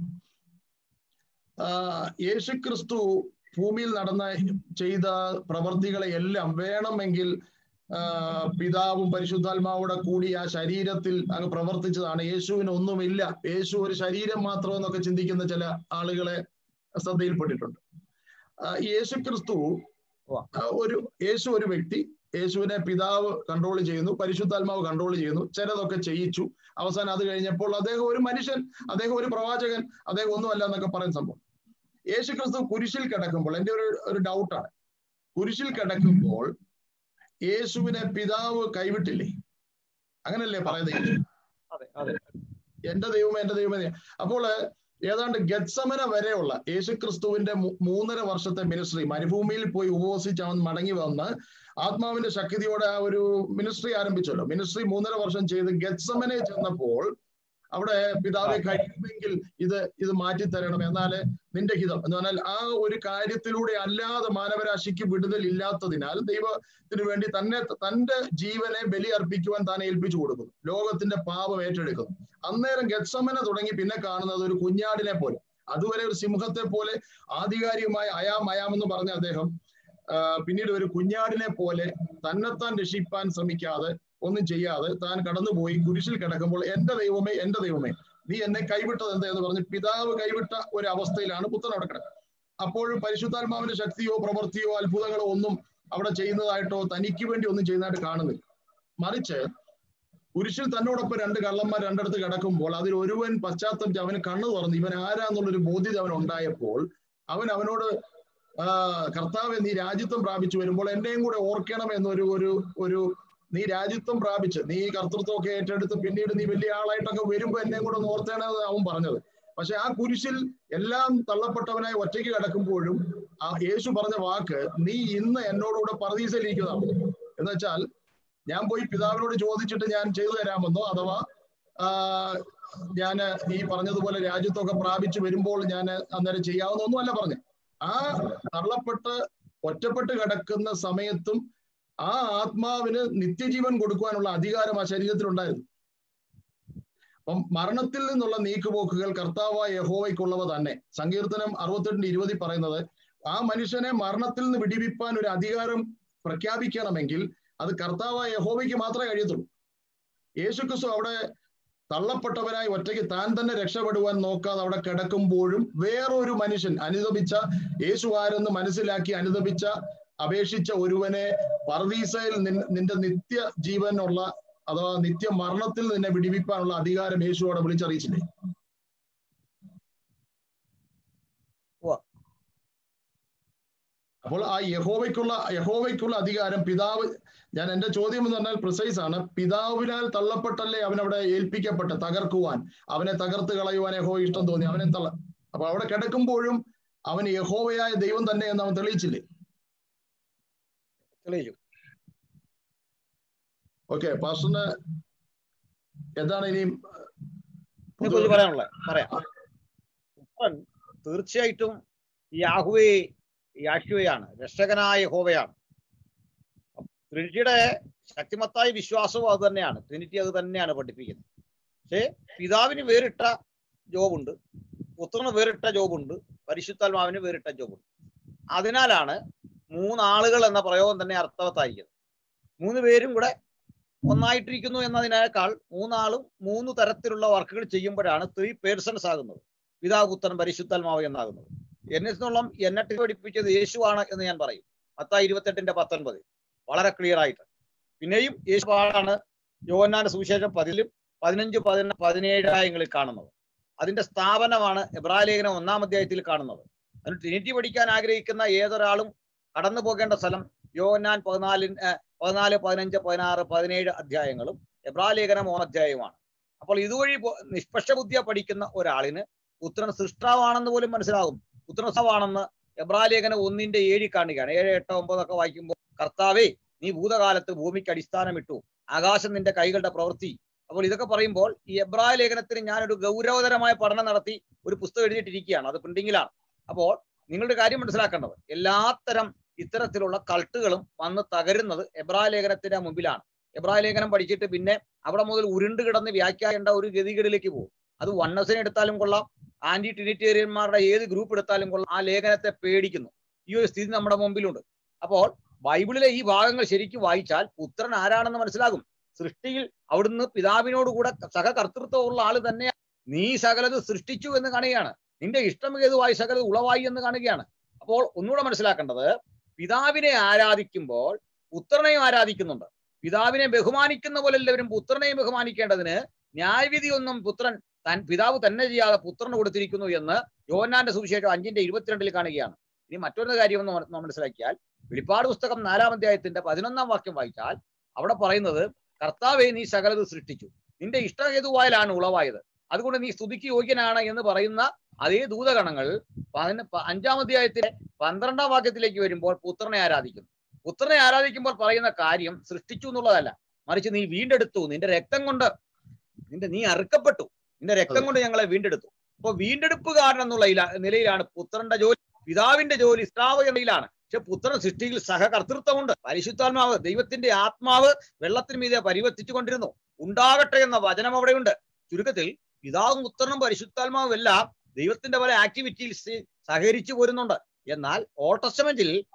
ആഹ്, യേശു ക്രിസ്തു ഭൂമിയിൽ നടന്ന ചെയ്ത പ്രവർത്തികളെ എല്ലാം വേണമെങ്കിൽ ആഹ്, പിതാവും പരിശുദ്ധാത്മാവൂടെ കൂടി ആ ശരീരത്തിൽ അങ്ങ് പ്രവർത്തിച്ചതാണ് യേശുവിന് ഒന്നുമില്ല യേശു ഒരു ശരീരം മാത്രം എന്നൊക്കെ ചിന്തിക്കുന്ന ചില ആളുകളെ ശ്രദ്ധയിൽപ്പെട്ടിട്ടുണ്ട് ആഹ്, യേശു ക്രിസ്തു ഉവ്വ. ആഹ്, ഒരു യേശു ഒരു വ്യക്തി യേശുവിനെ പിതാവ് കൺട്രോൾ ചെയ്യുന്നു പരിശുദ്ധാത്മാവ് കൺട്രോൾ ചെയ്യുന്നു ചിലതൊക്കെ ചെയ്യിച്ചു അവസാനം അത് കഴിഞ്ഞപ്പോൾ അദ്ദേഹം ഒരു മനുഷ്യൻ അദ്ദേഹം ഒരു പ്രവാചകൻ അദ്ദേഹം ഒന്നുമല്ല എന്നൊക്കെ പറയുന്ന സംഭവം യേശു ക്രിസ്തു കുരിശിൽ കിടക്കുമ്പോൾ എന്റെ ഒരു ഒരു ഡൗട്ടാണ് കുരിശിൽ കിടക്കുമ്പോൾ യേശുവിനെ പിതാവ് കൈവിട്ടില്ലേ അങ്ങനല്ലേ പറയുന്നത് യേശു അതെ അതെ എന്റെ ദൈവമേ എന്റെ ദൈവമേ അപ്പോൾ ഏതാണ്ട് ഗത്സമന വരെയുള്ള യേശുക്രിസ്തുവിന്റെ മൂ- മൂന്നര വർഷത്തെ മിനിസ്ട്രി മരുഭൂമിയിൽ പോയി ഉപവസിച്ച് അവൻ മടങ്ങി വന്ന് ആത്മാവിന്റെ ശക്തിയോടെ ആ ഒരു മിനിസ്ട്രി ആരംഭിച്ചല്ലോ മിനിസ്ട്രി മൂന്നര വർഷം ചെയ്ത് ഗത്സമനെ ചെന്നപ്പോൾ അവിടെ പിതാവെ കഴിയുമെങ്കിൽ ഇത് ഇത് മാറ്റി തരണം എന്നാല് നിന്റെ ഹിതം എന്ന് പറഞ്ഞാൽ ആ ഒരു കാര്യത്തിലൂടെ അല്ലാതെ മാനവരാശിക്ക് വിടുതൽ ഇല്ലാത്തതിനാൽ ദൈവത്തിന് വേണ്ടി തന്നെ തന്റെ ജീവനെ ബലി അർപ്പിക്കുവാൻ താൻ ഏൽപ്പിച്ചു കൊടുക്കുന്നു ലോകത്തിന്റെ പാപം ഏറ്റെടുക്കുന്നു അന്നേരം ഗത്സമന തുടങ്ങി പിന്നെ കാണുന്നത് ഒരു കുഞ്ഞാടിനെ പോലെ അതുവരെ ഒരു സിംഹത്തെ പോലെ ആധികാരികമായ അയാം അയാം എന്ന് പറഞ്ഞ അദ്ദേഹം ആ, പിന്നീട് ഒരു കുഞ്ഞാടിനെ പോലെ തന്നെത്താൻ രക്ഷിപ്പാൻ ശ്രമിക്കാതെ ഒന്നും ചെയ്യാതെ താൻ കടന്നുപോയി കുരിശിൽ കിടക്കുമ്പോൾ എന്റെ ദൈവമേ എന്റെ ദൈവമേ നീ എന്നെ കൈവിട്ടത് എന്താ എന്ന് പറഞ്ഞ് പിതാവ് കൈവിട്ട ഒരു അവസ്ഥയിലാണ് പുത്രൻ അവിടെ കിടക്കുന്നത് അപ്പോഴും പരിശുദ്ധാത്മാവിന്റെ ശക്തിയോ പ്രവൃത്തിയോ അത്ഭുതങ്ങളോ ഒന്നും അവിടെ ചെയ്യുന്നതായിട്ടോ തനിക്ക് വേണ്ടി ഒന്നും ചെയ്യുന്നതായിട്ട് കാണുന്നില്ല മറിച്ച് കുരിശിൽ തന്നോടൊപ്പം രണ്ട് കള്ളന്മാർ രണ്ടിടത്ത് കിടക്കുമ്പോൾ അതിൽ ഒരുവൻ പശ്ചാത്തലം അവന് കണ്ണു തുറന്ന് ഇവൻ ആരാന്നുള്ളൊരു ബോധ്യത അവൻ ഉണ്ടായപ്പോൾ അവൻ അവനോട് ആ കർത്താവെ നീ രാജ്യത്വം പ്രാപിച്ചു വരുമ്പോൾ എന്റെയും കൂടെ ഓർക്കണം എന്നൊരു ഒരു ഒരു നീ രാജ്യത്വം പ്രാപിച്ച് നീ കർത്തൃത്വം ഒക്കെ ഏറ്റെടുത്ത് പിന്നീട് നീ വലിയ ആളായിട്ടൊക്കെ വരുമ്പോ എന്നെയും കൂടെ ഒന്ന് ഓർത്തേണ്ടത് അവൻ പറഞ്ഞത് പക്ഷെ ആ കുരിശിൽ എല്ലാം തള്ളപ്പെട്ടവനായി ഒറ്റയ്ക്ക് കിടക്കുമ്പോഴും ആ യേശു പറഞ്ഞ വാക്ക് നീ ഇന്ന് എന്നോടുകൂടെ പറദീസയിലിരിക്കുന്നതാണ് എന്ന് വെച്ചാൽ ഞാൻ പോയി പിതാവിനോട് ചോദിച്ചിട്ട് ഞാൻ ചെയ്തു തരാമെന്നോ അഥവാ ആ ഞാൻ ഈ പറഞ്ഞതുപോലെ രാജ്യത്തൊക്കെ പ്രാപിച്ചു വരുമ്പോൾ ഞാൻ അന്നേരം ചെയ്യാവുന്നൊന്നും അല്ല പറഞ്ഞു ആ തള്ളപ്പെട്ട് ഒറ്റപ്പെട്ട് കിടക്കുന്ന സമയത്തും ആ ആത്മാവിന് നിത്യജീവൻ കൊടുക്കുവാനുള്ള അധികാരം ആ ശരീരത്തിലുണ്ടായിരുന്നു അപ്പം മരണത്തിൽ നിന്നുള്ള നീക്കുപോക്കുകൾ കർത്താവായ യഹോവയ്ക്കുള്ളവ തന്നെ സങ്കീർത്തനം അറുപത്തെട്ടിന്റെ ഇരുപതിൽ പറയുന്നത് ആ മനുഷ്യനെ മരണത്തിൽ നിന്ന് വിടിവിപ്പാൻ ഒരു അധികാരം പ്രഖ്യാപിക്കണമെങ്കിൽ അത് കർത്താവായ യഹോവയ്ക്ക് മാത്രമേ കഴിയത്തുള്ളൂ യേശുക്രിസ്തു അവിടെ തള്ളപ്പെട്ടവനായി ഒറ്റയ്ക്ക് താൻ തന്നെ രക്ഷപ്പെടുവാൻ നോക്കാതെ അവിടെ കിടക്കുമ്പോഴും വേറൊരു മനുഷ്യൻ അനുദപിച്ച യേശു ആരെന്ന് മനസ്സിലാക്കി അനുദപിച്ച അപേക്ഷിച്ച ഒരുവനെ പർദീസയിൽ നിന്റെ നിത്യ ജീവനുള്ള അഥവാ നിത്യ മരണത്തിൽ നിന്നെ വിടിവിപ്പാനുള്ള അധികാരം യേശു അവിടെ വിളിച്ചറിയിച്ചില്ലേ അപ്പോൾ ആ യഹോവയ്ക്കുള്ള യഹോവയ്ക്കുള്ള അധികാരം പിതാവ് ഞാൻ എന്റെ ചോദ്യം എന്ന് പറഞ്ഞാൽ പ്രിസൈസ് ആണ് പിതാവിനാൽ തള്ളപ്പെട്ടല്ലേ അവൻ അവിടെ ഏൽപ്പിക്കപ്പെട്ട് തകർക്കുവാൻ അവനെ തകർത്ത് കളയുവാൻ യഹോ ഇഷ്ടം തോന്നി അവനെ തള്ള അപ്പൊ അവിടെ കിടക്കുമ്പോഴും അവൻ യഹോവയായ ദൈവം തന്നെ എന്ന് അവൻ തെളിയിച്ചില്ലേ തെളിയിച്ചു ഓക്കെ പാസ്റ്ററിന് എന്താണ് ഇനിയും ഇതിനെക്കുറിച്ച് പറയാനുള്ളത് പറയാം പുത്രൻ തീർച്ചയായിട്ടും യാഹുവേ യാഹുവയാണ് രക്ഷകനായ യഹോവയാണ് ട്രിനിറ്റിയുടെ ശക്തിമത്തായ വിശ്വാസവും അത് തന്നെയാണ് ട്രിനിറ്റി അത് തന്നെയാണ് പഠിപ്പിക്കുന്നത് പക്ഷേ പിതാവിന് വേറിട്ട ജോബുണ്ട് പുത്രന് വേറിട്ട ജോബുണ്ട് പരിശുദ്ധാത്മാവിന് വേറിട്ട ജോബുണ്ട് അതിനാലാണ് മൂന്നാളുകൾ എന്ന പ്രയോഗം തന്നെ അർത്ഥവത്തായിരിക്കുന്നത് മൂന്ന് പേരും കൂടെ ഒന്നായിട്ടിരിക്കുന്നു എന്നതിനേക്കാൾ മൂന്നാളും മൂന്ന് തരത്തിലുള്ള വർക്കുകൾ ചെയ്യുമ്പോഴാണ് ത്രീ പേഴ്സൺസ് ആകുന്നത് പിതാവ് പുത്രൻ പരിശുദ്ധാത്മാവ് എന്നാകുന്നത് എന്നെ സംബന്ധിച്ചോളം എന്നെ പഠിപ്പിച്ചത് യേശുവാണ് എന്ന് ഞാൻ പറയും പത്തായി ഇരുപത്തെട്ടിന്റെ പത്തൊൻപത് വളരെ ക്ലിയർ ആയിട്ട് പിന്നെയും യേശുവാണ് യോഹന്നാന്റെ സുവിശേഷം പതിലും പതിനഞ്ച് പതിന പതിനേഴായങ്ങളിൽ കാണുന്നത് അതിന്റെ സ്ഥാപനമാണ് എബ്രാലേഖനം ഒന്നാം അധ്യായത്തിൽ കാണുന്നത് അതിന് ട്രിനിറ്റി പഠിക്കാൻ ആഗ്രഹിക്കുന്ന ഏതൊരാളും കടന്നു പോകേണ്ട സ്ഥലം യോഹന്നാൻ പതിനാലിന് പതിനാല് പതിനഞ്ച് പതിനാറ് പതിനേഴ് അധ്യായങ്ങളും എബ്രാലേഖനം മൂന്നധ്യായവുമാണ് അപ്പോൾ ഇതുവഴി നിഷ്പക്ഷ ബുദ്ധിയ പഠിക്കുന്ന ഒരാളിന് പുത്രൻ സൃഷ്ടാവാണെന്ന് പോലും മനസ്സിലാകും പുത്രൻ സൃഷ്ടാവാണെന്ന് എബ്രാലേഖനം ഒന്നിന്റെ ഏഴി കാണുകയാണ് ഏഴ് എട്ട് ഒമ്പതൊക്കെ വായിക്കുമ്പോൾ കർത്താവേ നീ ഭൂതകാലത്ത് ഭൂമിക്ക് അടിസ്ഥാനമിട്ടു ആകാശം നിന്റെ കൈകളുടെ പ്രവൃത്തി അപ്പോൾ ഇതൊക്കെ പറയുമ്പോൾ ഈ എബ്രായ ലേഖനത്തിന് ഞാനൊരു ഗൗരവതരമായ പഠനം നടത്തി ഒരു പുസ്തകം എഴുതിയിട്ടിരിക്കുകയാണ് അത് പ്രിന്റിങ്ങിലാണ് അപ്പോൾ നിങ്ങളുടെ കാര്യം മനസ്സിലാക്കേണ്ടത് എല്ലാത്തരം ഇത്തരത്തിലുള്ള കൾട്ടുകളും വന്ന് തകരുന്നത് എബ്രായ ലേഖനത്തിന്റെ മുമ്പിലാണ് എബ്രായ ലേഖനം പഠിച്ചിട്ട് പിന്നെ അവിടെ മുതൽ ഉരുണ്ട് കിടന്ന് വ്യാഖ്യാക്കേണ്ട ഒരു ഗതികേടിലേക്ക് പോകും അത് വണ്ണസിനെ എടുത്താലും കൊള്ളാം ആന്റി ട്രിനിറ്റേറിയന്മാരുടെ ഏത് ഗ്രൂപ്പ് എടുത്താലും കൊള്ളാം ആ ലേഖനത്തെ പേടിക്കുന്നു ഈ ഒരു സ്ഥിതി നമ്മുടെ മുമ്പിലുണ്ട് അപ്പോൾ ബൈബിളിലെ ഈ ഭാഗങ്ങൾ ശരിക്കും വായിച്ചാൽ പുത്രൻ ആരാണെന്ന് മനസ്സിലാകും സൃഷ്ടിയിൽ അവിടുന്ന് പിതാവിനോടുകൂടെ സഹകർത്തൃത്വമുള്ള ആള് തന്നെ നീ സകലത് സൃഷ്ടിച്ചു എന്ന് കാണുകയാണ് നിന്റെ ഇഷ്ടം ഏതുവായി സകലത് ഉളവായി എന്ന് കാണുകയാണ് അപ്പോൾ ഒന്നുകൂടെ മനസ്സിലാക്കേണ്ടത് പിതാവിനെ ആരാധിക്കുമ്പോൾ പുത്രനെയും ആരാധിക്കുന്നുണ്ട് പിതാവിനെ ബഹുമാനിക്കുന്ന പോലെ എല്ലാവരും പുത്രനെയും ബഹുമാനിക്കേണ്ടതിന് ന്യായവിധി ഒന്നും പുത്രൻ താൻ പിതാവ് തന്നെ ചെയ്യാതെ പുത്രന് കൊടുത്തിരിക്കുന്നു എന്ന് യോഹന്നാന്റെ സുവിശേഷം അഞ്ചിന്റെ ഇരുപത്തിരണ്ടിൽ കാണുകയാണ് ഇനി മറ്റൊരു കാര്യം ഒന്ന് മനസ്സിലാക്കിയാൽ വെളിപ്പാട് പുസ്തകം നാലാം അധ്യായത്തിന്റെ പതിനൊന്നാം വാക്യം വായിച്ചാൽ അവിടെ പറയുന്നത് കർത്താവെ നീ സകലത് സൃഷ്ടിച്ചു നിന്റെ ഇഷ്ടഹേതുവായാലാണ് ഉളവായത് അതുകൊണ്ട് നീ സ്തുതിക്ക് യോഗ്യനാണ് എന്ന് പറയുന്ന അതേ ദൂതഗണങ്ങൾ അഞ്ചാം അധ്യായത്തിലെ പന്ത്രണ്ടാം വാക്യത്തിലേക്ക് വരുമ്പോൾ പുത്രനെ ആരാധിക്കുന്നു പുത്രനെ ആരാധിക്കുമ്പോൾ പറയുന്ന കാര്യം സൃഷ്ടിച്ചു എന്നുള്ളതല്ല മറിച്ച് നീ വീണ്ടെടുത്തു നിന്റെ രക്തം കൊണ്ട് നിന്റെ നീ അറുക്കപ്പെട്ടു നിന്റെ രക്തം കൊണ്ട് ഞങ്ങളെ വീണ്ടെടുത്തു അപ്പൊ വീണ്ടെടുപ്പുകാരൻ എന്നുള്ള നിലയിലാണ് പുത്രന്റെ ജോലി പിതാവിന്റെ ജോലി സ്രാവ് എന്നതിലാണ് പക്ഷെ പുത്രൻ സൃഷ്ടിയിൽ സഹകർത്തൃത്വമുണ്ട് പരിശുദ്ധാത്മാവ് ദൈവത്തിന്റെ ആത്മാവ് വെള്ളത്തിന് മീതെ പരിവർത്തിച്ചു കൊണ്ടിരുന്നു ഉണ്ടാകട്ടെ എന്ന വചനം അവിടെയുണ്ട് ചുരുക്കത്തിൽ പിതാവും പുത്രനും പരിശുദ്ധാത്മാവും എല്ലാം ദൈവത്തിന്റെ പല ആക്ടിവിറ്റീസ് സഹകരിച്ചു പോരുന്നുണ്ട് എന്നാൽ ഓൾഡ് ടെസ്റ്റമെന്റിൽ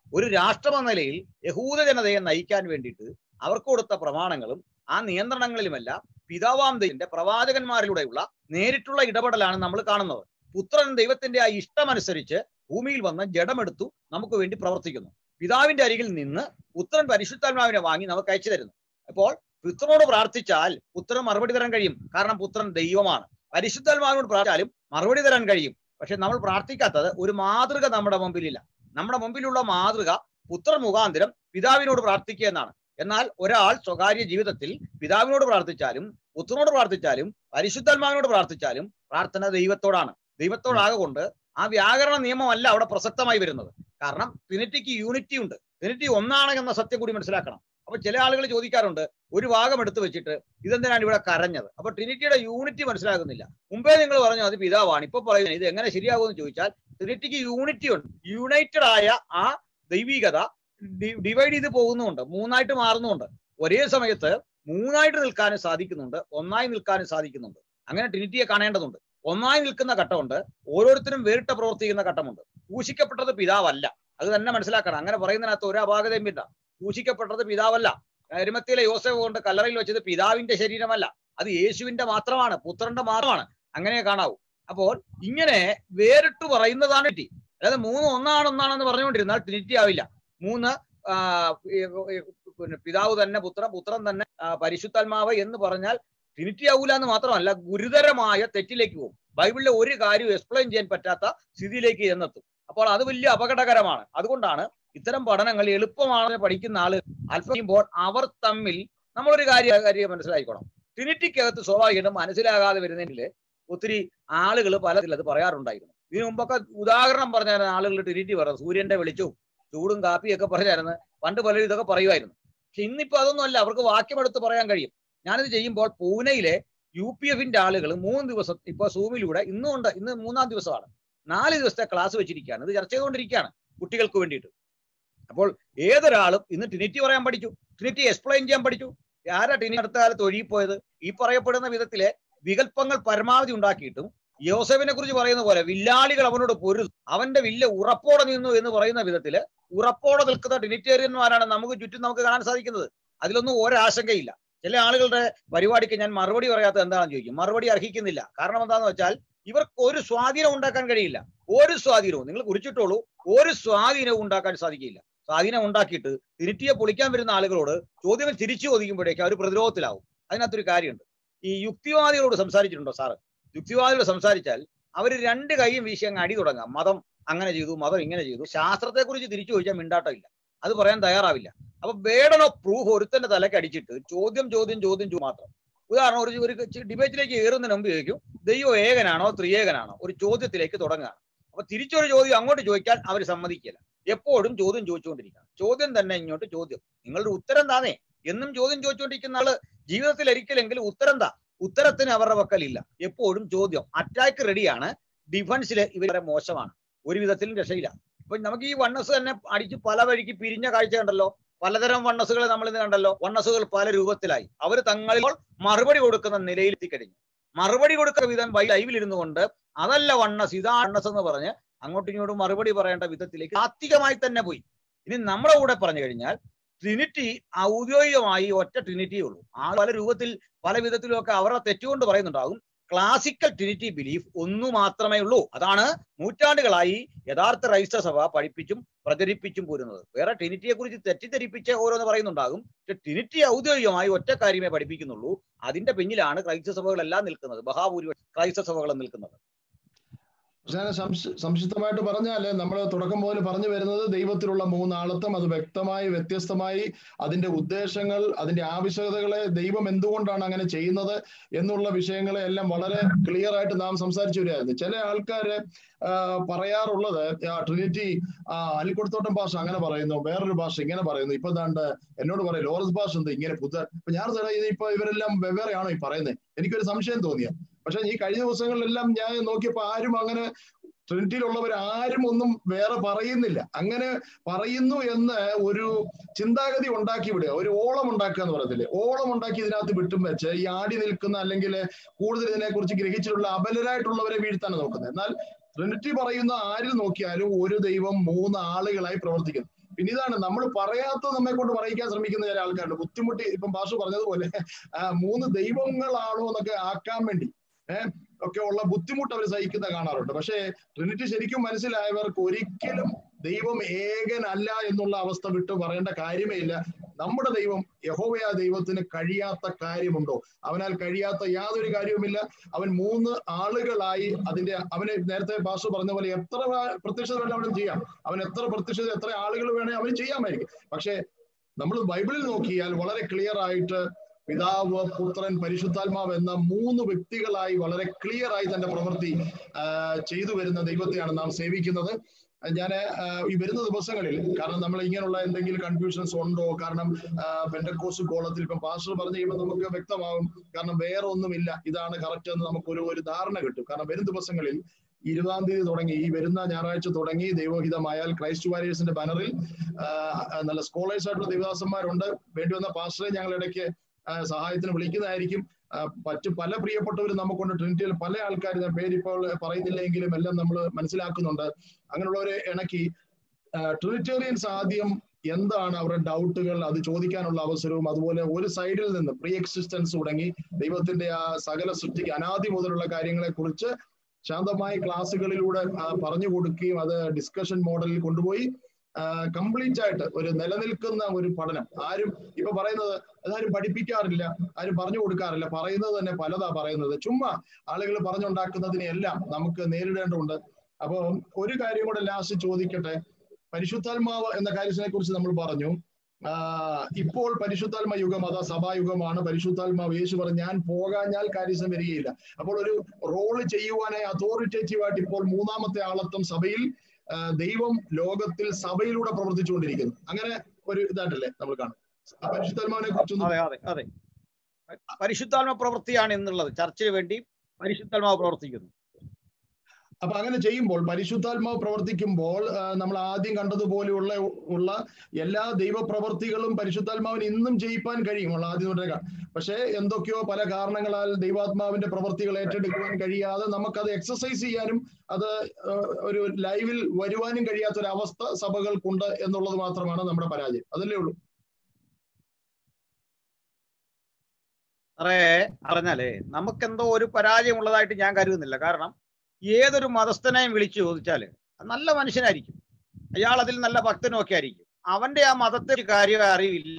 ഒരു രാഷ്ട്രമെന്ന നിലയിൽ യഹൂദ ജനതയെ നയിക്കാൻ വേണ്ടിയിട്ട് അവർക്ക് കൊടുത്ത പ്രമാണങ്ങളും ആ നിയന്ത്രണങ്ങളിലുമെല്ലാം പിതാവാം ദൈവത്തിന്റെ പ്രവാചകന്മാരിലൂടെയുള്ള നേരിട്ടുള്ള ഇടപെടലാണ് നമ്മൾ കാണുന്നത് പുത്രൻ ദൈവത്തിന്റെ ആ ഇഷ്ടമനുസരിച്ച് ഭൂമിയിൽ വന്ന് ജഡമെടുത്തു നമുക്ക് വേണ്ടി പ്രവർത്തിക്കുന്നു പിതാവിന്റെ അരികിൽ നിന്ന് പുത്രൻ പരിശുദ്ധാത്മാവിനെ വാങ്ങി നമുക്ക് അയച്ചു തരുന്നു അപ്പോൾ പുത്രനോട് പ്രാർത്ഥിച്ചാൽ പുത്രൻ മറുപടി തരാൻ കഴിയും കാരണം പുത്രൻ ദൈവമാണ് പരിശുദ്ധാത്മാവിനോട് പ്രാർത്ഥിച്ചാലും മറുപടി തരാൻ കഴിയും പക്ഷെ നമ്മൾ പ്രാർത്ഥിക്കാത്തത് ഒരു മാതൃക നമ്മുടെ മുമ്പിലില്ല നമ്മുടെ മുമ്പിലുള്ള മാതൃക പുത്രൻ മുഖാന്തരം പിതാവിനോട് പ്രാർത്ഥിക്കുക എന്നാണ് എന്നാൽ ഒരാൾ സ്വകാര്യ ജീവിതത്തിൽ പിതാവിനോട് പ്രാർത്ഥിച്ചാലും പുത്രനോട് പ്രാർത്ഥിച്ചാലും പരിശുദ്ധാത്മാവിനോട് പ്രാർത്ഥിച്ചാലും പ്രാർത്ഥന ദൈവത്തോടാണ് ദൈവത്തോടാകെ കൊണ്ട് ആ വ്യാകരണ നിയമമല്ല അവിടെ പ്രസക്തമായി വരുന്നത് കാരണം ട്രിനിറ്റിക്ക് യൂണിറ്റി ഉണ്ട് ട്രിനിറ്റി ഒന്നാണ് എന്ന സത്യം കൂടി മനസ്സിലാക്കണം അപ്പൊ ചില ആളുകൾ ചോദിക്കാറുണ്ട് ഒരു ഭാഗം എടുത്തു വെച്ചിട്ട് ഇതെന്തിനാണ് ഇവിടെ കരഞ്ഞത് അപ്പൊ ട്രിനിറ്റിയുടെ യൂണിറ്റി മനസ്സിലാകുന്നില്ല മുമ്പേ നിങ്ങൾ പറഞ്ഞു അത് പിതാവാണ് ഇപ്പൊ പറയുന്നത് ഇത് എങ്ങനെ ശരിയാകുമെന്ന് ചോദിച്ചാൽ ട്രിനിറ്റിക്ക് യൂണിറ്റി ഉണ്ട് യുണൈറ്റഡ് ആയ ആ ദൈവികത ഡിവൈഡ് ചെയ്ത് പോകുന്നുമുണ്ട് മൂന്നായിട്ട് മാറുന്നുമുണ്ട് ഒരേ സമയത്ത് മൂന്നായിട്ട് നിൽക്കാനും സാധിക്കുന്നുണ്ട് ഒന്നായി നിൽക്കാനും സാധിക്കുന്നുണ്ട് അങ്ങനെ ട്രിനിറ്റിയെ കാണേണ്ടതുണ്ട് ഒന്നായി നിൽക്കുന്ന ഘട്ടമുണ്ട് ഓരോരുത്തരും വേറിട്ട പ്രവർത്തിക്കുന്ന ഘട്ടമുണ്ട് ക്രൂശിക്കപ്പെട്ടത് പിതാവല്ല അത് തന്നെ മനസ്സിലാക്കണം അങ്ങനെ പറയുന്നതിനകത്ത് ഒരു അപാകതയും പിന്ന ക്രൂശിക്കപ്പെട്ടത് പിതാവല്ല എരുമത്തിയിലെ യോസഫ് കൊണ്ട് കല്ലറയിൽ വെച്ചത് പിതാവിന്റെ ശരീരമല്ല അത് യേശുവിന്റെ മാത്രമാണ് പുത്രന്റെ മാത്രമാണ് അങ്ങനെ കാണാവൂ അപ്പോൾ ഇങ്ങനെ വേറിട്ട് പറയുന്നതാണ് ട്രിനിറ്റി അതായത് മൂന്ന് ഒന്നാണ് ഒന്നാണെന്ന് പറഞ്ഞുകൊണ്ടിരുന്നാൽ ട്രിനിറ്റി ആവില്ല മൂന്ന് ആ, ഈ, ഈ, പിന്നെ പിതാവ് തന്നെ പുത്രൻ പുത്രൻ തന്നെ ആ, പരിശുദ്ധാത്മാവ് എന്ന് പറഞ്ഞാൽ ട്രിനിറ്റി ആവൂല എന്ന് മാത്രമല്ല ഗുരുതരമായ തെറ്റിലേക്ക് പോകും ബൈബിളിലെ ഒരു കാര്യവും എക്സ്പ്ലെയിൻ ചെയ്യാൻ പറ്റാത്ത സ്ഥിതിയിലേക്ക് ചെന്നെത്തും അപ്പോൾ അത് വലിയ അപകടകരമാണ് അതുകൊണ്ടാണ് ഇത്തരം പഠനങ്ങൾ എളുപ്പമാണ് പഠിക്കുന്ന ആള് അല്പം ചെയ്യുമ്പോൾ അവർ തമ്മിൽ നമ്മളൊരു കാര്യം കാര്യം മനസ്സിലാക്കിക്കോണം ട്രിനിറ്റിക്കകത്ത് സ്വാഭാവികമായിട്ടും മനസ്സിലാകാതെ വരുന്നതിൽ ഒത്തിരി ആളുകൾ പലതിൽ അത് പറയാറുണ്ടായിരുന്നു ഇതിനു മുമ്പൊക്കെ ഉദാഹരണം പറഞ്ഞായിരുന്നു ആളുകൾ ട്രിനിറ്റി പറയുന്നത് സൂര്യന്റെ വെളിച്ചവും ചൂടും കാപ്പിയൊക്കെ പറഞ്ഞായിരുന്നു പണ്ട് പലരും ഇതൊക്കെ പറയുമായിരുന്നു പക്ഷെ ഇന്നിപ്പോ അതൊന്നും അല്ല അവർക്ക് വാക്യമെടുത്ത് പറയാൻ കഴിയും ഞാനിത് ചെയ്യുമ്പോൾ പൂനെയിലെ യു പി എഫിന്റെ ആളുകൾ മൂന്ന് ദിവസം ഇപ്പൊ സൂമിലൂടെ ഇന്നും ഉണ്ട് ഇന്ന് മൂന്നാം ദിവസമാണ് നാല് ദിവസത്തെ ക്ലാസ് വെച്ചിരിക്കുകയാണ് ഇത് ചർച്ച ചെയ്തുകൊണ്ടിരിക്കുകയാണ് കുട്ടികൾക്ക് വേണ്ടിയിട്ട് അപ്പോൾ ഏതൊരാളും ഇന്ന് ട്രിനിറ്റി പറയാൻ പഠിച്ചു ട്രിനിറ്റി എക്സ്പ്ലെയിൻ ചെയ്യാൻ പഠിച്ചു ആരാ ട്രിനിറ്റി അടുത്ത കാലത്ത് ഒഴുകിപ്പോയത് ഈ പറയപ്പെടുന്ന വിധത്തിലെ വികല്പങ്ങൾ പരമാവധി ഉണ്ടാക്കിയിട്ടും യോസഫിനെ കുറിച്ച് പറയുന്ന പോലെ വില്ലാളികൾ അവനോട് പൊരുതു അവന്റെ വില്ല് ഉറപ്പോടെ നിന്നു എന്ന് പറയുന്ന വിധത്തില് ഉറപ്പോടെ നിൽക്കുന്ന ട്രിനിറ്റേറിയന്മാരാണ് നമുക്ക് ചുറ്റും നമുക്ക് കാണാൻ സാധിക്കുന്നത് അതിലൊന്നും ഒരാശങ്കയില്ല ചില ആളുകളുടെ പരിപാടിക്ക് ഞാൻ മറുപടി പറയാത്തത് എന്താണെന്ന് ചോദിക്കും മറുപടി അർഹിക്കുന്നില്ല കാരണം എന്താന്ന് വെച്ചാൽ ഇവർക്ക് ഒരു സ്വാധീനം ഉണ്ടാക്കാൻ കഴിയില്ല ഒരു സ്വാധീനവും നിങ്ങൾ കുറിച്ചിട്ടുള്ളൂ ഒരു സ്വാധീനവും ഉണ്ടാക്കാൻ സാധിക്കില്ല സ്വാധീനം ഉണ്ടാക്കിയിട്ട് തിരുറ്റിയെ പൊളിക്കാൻ വരുന്ന ആളുകളോട് ചോദ്യങ്ങൾ തിരിച്ചു ചോദിക്കുമ്പോഴേക്കും അവർ പ്രതിരോധത്തിലാവും അതിനകത്തൊരു കാര്യമുണ്ട് ഈ യുക്തിവാദികളോട് സംസാരിച്ചിട്ടുണ്ടോ സാറ് യുക്തിവാദികളോട് സംസാരിച്ചാൽ അവർ രണ്ട് കൈയും വീശി അങ്ങ് അടി തുടങ്ങാം മതം അങ്ങനെ ചെയ്തു മതം ഇങ്ങനെ ചെയ്തു ശാസ്ത്രത്തെ കുറിച്ച് തിരിച്ചു ചോദിച്ചാൽ മിണ്ടാട്ടം ഇല്ല അത് പറയാൻ തയ്യാറാവില്ല അപ്പൊ ബേഡൻ ഓഫ് പ്രൂഫ് ഒരുത്തന്റെ തലക്ക് അടിച്ചിട്ട് ചോദ്യം ചോദ്യം ചോദ്യം ചോ- മാത്രം ഉദാഹരണം ഒരു ഒരു ഡിബേറ്റിലേക്ക് കയറുന്നതിന് മുമ്പ് ചോദിക്കും ദൈവം ഏകനാണോ ത്രിയേകനാണോ ഒരു ചോദ്യത്തിലേക്ക് തുടങ്ങുകയാണ് അപ്പൊ തിരിച്ചൊരു ചോദ്യം അങ്ങോട്ട് ചോദിക്കാൻ അവർ സമ്മതിക്കില്ല എപ്പോഴും ചോദ്യം ചോദിച്ചുകൊണ്ടിരിക്കണം ചോദ്യം തന്നെ ഇങ്ങോട്ട് ചോദ്യം നിങ്ങളുടെ ഉത്തരം താനേ എന്നും ചോദ്യം ചോദിച്ചുകൊണ്ടിരിക്കുന്ന ആള് ജീവിതത്തിൽ ഒരിക്കലെങ്കിലും ഉത്തരം താ ഉത്തരത്തിന് അവരുടെ പക്കലില്ല എപ്പോഴും ചോദ്യം അറ്റാക്ക് റെഡിയാണ് ഡിഫൻസിൽ ഇവരെ മോശമാണ് ഒരു വിധത്തിലും രക്ഷയില്ല ഇപ്പൊ നമുക്ക് ഈ വണ്ണസ് തന്നെ അടിച്ച് പല വഴിക്ക് പിരിഞ്ഞ കാഴ്ച കണ്ടല്ലോ പലതരം വണ്ണസുകൾ നമ്മൾ ഇന്ന് കണ്ടല്ലോ വണ്ണസുകൾ പല രൂപത്തിലായി അവർ തങ്ങളിൽ മറുപടി കൊടുക്കുന്ന നിലയിൽ എത്തിക്കഴിഞ്ഞു മറുപടി കൊടുക്കുന്ന വിധം വൈ ലൈവിൽ ഇരുന്നു കൊണ്ട് അതല്ല വണ്ണസ് ഇതാ വണ്ണസ് എന്ന് പറഞ്ഞ് അങ്ങോട്ടും ഇങ്ങോട്ടും മറുപടി പറയേണ്ട വിധത്തിലേക്ക് താത്വികമായി തന്നെ പോയി ഇനി നമ്മുടെ കൂടെ പറഞ്ഞു കഴിഞ്ഞാൽ ട്രിനിറ്റി ഔദ്യോഗികമായി ഒറ്റ ട്രിനിറ്റിയേ ഉള്ളൂ ആ പല രൂപത്തിൽ പല വിധത്തിലും ഒക്കെ അവരുടെ തെറ്റുകൊണ്ട് പറയുന്നുണ്ടാകും ക്ലാസിക്കൽ ട്രിനിറ്റി ബിലീഫ് ഒന്നു മാത്രമേ ഉള്ളൂ അതാണ് നൂറ്റാണ്ടുകളായി യഥാർത്ഥ ക്രൈസ്തവ സഭ പഠിപ്പിച്ചും പ്രചരിപ്പിച്ചും പോരുന്നത് വേറെ ട്രിനിറ്റിയെ കുറിച്ച് തെറ്റിദ്ധരിപ്പിച്ച് ഓരോന്ന് പറയുന്നുണ്ടാകും പക്ഷെ ട്രിനിറ്റി ഔദ്യോഗികമായി ഒറ്റ കാര്യമേ പഠിപ്പിക്കുന്നുള്ളൂ അതിന്റെ പിന്നിലാണ് ക്രൈസ്തവ സഭകളെല്ലാം നിൽക്കുന്നത് മഹാഭൂരിപക്ഷം ക്രൈസ്തവ സഭകളും നിൽക്കുന്നത് ഞാൻ സംശ- സംക്ഷിപ്തമായിട്ട് പറഞ്ഞാല് നമ്മൾ തുടക്കം മുതൽ പറഞ്ഞു വരുന്നത് ദൈവത്തിലുള്ള മൂന്നാളത്വം അത് വ്യക്തമായി വ്യത്യസ്തമായി അതിന്റെ ഉദ്ദേശങ്ങൾ അതിന്റെ ആവശ്യകതകളെ ദൈവം എന്തുകൊണ്ടാണ് അങ്ങനെ ചെയ്യുന്നത് എന്നുള്ള വിഷയങ്ങളെ എല്ലാം വളരെ ക്ലിയർ ആയിട്ട് നാം സംസാരിച്ചു വരികയായിരുന്നു ചില ആൾക്കാര് ആ, പറയാറുള്ളത് ആ, ട്രിനിറ്റി ആ, അലിക്കുടത്തോട്ടം ഭാഷ അങ്ങനെ പറയുന്നു വേറൊരു ഭാഷ ഇങ്ങനെ പറയുന്നു ഇപ്പൊ ദാണ്ട് എന്നോട് പറയും ലോറൻസ് ഭാഷ എന്താ ഇങ്ങനെ പുതുതാ ഇപ്പൊ ഞാൻ ഇത് ഇപ്പൊ ഇവരെല്ലാം വെവ്വേറെയാണോ ഈ പറയുന്നത് എനിക്കൊരു സംശയം തോന്നിയ പക്ഷെ ഈ കഴിഞ്ഞ ദിവസങ്ങളിലെല്ലാം ഞാൻ നോക്കിയപ്പോ ആരും അങ്ങനെ ട്രിനിറ്റിയിലുള്ളവർ ആരും ഒന്നും വേറെ പറയുന്നില്ല അങ്ങനെ പറയുന്നു എന്ന് ഒരു ചിന്താഗതി ഉണ്ടാക്കി വിടുക ഒരു ഓളം ഉണ്ടാക്കുക എന്ന് പറയത്തില്ലേ ഓളം ഉണ്ടാക്കി ഇതിനകത്ത് വിട്ടും വെച്ച് ഈ ആടി നിൽക്കുന്ന അല്ലെങ്കിൽ കൂടുതൽ ഇതിനെക്കുറിച്ച് ഗ്രഹിച്ചിട്ടുള്ള അബലരായിട്ടുള്ളവരെ വീഴ്ത്താനാണ് നോക്കുന്നത് എന്നാൽ ട്രിനിറ്റി പറയുന്ന ആരിൽ നോക്കിയാലും ഒരു ദൈവം മൂന്ന് ആളുകളായി പ്രവർത്തിക്കുന്നു പിന്നെ ഇതാണ് നമ്മൾ പറയാത്ത നമ്മെ കൊണ്ട് പറയിക്കാൻ ശ്രമിക്കുന്ന ചില ആൾക്കാരുണ്ട് ബുദ്ധിമുട്ടി ഇപ്പം ഭാഷ പറഞ്ഞതുപോലെ ആ, മൂന്ന് ദൈവങ്ങളാണോ എന്നൊക്കെ ആക്കാൻ വേണ്ടി ഏഹ് ഒക്കെ ഉള്ള ബുദ്ധിമുട്ട് അവർ സഹിക്കുന്ന കാണാറുണ്ട് പക്ഷേ ട്രിനിറ്റി ശരിക്കും മനസ്സിലായവർക്ക് ഒരിക്കലും ദൈവം ഏകനല്ല എന്നുള്ള അവസ്ഥ വിട്ട് പറയേണ്ട കാര്യമേ ഇല്ല നമ്മുടെ ദൈവം യഹോവയ ദൈവത്തിന് കഴിയാത്ത കാര്യമുണ്ടോ അവനാൽ കഴിയാത്ത യാതൊരു കാര്യവുമില്ല അവൻ മൂന്ന് ആളുകളായി അതിന്റെ അവന് നേരത്തെ ഭാഷ പറഞ്ഞ പോലെ എത്ര വാ- പ്രത്യക്ഷത വേണം അവനും ചെയ്യാം അവൻ എത്ര പ്രത്യക്ഷത എത്ര ആളുകൾ വേണേ അവന് ചെയ്യാമായിരിക്കും പക്ഷേ നമ്മൾ ബൈബിളിൽ നോക്കിയാൽ വളരെ ക്ലിയർ ആയിട്ട് പിതാവ് പുത്രൻ പരിശുദ്ധാത്മാവ് എന്ന മൂന്ന് വ്യക്തികളായി വളരെ ക്ലിയർ ആയി തന്റെ പ്രവൃത്തി ആ, ചെയ്തു വരുന്ന ദൈവത്തെയാണ് നാം സേവിക്കുന്നത് ഞാൻ ഈ വരുന്ന ദിവസങ്ങളിൽ കാരണം നമ്മൾ ഇങ്ങനെയുള്ള എന്തെങ്കിലും കൺഫ്യൂഷൻസ് ഉണ്ടോ കാരണം പെൻഡക്കോസ് കോളത്തിൽ ഇപ്പം പാസ്റ്റർ പറഞ്ഞു കഴിയുമ്പോൾ നമുക്ക് വ്യക്തമാകും കാരണം വേറെ ഒന്നുമില്ല ഇതാണ് കറക്റ്റ് എന്ന് നമുക്കൊരു ഒരു ധാരണ കിട്ടും കാരണം വരും ദിവസങ്ങളിൽ ഇരുപതാം തീയതി തുടങ്ങി ഈ വരുന്ന ഞായറാഴ്ച തുടങ്ങി ദൈവഹിതമായാൽ ക്രൈസ്റ്റ് വാരിയേഴ്സിന്റെ ബാനറിൽ ആ, നല്ല സ്കോളേഴ്സ് ആയിട്ടുള്ള ദേവദാസന്മാരുണ്ട് വേണ്ടി വന്ന പാസ്റ്ററെ ഞങ്ങൾ ഇടയ്ക്ക് ആ, സഹായത്തിന് വിളിക്കുന്നതായിരിക്കും ആ, മറ്റു പല പ്രിയപ്പെട്ടവരും നമുക്കുണ്ട് ട്രിനിറ്റിയിൽ പല ആൾക്കാർ ഞാൻ പേരിപ്പോൾ പറയുന്നില്ലെങ്കിലും എല്ലാം നമ്മൾ മനസ്സിലാക്കുന്നുണ്ട് അങ്ങനെയുള്ളവരെ ഇണക്കി ട്രിനിറ്റേറിയൻസ് ആദ്യം എന്താണ് അവരുടെ ഡൗട്ടുകൾ അത് ചോദിക്കാനുള്ള അവസരവും അതുപോലെ ഒരു സൈഡിൽ നിന്ന് പ്രീ എക്സിസ്റ്റൻസ് തുടങ്ങി ദൈവത്തിന്റെ ആ സകല സൃഷ്ടിക്ക് അനാദി മുതലുള്ള കാര്യങ്ങളെ കുറിച്ച് ശാന്തമായ ക്ലാസ്സുകളിലൂടെ ആ, പറഞ്ഞു കൊടുക്കുകയും അത് ഡിസ്കഷൻ മോഡലിൽ കൊണ്ടുപോയി കംപ്ലീറ്റ് ആയിട്ട് ഒരു നിലനിൽക്കുന്ന ഒരു പഠനം ആരും ഇപ്പൊ പറയുന്നത് അതാരും പഠിപ്പിക്കാറില്ല ആരും പറഞ്ഞു കൊടുക്കാറില്ല പറയുന്നത് തന്നെ പലതാ പറയുന്നത് ചുമ്മാ ആളുകൾ പറഞ്ഞുണ്ടാക്കുന്നതിനെല്ലാം നമുക്ക് നേരിടേണ്ടതുണ്ട് അപ്പൊ ഒരു കാര്യം കൂടെ ലാസ്റ്റ് ചോദിക്കട്ടെ പരിശുദ്ധാത്മാവ് എന്ന കാര്യത്തിനെ കുറിച്ച് നമ്മൾ പറഞ്ഞു ആ, ഇപ്പോൾ പരിശുദ്ധാത്മ യുഗം അതാ സഭായുഗമാണ് പരിശുദ്ധാത്മാവ് യേശു പറഞ്ഞു ഞാൻ പോകാഞ്ഞാൽ കാര്യസം വരികയില്ല അപ്പോൾ ഒരു റോള് ചെയ്യുവാനായി അതോറിറ്റേറ്റീവ് ആയിട്ട് ഇപ്പോൾ മൂന്നാമത്തെ ആളത്വം സഭയിൽ ആ, ദൈവം ലോകത്തിൽ സഭയിലൂടെ പ്രവർത്തിച്ചുകൊണ്ടിരിക്കുന്നു അങ്ങനെ ഒരു ഇതായിട്ടല്ലേ നമ്മൾ കാണും ആ പരിശുദ്ധാത്മാവിനെ കുറിച്ചൊന്നും അതെ അതെ അതെ പരിശുദ്ധാത്മ പ്രവൃത്തിയാണ് എന്നുള്ളത് ചർച്ചയ്ക്ക് വേണ്ടി പരിശുദ്ധാത്മാവ് പ്രവർത്തിക്കുന്നു അപ്പൊ അങ്ങനെ ചെയ്യുമ്പോൾ പരിശുദ്ധാത്മാവ് പ്രവർത്തിക്കുമ്പോൾ ആ, നമ്മൾ ആദ്യം കണ്ടതുപോലെയുള്ള ഉള്ള എല്ലാ ദൈവപ്രവർത്തികളും പരിശുദ്ധാത്മാവിന് ഇന്നും ചെയ്യിപ്പാൻ കഴിയും ഉള്ള ആദ്യം തൊട്ടേ കാ- പക്ഷേ എന്തൊക്കെയോ പല കാരണങ്ങളാൽ ദൈവാത്മാവിന്റെ പ്രവർത്തികൾ ഏറ്റെടുക്കുവാൻ കഴിയാതെ നമുക്കത് എക്സസൈസ് ചെയ്യാനും അത് ആ, ഒരു ലൈവിൽ വരുവാനും കഴിയാത്ത ഒരു അവസ്ഥ സഭകൾക്കുണ്ട് എന്നുള്ളത് മാത്രമാണ് നമ്മുടെ പരാജയം അതല്ലേ ഉള്ളൂ അറേ അറിഞ്ഞാലേ നമുക്കെന്തോ ഒരു പരാജയം ഉള്ളതായിട്ട് ഞാൻ കരുതുന്നില്ല കാരണം ഏതൊരു മതസ്ഥനെയും വിളിച്ചു ചോദിച്ചാല് നല്ല മനുഷ്യനായിരിക്കും അയാൾ അതിൽ നല്ല ഭക്തനും ഒക്കെ ആയിരിക്കും അവന്റെ ആ മതത്തെ ഒരു കാര്യം അറിവില്ല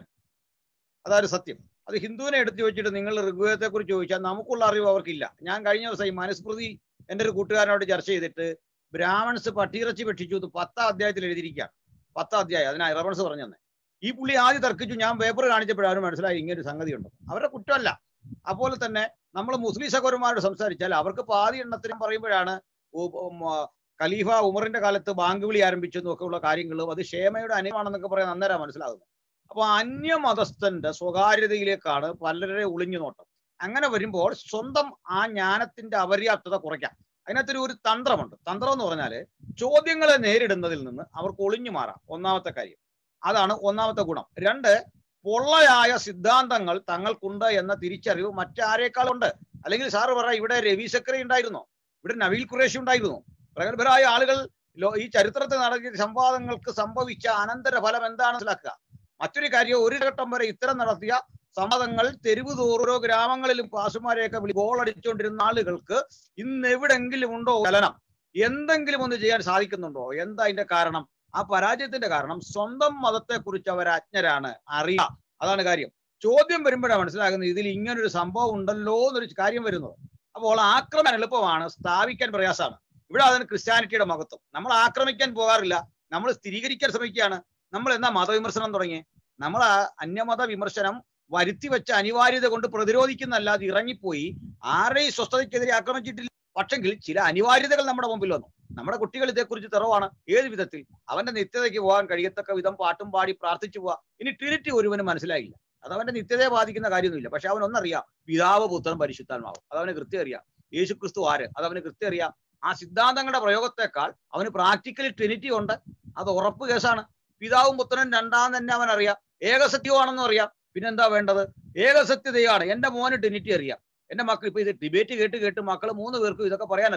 അതൊരു സത്യം അത് ഹിന്ദുവിനെ എടുത്ത് ചോദിച്ചിട്ട് നിങ്ങൾ ഋഗ്വേദത്തെ കുറിച്ച് ചോദിച്ചാൽ നമുക്കുള്ള അറിവ് അവർക്കില്ല ഞാൻ കഴിഞ്ഞ ദിവസം ഈ മനുസ്മൃതി എൻ്റെ ഒരു കൂട്ടുകാരനോട് ചർച്ച ചെയ്തിട്ട് ബ്രാഹ്മൺസ് പട്ടിയിറച്ചി ഭക്ഷിച്ചു എന്ന് പത്താം അധ്യായത്തിൽ എഴുതിയിരിക്കുകയാണ് പത്താം അധ്യായം അതിനാ റബൺസ് പറഞ്ഞു തന്നെ ഈ പുള്ളി ആദ്യം തർക്കിച്ചു ഞാൻ പേപ്പർ കാണിച്ചപ്പോഴാണ് മനസ്സിലായി ഇങ്ങനെ ഒരു സംഗതി ഉണ്ട് അവരുടെ കുറ്റമല്ല അതുപോലെ തന്നെ നമ്മൾ മുസ്ലിം സഹോദരന്മാരോട് സംസാരിച്ചാൽ അവർക്ക് പാതി എണ്ണത്തിനും പറയുമ്പോഴാണ് ഉ- ഉം, ആ, ഖലീഫ ഉമറിന്റെ കാലത്ത് ബാങ്ക് വിളി ആരംഭിച്ചെന്നും ഒക്കെ ഉള്ള കാര്യങ്ങളും അത് ക്ഷേമയുടെ അനിയമാണെന്നൊക്കെ പറയാൻ അന്നേരം മനസ്സിലാകുന്നത് അപ്പൊ അന്യമതസ്ഥന്റെ സ്വകാര്യതയിലേക്കാണ് പലരുടെ ഒളിഞ്ഞു നോട്ടം അങ്ങനെ വരുമ്പോൾ സ്വന്തം ആ ജ്ഞാനത്തിന്റെ അപര്യാപ്തത കുറയ്ക്കാം അതിനകത്തൊരു ഒരു തന്ത്രമുണ്ട് തന്ത്രം എന്ന് പറഞ്ഞാല് ചോദ്യങ്ങളെ നേരിടുന്നതിൽ നിന്ന് അവർക്ക് ഒളിഞ്ഞു മാറാം ഒന്നാമത്തെ കാര്യം അതാണ് ഒന്നാമത്തെ ഗുണം രണ്ട് പൊള്ളയായ സിദ്ധാന്തങ്ങൾ തങ്ങൾക്കുണ്ട് എന്ന തിരിച്ചറിവ് മറ്റാരേക്കാളുണ്ട് അല്ലെങ്കിൽ സാറ് പറ ഇവിടെ രവി സക്കറി ഉണ്ടായിരുന്നോ ഇവിടെ നവീൽ ഖുറേഷി ഉണ്ടായിരുന്നു പ്രഗത്ഭരായ ആളുകൾ ലോ- ഈ ചരിത്രത്തിൽ നടത്തിയ സംവാദങ്ങൾക്ക് സംഭവിച്ച അനന്തര ഫലം എന്താണ് മനസ്സിലാക്കുക മറ്റൊരു കാര്യം ഒരു ഘട്ടം വരെ ഇത്തരം നടത്തിയ സംവാദങ്ങൾ തെരുവ് തോറും ഓരോ ഗ്രാമങ്ങളിലും പാസുമാരെയൊക്കെ വിളി ഗോളടിച്ചുകൊണ്ടിരുന്ന ആളുകൾക്ക് ഇന്ന് എവിടെങ്കിലും ഉണ്ടോ ചലനം എന്തെങ്കിലും ഒന്ന് ചെയ്യാൻ സാധിക്കുന്നുണ്ടോ എന്താ അതിന്റെ കാരണം ആ പരാജയത്തിന്റെ കാരണം സ്വന്തം മതത്തെ കുറിച്ച് അവർ അജ്ഞരാണ് അറിയുക അതാണ് കാര്യം ചോദ്യം വരുമ്പോഴാണ് മനസ്സിലാകുന്നത് ഇതിൽ ഇങ്ങനൊരു സംഭവം ഉണ്ടല്ലോ എന്നൊരു കാര്യം വരുന്നത് അപ്പോൾ ആക്രമണം എളുപ്പമാണ് സ്ഥാപിക്കാൻ പ്രയാസമാണ് ഇവിടെ അതിന് ക്രിസ്ത്യാനിറ്റിയുടെ മഹത്വം നമ്മൾ ആക്രമിക്കാൻ പോകാറില്ല നമ്മൾ സ്ഥിരീകരിക്കാൻ ശ്രമിക്കുകയാണ് നമ്മൾ എന്നാ മതവിമർശനം തുടങ്ങി നമ്മൾ ആ അന്യമത വിമർശനം വരുത്തി വെച്ച അനിവാര്യത കൊണ്ട് പ്രതിരോധിക്കുന്നല്ലാതെ ഇറങ്ങിപ്പോയി ആരുടെയും സ്വസ്ഥതയ്ക്കെതിരെ ആക്രമിച്ചിട്ടില്ല പക്ഷെങ്കിൽ ചില അനിവാര്യതകൾ നമ്മുടെ മുമ്പിൽ വന്നു നമ്മുടെ കുട്ടികൾ ഇതേക്കുറിച്ച് തെറവാണ് ഏത് വിധത്തിൽ അവന്റെ നിത്യതയ്ക്ക് പോകാൻ കഴിയത്തക്ക വിധം പാട്ടും പാടി പ്രാർത്ഥിച്ചു പോവാ ഇനി ട്രിനിറ്റി ഒരുവനും മനസ്സിലായില്ല അത് അവന്റെ നിത്യതയെ ബാധിക്കുന്ന കാര്യമൊന്നുമില്ല പക്ഷെ അവൻ ഒന്നറിയാം പിതാവ് പുത്രൻ പരിശുദ്ധാത്മാവ് അത് അവന് കൃത്യം അറിയാം യേശു ക്രിസ്തു ആര് അത് അവന് കൃത്യം അറിയാം ആ സിദ്ധാന്തങ്ങളുടെ പ്രയോഗത്തെക്കാൾ അവന് പ്രാക്ടിക്കലി ട്രിനിറ്റി ഉണ്ട് അത് ഉറപ്പ് കേസാണ് പിതാവും പുത്രനും രണ്ടാം തന്നെ അവൻ അറിയാം ഏകസത്യമാണെന്നും അറിയാം പിന്നെന്താ വേണ്ടത് ഏകസത്യതയാണ് എന്റെ മോന് ട്രിനിറ്റി അറിയാം എന്റെ മക്കൾ ഇപ്പൊ ഇത് ഡിബേറ്റ് കേട്ട് കേട്ട് മക്കൾ മൂന്ന് പേർക്കും ഇതൊക്കെ പറയാൻ അറിയാം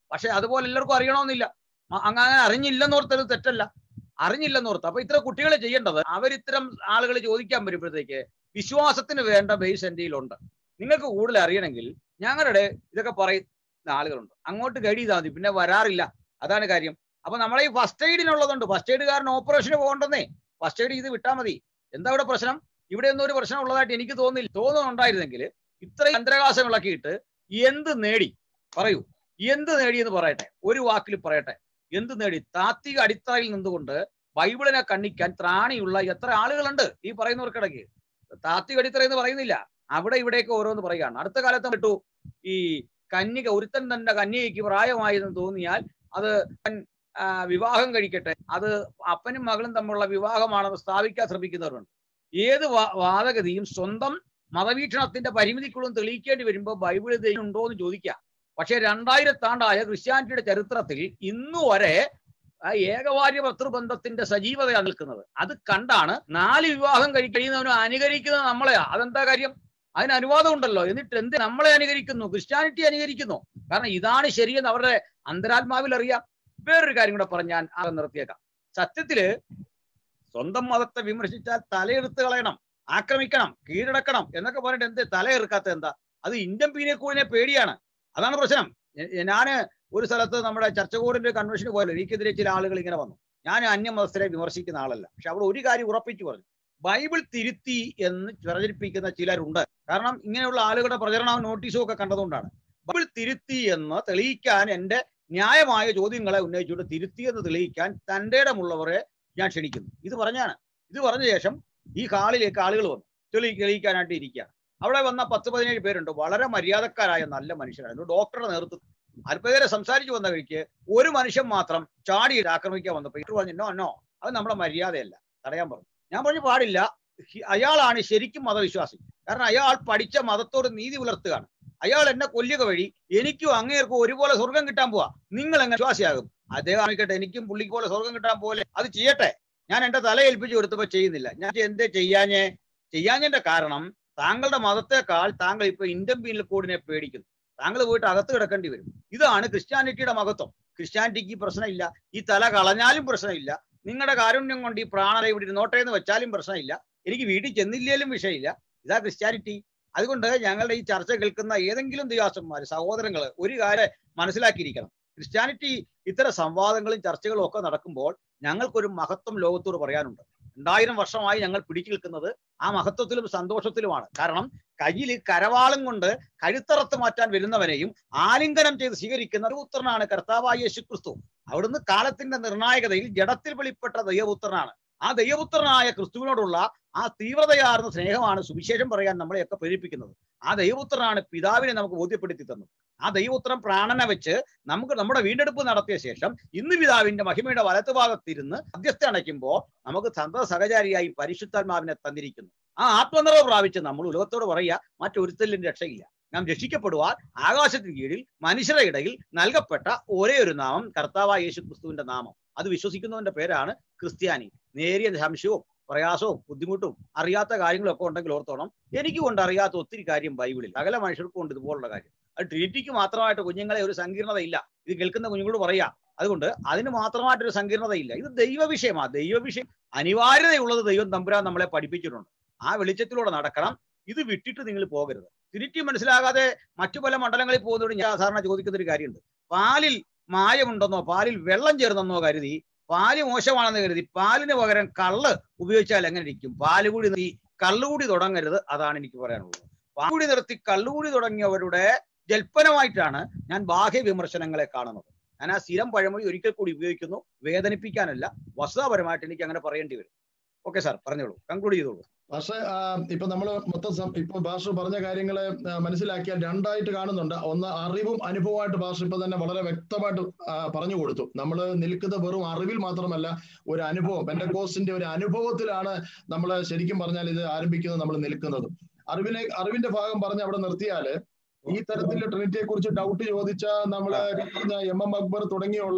പക്ഷെ അതുപോലെ എല്ലാവർക്കും അറിയണമെന്നില്ല അ- അങ്ങനെ അറിഞ്ഞില്ലെന്നോർത്തത് തെറ്റല്ല അറിഞ്ഞില്ലെന്നോർത്ത് അപ്പൊ ഇത്ര കുട്ടികൾ ചെയ്യേണ്ടത് അവരിത്തരം ആളുകൾ ചോദിക്കാൻ വരുമ്പോഴത്തേക്ക് വിശ്വാസത്തിന് വേണ്ട ബേസ് എൻ്റെ കയ്യിലുണ്ട് നിങ്ങൾക്ക് കൂടുതൽ അറിയണമെങ്കിൽ ഞങ്ങളുടെ ഇതൊക്കെ പറയുന്ന ആളുകളുണ്ട് അങ്ങോട്ട് ഗൈഡ് ചെയ്താൽ മതി പിന്നെ വരാറില്ല അതാണ് കാര്യം അപ്പൊ നമ്മളെ ഈ ഫസ്റ്റ് എയ്ഡിനുള്ളതുണ്ട് ഫസ്റ്റ് എയ്ഡുകാരൻ ഓപ്പറേഷന് പോകണ്ടെന്നേ ഫസ്റ്റ് എയ്ഡ് ചെയ്ത് വിട്ടാൽ മതി എന്താ ഇവിടെ പ്രശ്നം ഇവിടെ ഒന്നും ഒരു പ്രശ്നം ഉള്ളതായിട്ട് എനിക്ക് തോന്നില്ല തോന്നുന്നുണ്ടായിരുന്നെങ്കിൽ ഇത്രയും ചന്ദ്രകാശം ഇളക്കിയിട്ട് എന്ത് നേടി പറയൂ എന്ത് നേടി എന്ന് പറയട്ടെ ഒരു വാക്കിൽ പറയട്ടെ എന്ത് നേടി താത്വിക അടിത്തറയിൽ നിന്നുകൊണ്ട് ബൈബിളിനെ കണ്ണിക്കാൻ ത്രാണിയുള്ള എത്ര ആളുകളുണ്ട് ഈ പറയുന്നവർക്കിടയ്ക്ക് താത്വിക അടിത്തറ എന്ന് പറയുന്നില്ല അവിടെ ഇവിടെയൊക്കെ ഓരോന്ന് പറയുകയാണ് അടുത്ത കാലത്ത് വിട്ടു ഈ കന്യക ഒരുത്തൻ തന്റെ കന്യകയ്ക്ക് പ്രായമായെന്ന് തോന്നിയാൽ അത് അവൻ, ആ, വിവാഹം കഴിക്കട്ടെ അത് അപ്പനും മകളും തമ്മിലുള്ള വിവാഹമാണെന്ന് സ്ഥാപിക്കാൻ ശ്രമിക്കുന്നവരുണ്ട് ഏത് വാ- വാദഗതിയും സ്വന്തം മതവീക്ഷണത്തിന്റെ പരിമിതിക്കുള്ളും തെളിയിക്കേണ്ടി വരുമ്പോൾ ബൈബിളിൽ ദൈവം ഉണ്ടോ എന്ന് ചോദിക്കാം പക്ഷെ രണ്ടായിരത്താണ്ടായ ക്രിസ്ത്യാനിറ്റിയുടെ ചരിത്രത്തിൽ ഇന്നു വരെ ആ ഏകവാര്യ ഭർത്തൃബന്ധത്തിന്റെ സജീവതയാണ് നിൽക്കുന്നത് അത് കണ്ടാണ് നാല് വിവാഹം കഴി- കഴിയുന്നവനും അനുകരിക്കുന്നത് നമ്മളെയാ അതെന്താ കാര്യം അതിന് അനുവാദം ഉണ്ടല്ലോ എന്നിട്ട് എന്ത് നമ്മളെ അനുകരിക്കുന്നു ക്രിസ്ത്യാനിറ്റി അനുകരിക്കുന്നു കാരണം ഇതാണ് ശരിയെന്ന് അവരുടെ അന്തരാത്മാവിൽ അറിയാം വേറൊരു കാര്യം കൂടെ പറഞ്ഞ് ഞാൻ അത് നിർത്തിയേക്കാം സത്യത്തില് സ്വന്തം മതത്തെ വിമർശിച്ചാൽ തലയെടുത്ത് കളയണം ആക്രമിക്കണം കീഴടക്കണം എന്നൊക്കെ പറഞ്ഞിട്ട് എന്ത് തലയെറുക്കാത്ത എന്താ അത് ഇന്ത്യൻ പീനക്കൂടിനെ പേടിയാണ് അതാണ് പ്രശ്നം എ- എ- ഞാന് ഒരു സ്ഥലത്ത് നമ്മുടെ ചർച്ചകോടിന്റെ കൺവെൻഷന് പോയല്ലോ എനിക്കെതിരെ ചില ആളുകൾ ഇങ്ങനെ വന്നു ഞാൻ അന്യമതസ്ഥരെ വിമർശിക്കുന്ന ആളല്ല പക്ഷെ അവിടെ ഒരു കാര്യം ഉറപ്പിച്ചു പറഞ്ഞു ബൈബിൾ തിരുത്തി എന്ന് പ്രചരിപ്പിക്കുന്ന ചിലരുണ്ട് കാരണം ഇങ്ങനെയുള്ള ആളുകളുടെ പ്രചരണവും നോട്ടീസും ഒക്കെ കണ്ടതുകൊണ്ടാണ് ബൈബിൾ തിരുത്തി എന്ന് തെളിയിക്കാൻ എന്റെ ന്യായമായ ചോദ്യങ്ങളെ ഉന്നയിച്ചുകൊണ്ട് തിരുത്തി എന്ന് തെളിയിക്കാൻ തന്റെ ഇടമുള്ളവരെ ഞാൻ ക്ഷണിക്കുന്നു ഇത് പറഞ്ഞാണ് ഇത് പറഞ്ഞ ശേഷം ഈ ഹാളിലേക്ക് ആളുകൾ വന്നു തെളി തെളിയിക്കാനായിട്ട് ഇരിക്കുകയാണ് അവിടെ വന്ന പത്ത് പതിനേഴ് പേരുണ്ട് വളരെ മര്യാദക്കാരായ നല്ല മനുഷ്യരായിരുന്നു ഡോക്ടറുടെ നേതൃത്വത്തിൽ അല്പനേരം സംസാരിച്ചു വന്ന കഴിക്ക് ഒരു മനുഷ്യൻ മാത്രം ചാടി ആക്രമിക്കാൻ വന്നപ്പോൾ ഇട്ട് പറഞ്ഞു നോ നോ അത് നമ്മുടെ മര്യാദയല്ല തടയാൻ പറഞ്ഞു ഞാൻ പറഞ്ഞു പാടില്ല ഹി- അയാളാണ് ശരിക്കും മതവിശ്വാസി കാരണം അയാൾ പഠിച്ച മതത്തോട് നീതി പുലർത്തുകയാണ് അയാൾ എന്നെ കൊല്ലുക വഴി എനിക്കും അങ്ങേർക്കും ഒരുപോലെ സ്വർഗം കിട്ടാൻ പോവാ നിങ്ങൾ എങ്ങനെ വിശ്വാസിയാകും അദ്ദേഹം ആയിക്കട്ടെ എനിക്കും പുള്ളിക്ക് പോലെ സ്വർഗം കിട്ടാൻ പോലെ അത് ചെയ്യട്ടെ ഞാൻ എന്റെ തല ഏൽപ്പിച്ചു കൊടുത്തപ്പോ ചെയ്യുന്നില്ല ഞാൻ എന്തേ ചെയ്യാഞ്ഞേ ചെയ്യാഞ്ഞതിന്റെ കാരണം താങ്കളുടെ മതത്തെക്കാൾ താങ്കൾ ഇപ്പൊ ഇന്ത്യൻ പീനൽ കോഡിനെ പേടിക്കുന്നു താങ്കൾ പോയിട്ട് അകത്ത് കിടക്കേണ്ടി വരും ഇതാണ് ക്രിസ്ത്യാനിറ്റിയുടെ മഹത്വം ക്രിസ്ത്യാനിറ്റിക്ക് ഈ പ്രശ്നമില്ല ഈ തല കളഞ്ഞാലും പ്രശ്നമില്ല നിങ്ങളുടെ കാരുണ്യം കൊണ്ട് ഈ പ്രാണന ഇവിടെ ഇരുന്നോട്ടെ എന്ന് വെച്ചാലും പ്രശ്നമില്ല എനിക്ക് വീട്ടിൽ ചെന്നില്ലേലും വിഷയമില്ല ഇതാ ക്രിസ്ത്യാനിറ്റി അതുകൊണ്ട് ഞങ്ങളുടെ ഈ ചർച്ച കേൾക്കുന്ന ഏതെങ്കിലും ദിവാസന്മാർ സഹോദരങ്ങൾ ഒരു കാര്യം മനസ്സിലാക്കിയിരിക്കണം ക്രിസ്ത്യാനിറ്റി ഇത്തരം സംവാദങ്ങളും ചർച്ചകളും ഒക്കെ നടക്കുമ്പോൾ ഞങ്ങൾക്കൊരു മഹത്വം ലോകത്തോട് പറയാനുണ്ട് രണ്ടായിരം വർഷമായി ഞങ്ങൾ പിടിച്ചു നിൽക്കുന്നത് ആ മഹത്വത്തിലും സന്തോഷത്തിലുമാണ് കാരണം കയ്യിൽ കരവാളും കൊണ്ട് കഴുത്തറത്ത് മാറ്റാൻ വരുന്നവനെയും ആലിംഗനം ചെയ്ത് സ്വീകരിക്കുന്ന ഒരു പുത്രനാണ് കർത്താവായ യേശു ക്രിസ്തു അവിടുന്ന് കാലത്തിന്റെ നിർണായകതയിൽ ജഡത്തിൽ വെളിപ്പെട്ട ദൈവപുത്രനാണ് ആ ദൈവപുത്രനായ ക്രിസ്തുവിനോടുള്ള ആ തീവ്രതയാർന്ന സ്നേഹമാണ് സുവിശേഷം പറയാൻ നമ്മളെയൊക്കെ പ്രേരിപ്പിക്കുന്നത് ആ ദൈവപുത്രനാണ് പിതാവിനെ നമുക്ക് ബോധ്യപ്പെടുത്തി തന്നത് ആ ദൈവപുത്രൻ പ്രാണനെ വെച്ച് നമുക്ക് നമ്മുടെ വീണ്ടെടുപ്പ് നടത്തിയ ശേഷം ഇന്ന് പിതാവിന്റെ മഹിമയുടെ വലത്ത് ഭാഗത്തിരുന്ന് മധ്യസ്ഥ അണയ്ക്കുമ്പോൾ നമുക്ക് സന്തത സഹചാരിയായി പരിശുദ്ധാത്മാവിനെ തന്നിരിക്കുന്നു ആ ആത്മനിറവ് പ്രാപിച്ച് നമ്മൾ ഉലകത്തോട് പറയുക മറ്റൊരുത്തലിന് രക്ഷയില്ല നാം രക്ഷിക്കപ്പെടുവാൻ ആകാശത്തിന് കീഴിൽ മനുഷ്യരുടെ ഇടയിൽ നൽകപ്പെട്ട ഒരേ ഒരു നാമം കർത്താവായ യേശു ക്രിസ്തുവിന്റെ നാമം അത് വിശ്വസിക്കുന്നവന്റെ പേരാണ് ക്രിസ്ത്യാനി നേരിയ സംശയവും പ്രയാസവും ബുദ്ധിമുട്ടും അറിയാത്ത കാര്യങ്ങളൊക്കെ ഉണ്ടെങ്കിൽ ഓർത്തോണം എനിക്ക് കൊണ്ട് അറിയാത്ത ഒത്തിരി കാര്യം ബൈബിളിൽ സകല മനുഷ്യർക്കും ഉണ്ട് ഇതുപോലുള്ള കാര്യം അത് ട്രിനിറ്റിക്ക് മാത്രമായിട്ട് കുഞ്ഞുങ്ങളെ ഒരു സങ്കീർണതയില്ല ഇത് കേൾക്കുന്ന കുഞ്ഞുങ്ങളോട് പറയാം അതുകൊണ്ട് അതിന് മാത്രമായിട്ടൊരു സങ്കീർണതയില്ല ഇത് ദൈവവിഷയമാണ് ദൈവവിഷയം അനിവാര്യതയുള്ളത് ദൈവം തമ്പുരാൻ നമ്മളെ പഠിപ്പിച്ചിട്ടുണ്ട് ആ വെളിച്ചത്തിലൂടെ നടക്കണം ഇത് വിട്ടിട്ട് നിങ്ങൾ പോകരുത് തിരിറ്റി മനസ്സിലാകാതെ മറ്റു പല മണ്ഡലങ്ങളിൽ പോകുന്നതോട് ഞാൻ സാധാരണ ചോദിക്കുന്ന ഒരു കാര്യമുണ്ട് പാലിൽ മായമുണ്ടെന്നോ പാലിൽ വെള്ളം ചേർന്നെന്നോ കരുതി പാല് മോശമാണെന്ന് കരുതി പാലിന് പകരം കള്ള് ഉപയോഗിച്ചാൽ എങ്ങനെ ഇരിക്കും പാല് കൂടി നിർത്തി കള്ളുകൂടി തുടങ്ങരുത് അതാണ് എനിക്ക് പറയാനുള്ളത് പാലുകൂടി നിർത്തി കള്ളുകൂടി തുടങ്ങിയവരുടെ ജൽപ്പനമായിട്ടാണ് ഞാൻ ബാഹ്യ വിമർശനങ്ങളെ കാണുന്നത് ഞാൻ ആ സ്ഥിരം പഴമൊഴി ഒരിക്കൽ കൂടി ഉപയോഗിക്കുന്നു വേദനിപ്പിക്കാനല്ല വസ്തുതാപരമായിട്ട് എനിക്ക് അങ്ങനെ പറയേണ്ടി വരും ഓക്കെ സാർ പറഞ്ഞോളൂ കൺക്ലൂഡ് ചെയ്തോളൂ പക്ഷേ ഇപ്പൊ നമ്മൾ മൊത്തം സം- ഇപ്പൊ ഭാഷ പറഞ്ഞ കാര്യങ്ങളെ ആ, മനസ്സിലാക്കിയാൽ രണ്ടായിട്ട് കാണുന്നുണ്ട് ഒന്ന് അറിവും അനുഭവമായിട്ട് ഭാഷ ഇപ്പൊ തന്നെ വളരെ വ്യക്തമായിട്ട് ആ, പറഞ്ഞു കൊടുത്തു നമ്മൾ നിൽക്കുന്ന വെറും അറിവിൽ മാത്രമല്ല ഒരു അനുഭവം പെൻഡക്കോസിന്റെ ഒരു അനുഭവത്തിലാണ് നമ്മൾ ശരിക്കും പറഞ്ഞാൽ ഇത് ആരംഭിക്കുന്നത് നമ്മൾ നിൽക്കുന്നത് അറിവിനെ അറിവിന്റെ ഭാഗം പറഞ്ഞ് അവിടെ നിർത്തിയാല് ഈ തരത്തിൽ ട്രിനിറ്റിയെ കുറിച്ച് ഡൗട്ട് ചോദിച്ച നമ്മള് പറഞ്ഞ എം എം അക്ബർ തുടങ്ങിയുള്ള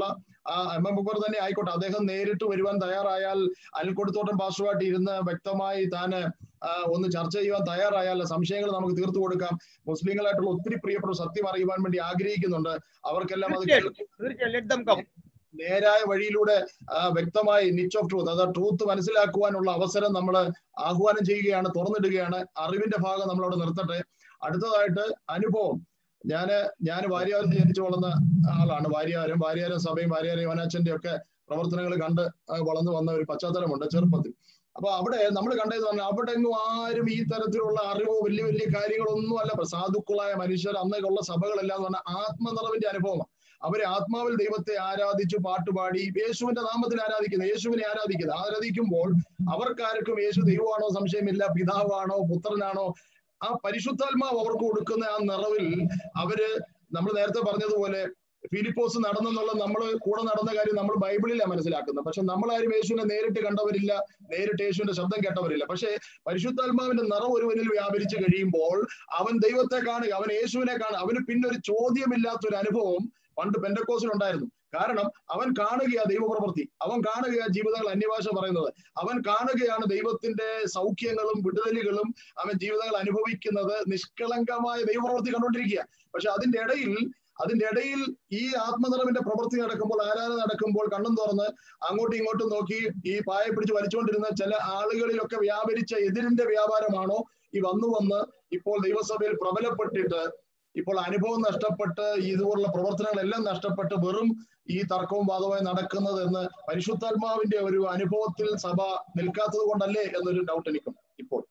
ആ എം എം ബുക്കർ തന്നെ ആയിക്കോട്ടെ അദ്ദേഹം നേരിട്ട് വരുവാൻ തയ്യാറായാൽ അനിൽക്കൊടുത്തോട്ടം പാസ്റ്ററുമായിട്ട് ഇരുന്ന് വ്യക്തമായി താന് ആ, ഒന്ന് ചർച്ച ചെയ്യുവാൻ തയ്യാറായാൽ സംശയങ്ങൾ നമുക്ക് തീർത്തു കൊടുക്കാം മുസ്ലിങ്ങളായിട്ടുള്ള ഒത്തിരി പ്രിയപ്പെട്ട സത്യം അറിയുവാൻ വേണ്ടി ആഗ്രഹിക്കുന്നുണ്ട് അവർക്കെല്ലാം അത് തീർച്ചയായും. കേൾക്കും തീർച്ചയായും let them come. നേരായ വഴിയിലൂടെ ആ, വ്യക്തമായി നിച്ച് ഓഫ് ട്രൂത്ത് അതായത് ട്രൂത്ത് മനസ്സിലാക്കുവാനുള്ള അവസരം നമ്മൾ ആഹ്വാനം ചെയ്യുകയാണ് തുറന്നിടുകയാണ് അറിവിന്റെ ഭാഗം നമ്മൾ അവിടെ നിർത്തട്ടെ അടുത്തതായിട്ട് അനുഭവം ഞാന് ഞാൻ വാര്യാരം ജനിച്ചു വളർന്ന ആളാണ് വാര്യാരം വാര്യാരം സഭയും വാര്യാരം യോനാച്ചന്റെ ഒക്കെ പ്രവർത്തനങ്ങൾ കണ്ട് ആ, വളർന്നു വന്ന ഒരു പശ്ചാത്തലമുണ്ട് ചെറുപ്പത്തിൽ അപ്പൊ അവിടെ നമ്മൾ കണ്ടത് പറഞ്ഞാൽ അവിടെ എങ്ങും ആരും ഈ തരത്തിലുള്ള അറിവോ വലിയ വലിയ കാര്യങ്ങളൊന്നും അല്ല സാധുക്കളായ മനുഷ്യർ അന്നൊക്കെയുള്ള സഭകളെല്ലാം എന്ന് പറഞ്ഞാൽ ആത്മനിറവിന്റെ അനുഭവമാണ് അവരെ ആത്മാവിൽ ദൈവത്തെ ആരാധിച്ചു പാട്ടുപാടി യേശുവിന്റെ നാമത്തിൽ ആരാധിക്കുന്നു യേശുവിനെ ആരാധിക്കുന്നത് ആരാധിക്കുമ്പോൾ അവർക്കാർക്കും യേശു ദൈവമാണോ സംശയമില്ല പിതാവാണോ പുത്രനാണോ ആ പരിശുദ്ധാത്മാവ് അവർക്ക് കൊടുക്കുന്ന ആ നിറവിൽ അവര് നമ്മൾ നേരത്തെ പറഞ്ഞതുപോലെ ഫിലിപ്പോസ് നടന്നെന്നുള്ള നമ്മൾ കൂടെ നടന്ന കാര്യം നമ്മൾ ബൈബിളിലാണ് മനസ്സിലാക്കുന്നത് പക്ഷെ നമ്മളാരും യേശുവിനെ നേരിട്ട് കണ്ടവരില്ല നേരിട്ട് യേശുവിന്റെ ശബ്ദം കേട്ടവരില്ല പക്ഷേ പരിശുദ്ധാത്മാവിന്റെ നിറം ഒരുവനിൽ വ്യാപരിച്ചു കഴിയുമ്പോൾ അവൻ ദൈവത്തെ കാണുക അവൻ യേശുവിനെ കാണുക അവന് പിന്നെ ഒരു ചോദ്യമില്ലാത്ത ഒരു അനുഭവം പണ്ട് പെന്തക്കോസിൽ ഉണ്ടായിരുന്നു കാരണം അവൻ കാണുകയാ ദൈവപ്രവൃത്തി അവൻ കാണുകയാ ജീവിതങ്ങൾ അന്യഭാഷ പറയുന്നത് അവൻ കാണുകയാണ് ദൈവത്തിന്റെ സൗഖ്യങ്ങളും വിടുതലുകളും അവൻ ജീവിതങ്ങൾ അനുഭവിക്കുന്നത് നിഷ്കളങ്കമായ ദൈവപ്രവൃത്തി കണ്ടുകൊണ്ടിരിക്കുക പക്ഷെ അതിന്റെ ഇടയിൽ അതിന്റെ ഇടയിൽ ഈ ആത്മനിറവിന്റെ പ്രവൃത്തി നടക്കുമ്പോൾ ആരാധന നടക്കുമ്പോൾ കണ്ണും തുറന്ന് അങ്ങോട്ടും ഇങ്ങോട്ടും നോക്കി ഈ പായ പിടിച്ച് വലിച്ചുകൊണ്ടിരുന്ന ചില ആളുകളിലൊക്കെ വ്യാപരിച്ച എതിരിന്റെ വ്യാപാരമാണോ ഈ വന്നു വന്ന് ഇപ്പോൾ ദൈവസഭയിൽ പ്രബലപ്പെട്ടിട്ട് ഇപ്പോൾ അനുഭവം നഷ്ടപ്പെട്ട് ഇതുപോലുള്ള പ്രവർത്തനങ്ങളെല്ലാം നഷ്ടപ്പെട്ട് വെറും ഈ തർക്കവും വാദവുമായി നടക്കുന്നത് എന്ന് പരിശുദ്ധാത്മാവിന്റെ ഒരു അനുഭവത്തിൽ സഭ നിൽക്കാത്തത് കൊണ്ടല്ലേ എന്നൊരു ഡൗട്ട് എനിക്കും ഇപ്പോൾ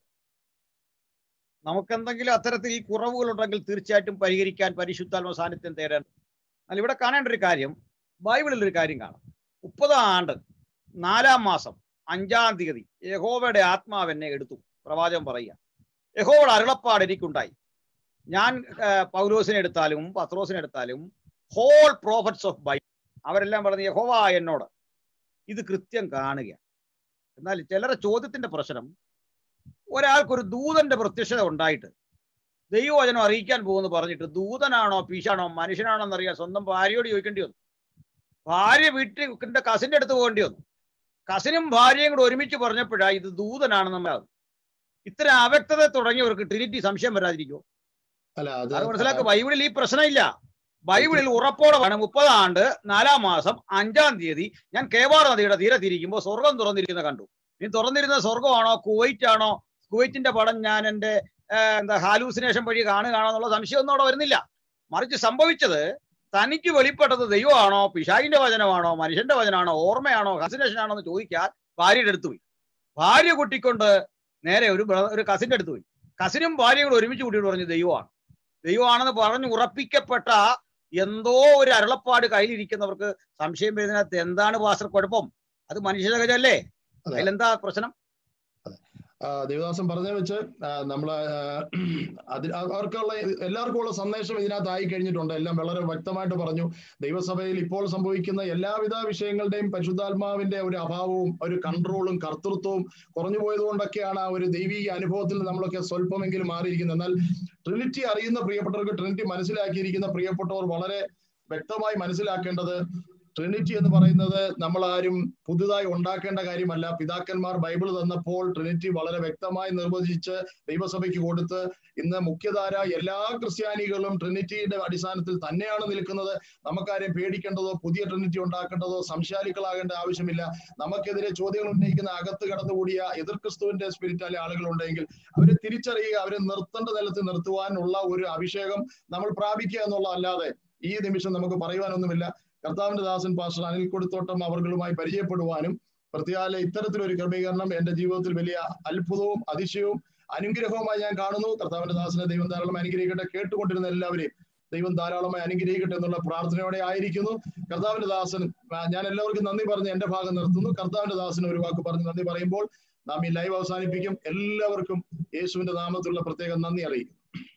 നമുക്ക് എന്തെങ്കിലും അത്തരത്തിൽ കുറവുകൾ ഉണ്ടെങ്കിൽ തീർച്ചയായിട്ടും പരിഹരിക്കാൻ പരിശുദ്ധാത്മ സാന്നിധ്യം തേടാൻ എന്നാൽ ഇവിടെ കാണേണ്ട ഒരു കാര്യം ബൈബിളിൽ ഒരു കാര്യം കാണാം മുപ്പതാം ആണ്ട് നാലാം മാസം അഞ്ചാം തീയതി യഹോവയുടെ ആത്മാവ് എന്നെ എടുത്തു പ്രവാചകം പറയുക യഹോവയുടെ അരുളപ്പാട് എനിക്കുണ്ടായി ഞാൻ ആ, പൗലോസിനെ എടുത്താലും പത്രോസിനെ എടുത്താലും ഹോൾ പ്രോഫറ്റ്സ് ഓഫ് ബൈബിൾ അവരെല്ലാം പറഞ്ഞ് യഹോവ എന്നോട് ഇത് കൃത്യം കാണുക എന്നാൽ ചിലരെ ചോദ്യത്തിന്റെ പ്രശ്നം ഒരാൾക്കൊരു ദൂതന്റെ പ്രത്യക്ഷത ഉണ്ടായിട്ട് ദൈവവചനം അറിയിക്കാൻ പോകുന്നു പറഞ്ഞിട്ട് ദൂതനാണോ പീശാണോ മനുഷ്യനാണോ എന്നറിയാൻ സ്വന്തം ഭാര്യയോട് ചോദിക്കേണ്ടി വന്നു ഭാര്യ വീട്ടിൽ കസിന്റെ അടുത്ത് പോകേണ്ടി വന്നു കസിനും ഭാര്യയും കൂടെ ഒരുമിച്ച് പറഞ്ഞപ്പോഴാണ് ഇത് ദൂതനാണെന്ന് നമ്മൾ ഇത്തരം അവ്യക്തത തുടങ്ങിയവർക്ക് ട്രിനിറ്റി സംശയം വരാതിരിക്കുമോ അല്ല അത് അത് മനസ്സിലാക്കുക ബൈബിളിൽ ഈ പ്രശ്നമില്ല ബൈബിളിൽ ഉറപ്പോടെ വേണം മുപ്പതാം ആണ്ട് നാലാം മാസം അഞ്ചാം തീയതി ഞാൻ കേവാർ നദിയുടെ തീരെ തിരിക്കുമ്പോൾ സ്വർഗം തുറന്നിരിക്കുന്ന കണ്ടു ഇനി തുറന്നിരുന്ന സ്വർഗമാണോ കുവൈറ്റ് ആണോ കുവൈറ്റിന്റെ പടം ഞാൻ എൻ്റെ ഏഹ്, എന്താ ഹാലൂസിനേഷൻ വഴി കാണുകയാണോ എന്നുള്ള സംശയമൊന്നും അവിടെ വരുന്നില്ല മറിച്ച് സംഭവിച്ചത് തനിക്ക് വെളിപ്പെട്ടത് ദൈവമാണോ പിശാകിന്റെ വചനമാണോ മനുഷ്യന്റെ വചനമാണോ ഓർമ്മയാണോ ഹാസിനേഷൻ ആണോ എന്ന് ചോദിക്കാൻ ഭാര്യയുടെ അടുത്ത് പോയി ഭാര്യ കുട്ടിക്കൊണ്ട് നേരെ ഒരു ബ്ര- ഒരു കസിന്റെ അടുത്ത് പോയി കസിനും ഭാര്യയും കൂടെ ഒരുമിച്ച് കൂട്ടിയിട്ട് പറഞ്ഞു ദൈവമാണ് ദൈവമാണെന്ന് പറഞ്ഞ് ഉറപ്പിക്കപ്പെട്ട എന്തോ ഒരു അരുളപ്പാട് കയ്യിലിരിക്കുന്നവർക്ക് സംശയം വരുന്നതിനകത്ത് എന്താണ് പാസ്റ്റർ കുഴപ്പം അത് മനുഷ്യജകജല്ലേ അതെ. അതിലെന്താ പ്രശ്നം ആ, ദേവദാസൻ പറഞ്ഞ വെച്ച് ആ, നമ്മളെ ആ, അതിൽ അവർക്കുള്ള എല്ലാവർക്കും ഉള്ള സന്ദേശം ഇതിനകത്ത് ആയി കഴിഞ്ഞിട്ടുണ്ട് എല്ലാം വളരെ വ്യക്തമായിട്ട് പറഞ്ഞു ദൈവസഭയിൽ ഇപ്പോൾ സംഭവിക്കുന്ന എല്ലാവിധ വിഷയങ്ങളുടെയും പരിശുദ്ധാത്മാവിന്റെ ഒരു അഭാവവും ഒരു കൺട്രോളും കർത്തൃത്വവും കുറഞ്ഞു പോയത് കൊണ്ടൊക്കെയാണ് ആ ഒരു ദൈവീക അനുഭവത്തിൽ നമ്മളൊക്കെ സ്വല്പമെങ്കിലും മാറിയിരിക്കുന്നത് എന്നാൽ ട്രിനിറ്റി അറിയുന്ന പ്രിയപ്പെട്ടവർക്ക് ട്രിനിറ്റി മനസ്സിലാക്കിയിരിക്കുന്ന പ്രിയപ്പെട്ടവർ വളരെ വ്യക്തമായി മനസ്സിലാക്കേണ്ടത് ട്രിനിറ്റി എന്ന് പറയുന്നത് നമ്മൾ ആരും പുതുതായി ഉണ്ടാക്കേണ്ട കാര്യമല്ല പിതാക്കന്മാർ ബൈബിൾ തന്നപ്പോൾ ട്രിനിറ്റി വളരെ വ്യക്തമായി നിർവചിച്ച് ദൈവസഭയ്ക്ക് കൊടുത്ത് ഇന്ന് മുഖ്യധാര എല്ലാ ക്രിസ്ത്യാനികളും ട്രിനിറ്റിയുടെ അടിസ്ഥാനത്തിൽ തന്നെയാണ് നിൽക്കുന്നത് നമുക്കാരെയും പേടിക്കേണ്ടതോ പുതിയ ട്രിനിറ്റി ഉണ്ടാക്കേണ്ടതോ സംശയാലികളാകേണ്ട ആവശ്യമില്ല നമുക്കെതിരെ ചോദ്യങ്ങൾ ഉന്നയിക്കുന്ന അകത്ത് കടന്നുകൂടിയ എതിർ ക്രിസ്തുവിന്റെ സ്പിരിറ്റാലെ ആളുകളുണ്ടെങ്കിൽ അവരെ തിരിച്ചറിയുക അവരെ നിർത്തേണ്ട നിലത്ത് നിർത്തുവാനുള്ള ഒരു അഭിഷേകം നമ്മൾ പ്രാപിക്കുക എന്നുള്ളതല്ലാതെ ഈ നിമിഷം നമുക്ക് പറയുവാനൊന്നുമില്ല കർത്താവിന്റെ ദാസൻ പാസ്റ്റർ അനിൽ കൊടുത്തോട്ടം അവർകളുമായി പരിചയപ്പെടുവാനും പ്രത്യേക ഇത്തരത്തിലൊരു ക്രമീകരണം എന്റെ ജീവിതത്തിൽ വലിയ അത്ഭുതവും അതിശയവും അനുഗ്രഹവുമായി ഞാൻ കാണുന്നു കർത്താവിന്റെ ദാസനെ ദൈവം ധാരാളം അനുഗ്രഹിക്കട്ടെ കേട്ടുകൊണ്ടിരുന്ന എല്ലാവരെയും ദൈവം ധാരാളമായി അനുഗ്രഹിക്കട്ടെ എന്നുള്ള പ്രാർത്ഥനയോടെ ആയിരിക്കുന്നു കർത്താവിന്റെ ദാസൻ ആ, ഞാൻ എല്ലാവർക്കും നന്ദി പറഞ്ഞ് എന്റെ ഭാഗം നിർത്തുന്നു കർത്താവിന്റെ ദാസന് ഒരു വാക്ക് പറഞ്ഞ് നന്ദി പറയുമ്പോൾ നാം ഈ ലൈവ് അവസാനിപ്പിക്കും എല്ലാവർക്കും യേശുവിന്റെ നാമത്തിലുള്ള പ്രത്യേകം നന്ദി അറിയിക്കും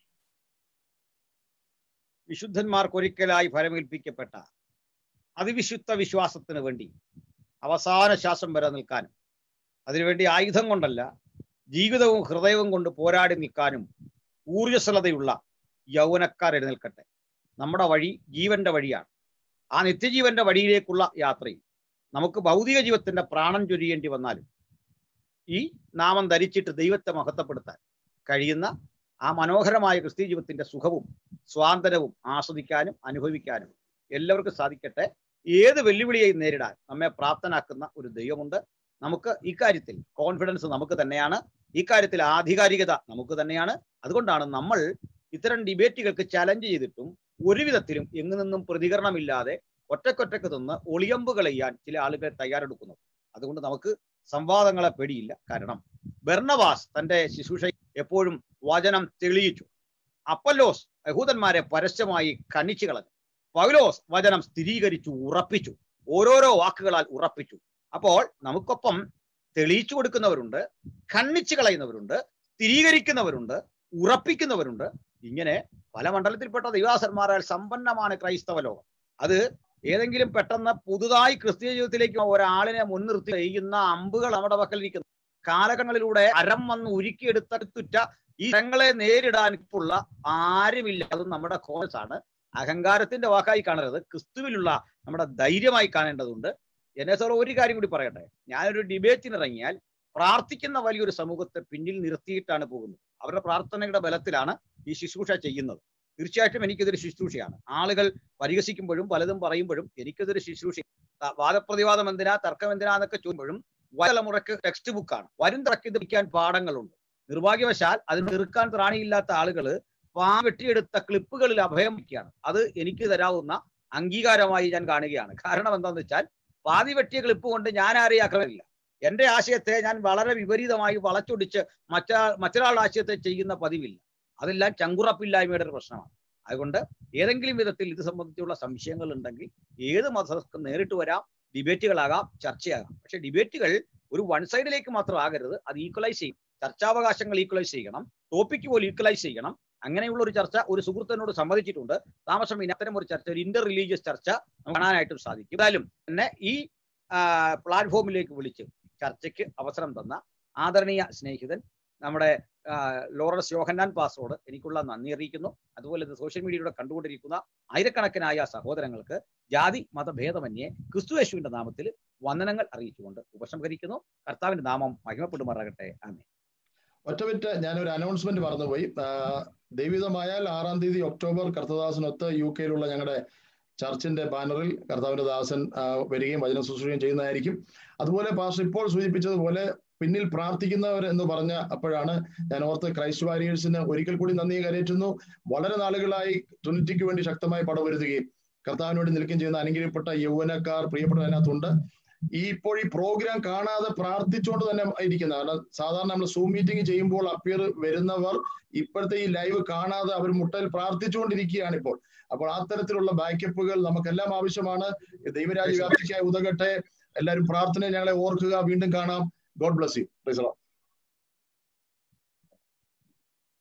വിശുദ്ധന്മാർക്ക് ഒരിക്കലായി ഫലമേൽപ്പിക്കപ്പെട്ട അതിവിശുദ്ധ വിശ്വാസത്തിന് വേണ്ടി അവസാന ശ്വാസം വരെ നിൽക്കാനും അതിനുവേണ്ടി ആയുധം കൊണ്ടല്ല ജീവിതവും ഹൃദയവും കൊണ്ട് പോരാടി നിൽക്കാനും ഊർജ്ജസ്വലതയുള്ള യൗവനക്കാർ എഴുന്നേൽക്കട്ടെ നമ്മുടെ വഴി ജീവന്റെ വഴിയാണ് ആ നിത്യജീവന്റെ വഴിയിലേക്കുള്ള യാത്രയിൽ നമുക്ക് ഭൗതിക ജീവിതത്തിന്റെ പ്രാണൻ ചൊരിയേണ്ടി വന്നാലും ഈ നാമം ധരിച്ചിട്ട് ദൈവത്തെ മഹത്വപ്പെടുത്താൻ കഴിയുന്ന ആ മനോഹരമായ ക്രിസ്തീയ ജീവിതത്തിന്റെ സുഖവും സ്വാതന്ത്ര്യവും ആസ്വദിക്കാനും അനുഭവിക്കാനും എല്ലാവർക്കും സാധിക്കട്ടെ ഏത് വെല്ലുവിളിയെയും നേരിടാൻ നമ്മെ പ്രാപ്തനാക്കുന്ന ഒരു ദൈവമുണ്ട് നമുക്ക് ഇക്കാര്യത്തിൽ കോൺഫിഡൻസ് നമുക്ക് തന്നെയാണ് ഇക്കാര്യത്തിൽ ആധികാരികത നമുക്ക് തന്നെയാണ് അതുകൊണ്ടാണ് നമ്മൾ ഇത്തരം ഡിബേറ്റുകൾക്ക് ചലഞ്ച് ചെയ്തിട്ടും ഒരു വിധത്തിലും എങ്ങു നിന്നും പ്രതികരണമില്ലാതെ ഒറ്റക്കൊറ്റക്ക് നിന്ന് ഒളിയമ്പുകൾ ചെയ്യാൻ ചില ആളുകൾ തയ്യാറെടുക്കുന്നു അതുകൊണ്ട് നമുക്ക് സംവാദങ്ങളെ പേടിയില്ല കാരണം ബെർണവാസ് തന്റെ ശുശ്രൂഷ എപ്പോഴും വചനം തെളിയിച്ചു അപ്പല്ലോസ് യഹൂദന്മാരെ പരസ്യമായി കണിച്ചു കളഞ്ഞു പൗലോസ് വചനം സ്ഥിരീകരിച്ചു ഉറപ്പിച്ചു ഓരോരോ വാക്കുകളാൽ ഉറപ്പിച്ചു അപ്പോൾ നമുക്കൊപ്പം തെളിയിച്ചു കൊടുക്കുന്നവരുണ്ട് ഖണ്ഡിച്ചു കളയുന്നവരുണ്ട് സ്ഥിരീകരിക്കുന്നവരുണ്ട് ഉറപ്പിക്കുന്നവരുണ്ട് ഇങ്ങനെ പല മണ്ഡലത്തിൽപ്പെട്ട ദൈവാസന്മാരാൽ സമ്പന്നമാണ് ക്രൈസ്തവ ലോകം അത് ഏതെങ്കിലും പെട്ടെന്ന് പുതുതായി ക്രിസ്തീയ ജീവിതത്തിലേക്ക് ഒരാളിനെ മുൻനിർത്തി ചെയ്യുന്ന അമ്പുകൾ നമ്മുടെ പക്കലിരിക്കുന്നു കാലഘട്ടങ്ങളിലൂടെ അരം വന്ന് ഉരുക്കിയെടുത്തുറ്റ ഈ ജനങ്ങളെ നേരിടാൻ ഇപ്പുള്ള ആരുമില്ല അത് നമ്മുടെ കോഴ്സ് ആണ് അഹങ്കാരത്തിന്റെ വാക്കായി കാണരുത് ക്രിസ്തുവിലുള്ള നമ്മുടെ ധൈര്യമായി കാണേണ്ടതുണ്ട് എന്നെ സാർ ഒരു കാര്യം കൂടി പറയട്ടെ ഞാനൊരു ഡിബേറ്റിന് ഇറങ്ങിയാൽ പ്രാർത്ഥിക്കുന്ന വലിയൊരു സമൂഹത്തെ പിന്നിൽ നിർത്തിയിട്ടാണ് പോകുന്നത് അവരുടെ പ്രാർത്ഥനയുടെ ബലത്തിലാണ് ഈ ശുശ്രൂഷ ചെയ്യുന്നത് തീർച്ചയായിട്ടും എനിക്കിതൊരു ശുശ്രൂഷയാണ് ആളുകൾ പരിഹസിക്കുമ്പോഴും പലതും പറയുമ്പോഴും എനിക്കിതൊരു ശുശ്രൂഷ വാദപ്രതിവാദം എന്തിനാ തർക്കം എന്തിനാ എന്നൊക്കെ ചോദിക്കുമ്പോഴും തലമുറയ്ക്ക് ടെക്സ്റ്റ് ബുക്കാണ് വരും തറക്ക് ഇത് പഠിക്കാൻ പാഠങ്ങളുണ്ട് നിർഭാഗ്യവശാൽ അത് നിർക്കാൻ ത്രാണിയില്ലാത്ത ആളുകൾ പാ വെട്ടിയെടുത്ത ക്ലിപ്പുകളിൽ അഭയം വയ്ക്കുകയാണ് അത് എനിക്ക് തരാവുന്ന അംഗീകാരമായി ഞാൻ കാണുകയാണ് കാരണം എന്താണെന്ന് വെച്ചാൽ പാതി വെട്ടിയ ക്ലിപ്പ് കൊണ്ട് ഞാൻ ആരെയും ആക്രമില്ല എന്റെ ആശയത്തെ ഞാൻ വളരെ വിപരീതമായി വളച്ചൊടിച്ച് മറ്റാ മറ്റൊരാളുടെ ആശയത്തെ ചെയ്യുന്ന പതിവില്ല അതെല്ലാം ചങ്കുറപ്പില്ലായ്മയുടെ ഒരു പ്രശ്നമാണ് അതുകൊണ്ട് ഏതെങ്കിലും വിധത്തിൽ ഇത് സംബന്ധിച്ചുള്ള സംശയങ്ങൾ ഉണ്ടെങ്കിൽ ഏത് മതസ്ഥർക്കും നേരിട്ട് വരാം ഡിബേറ്റുകളാകാം ചർച്ചയാകാം പക്ഷെ ഡിബേറ്റുകൾ ഒരു വൺ സൈഡിലേക്ക് മാത്രം ആകരുത് അത് ഈക്വലൈസ് ചെയ്യും ചർച്ചാവകാശങ്ങൾ ഈക്വലൈസ് ചെയ്യണം ടോപ്പിക്ക് പോലും ഈക്വലൈസ് ചെയ്യണം അങ്ങനെയുള്ള ഒരു ചർച്ച ഒരു സുഹൃത്തിനോട് സമ്മതിച്ചിട്ടുണ്ട് താമസം ഇനി അത്തരം ഒരു ചർച്ച ഒരു ഇന്റർ റിലീജിയസ് ചർച്ച കാണാനായിട്ടും സാധിക്കും എന്തായാലും തന്നെ ഈ പ്ലാറ്റ്ഫോമിലേക്ക് വിളിച്ച് ചർച്ചയ്ക്ക് അവസരം തന്ന ആദരണീയ സ്നേഹിതൻ നമ്മുടെ ലോറൻസ് യോഹന്നാൻ പാസോട് എനിക്കുള്ള നന്ദി അറിയിക്കുന്നു അതുപോലെ ഇത് സോഷ്യൽ മീഡിയയിലൂടെ കണ്ടുകൊണ്ടിരിക്കുന്ന ആയിരക്കണക്കിനായ സഹോദരങ്ങൾക്ക് ജാതി മതഭേദമന്യേ ക്രിസ്തു യേശുവിന്റെ നാമത്തിൽ വന്ദനങ്ങൾ അറിയിച്ചുകൊണ്ട് ഉപസംഹരിക്കുന്നു കർത്താവിന്റെ നാമം മഹിമപ്പെടുമാറാകട്ടെ ആമേ ഒറ്റമിറ്റ് ഞാനൊരു അനൗൺസ്മെന്റ് മറന്നുപോയി ദൈവികമായാൽ ആറാം തീയതി ഒക്ടോബർ കർത്തദാസനൊത്ത് യു കെയിലുള്ള ഞങ്ങളുടെ ചർച്ചിന്റെ ബാനറിൽ കർത്താവിന്റെ ദാസൻ വരികയും വചന ശുശ്രൂഷയും ചെയ്യുന്നതായിരിക്കും അതുപോലെ പാസ്റ്റർ ഇപ്പോൾ സൂചിപ്പിച്ചതുപോലെ പിന്നിൽ പ്രാർത്ഥിക്കുന്നവർ എന്ന് പറഞ്ഞ അപ്പോഴാണ് ഞാൻ ഓർത്ത് ക്രൈസ്റ്റ് വാരിയേഴ്സിന് ഒരിക്കൽ കൂടി നന്ദി കരയറ്റുന്നു വളരെ നാളുകളായി ട്രിനിറ്റിക്ക് വേണ്ടി ശക്തമായി പടവരുത്തുകയും കർത്താവിന് വേണ്ടി നിൽക്കുകയും ചെയ്യുന്ന അനുഗ്രഹപ്പെട്ട യൗവനക്കാർ പ്രിയപ്പെട്ട അതിനകത്തുണ്ട് ഈ ഇപ്പോൾ ഈ പ്രോഗ്രാം കാണാതെ പ്രാർത്ഥിച്ചുകൊണ്ട് തന്നെ ഇരിക്കുന്ന കാരണം സാധാരണ നമ്മൾ സൂം മീറ്റിംഗ് ചെയ്യുമ്പോൾ അപ്പിയർ വരുന്നവർ ഇപ്പോഴത്തെ ഈ ലൈവ് കാണാതെ അവർ മുട്ടയിൽ പ്രാർത്ഥിച്ചുകൊണ്ടിരിക്കുകയാണ് ഇപ്പോൾ അപ്പോൾ അത്തരത്തിലുള്ള ബാക്കപ്പുകൾ നമുക്കെല്ലാം ആവശ്യമാണ് ദൈവരാജ്യ വ്യാപ്തിക്കായി ഉതകട്ടെ എല്ലാവരും പ്രാർത്ഥന ഞങ്ങളെ ഓർക്കുക വീണ്ടും കാണാം ഗോഡ് ബ്ലസ് യു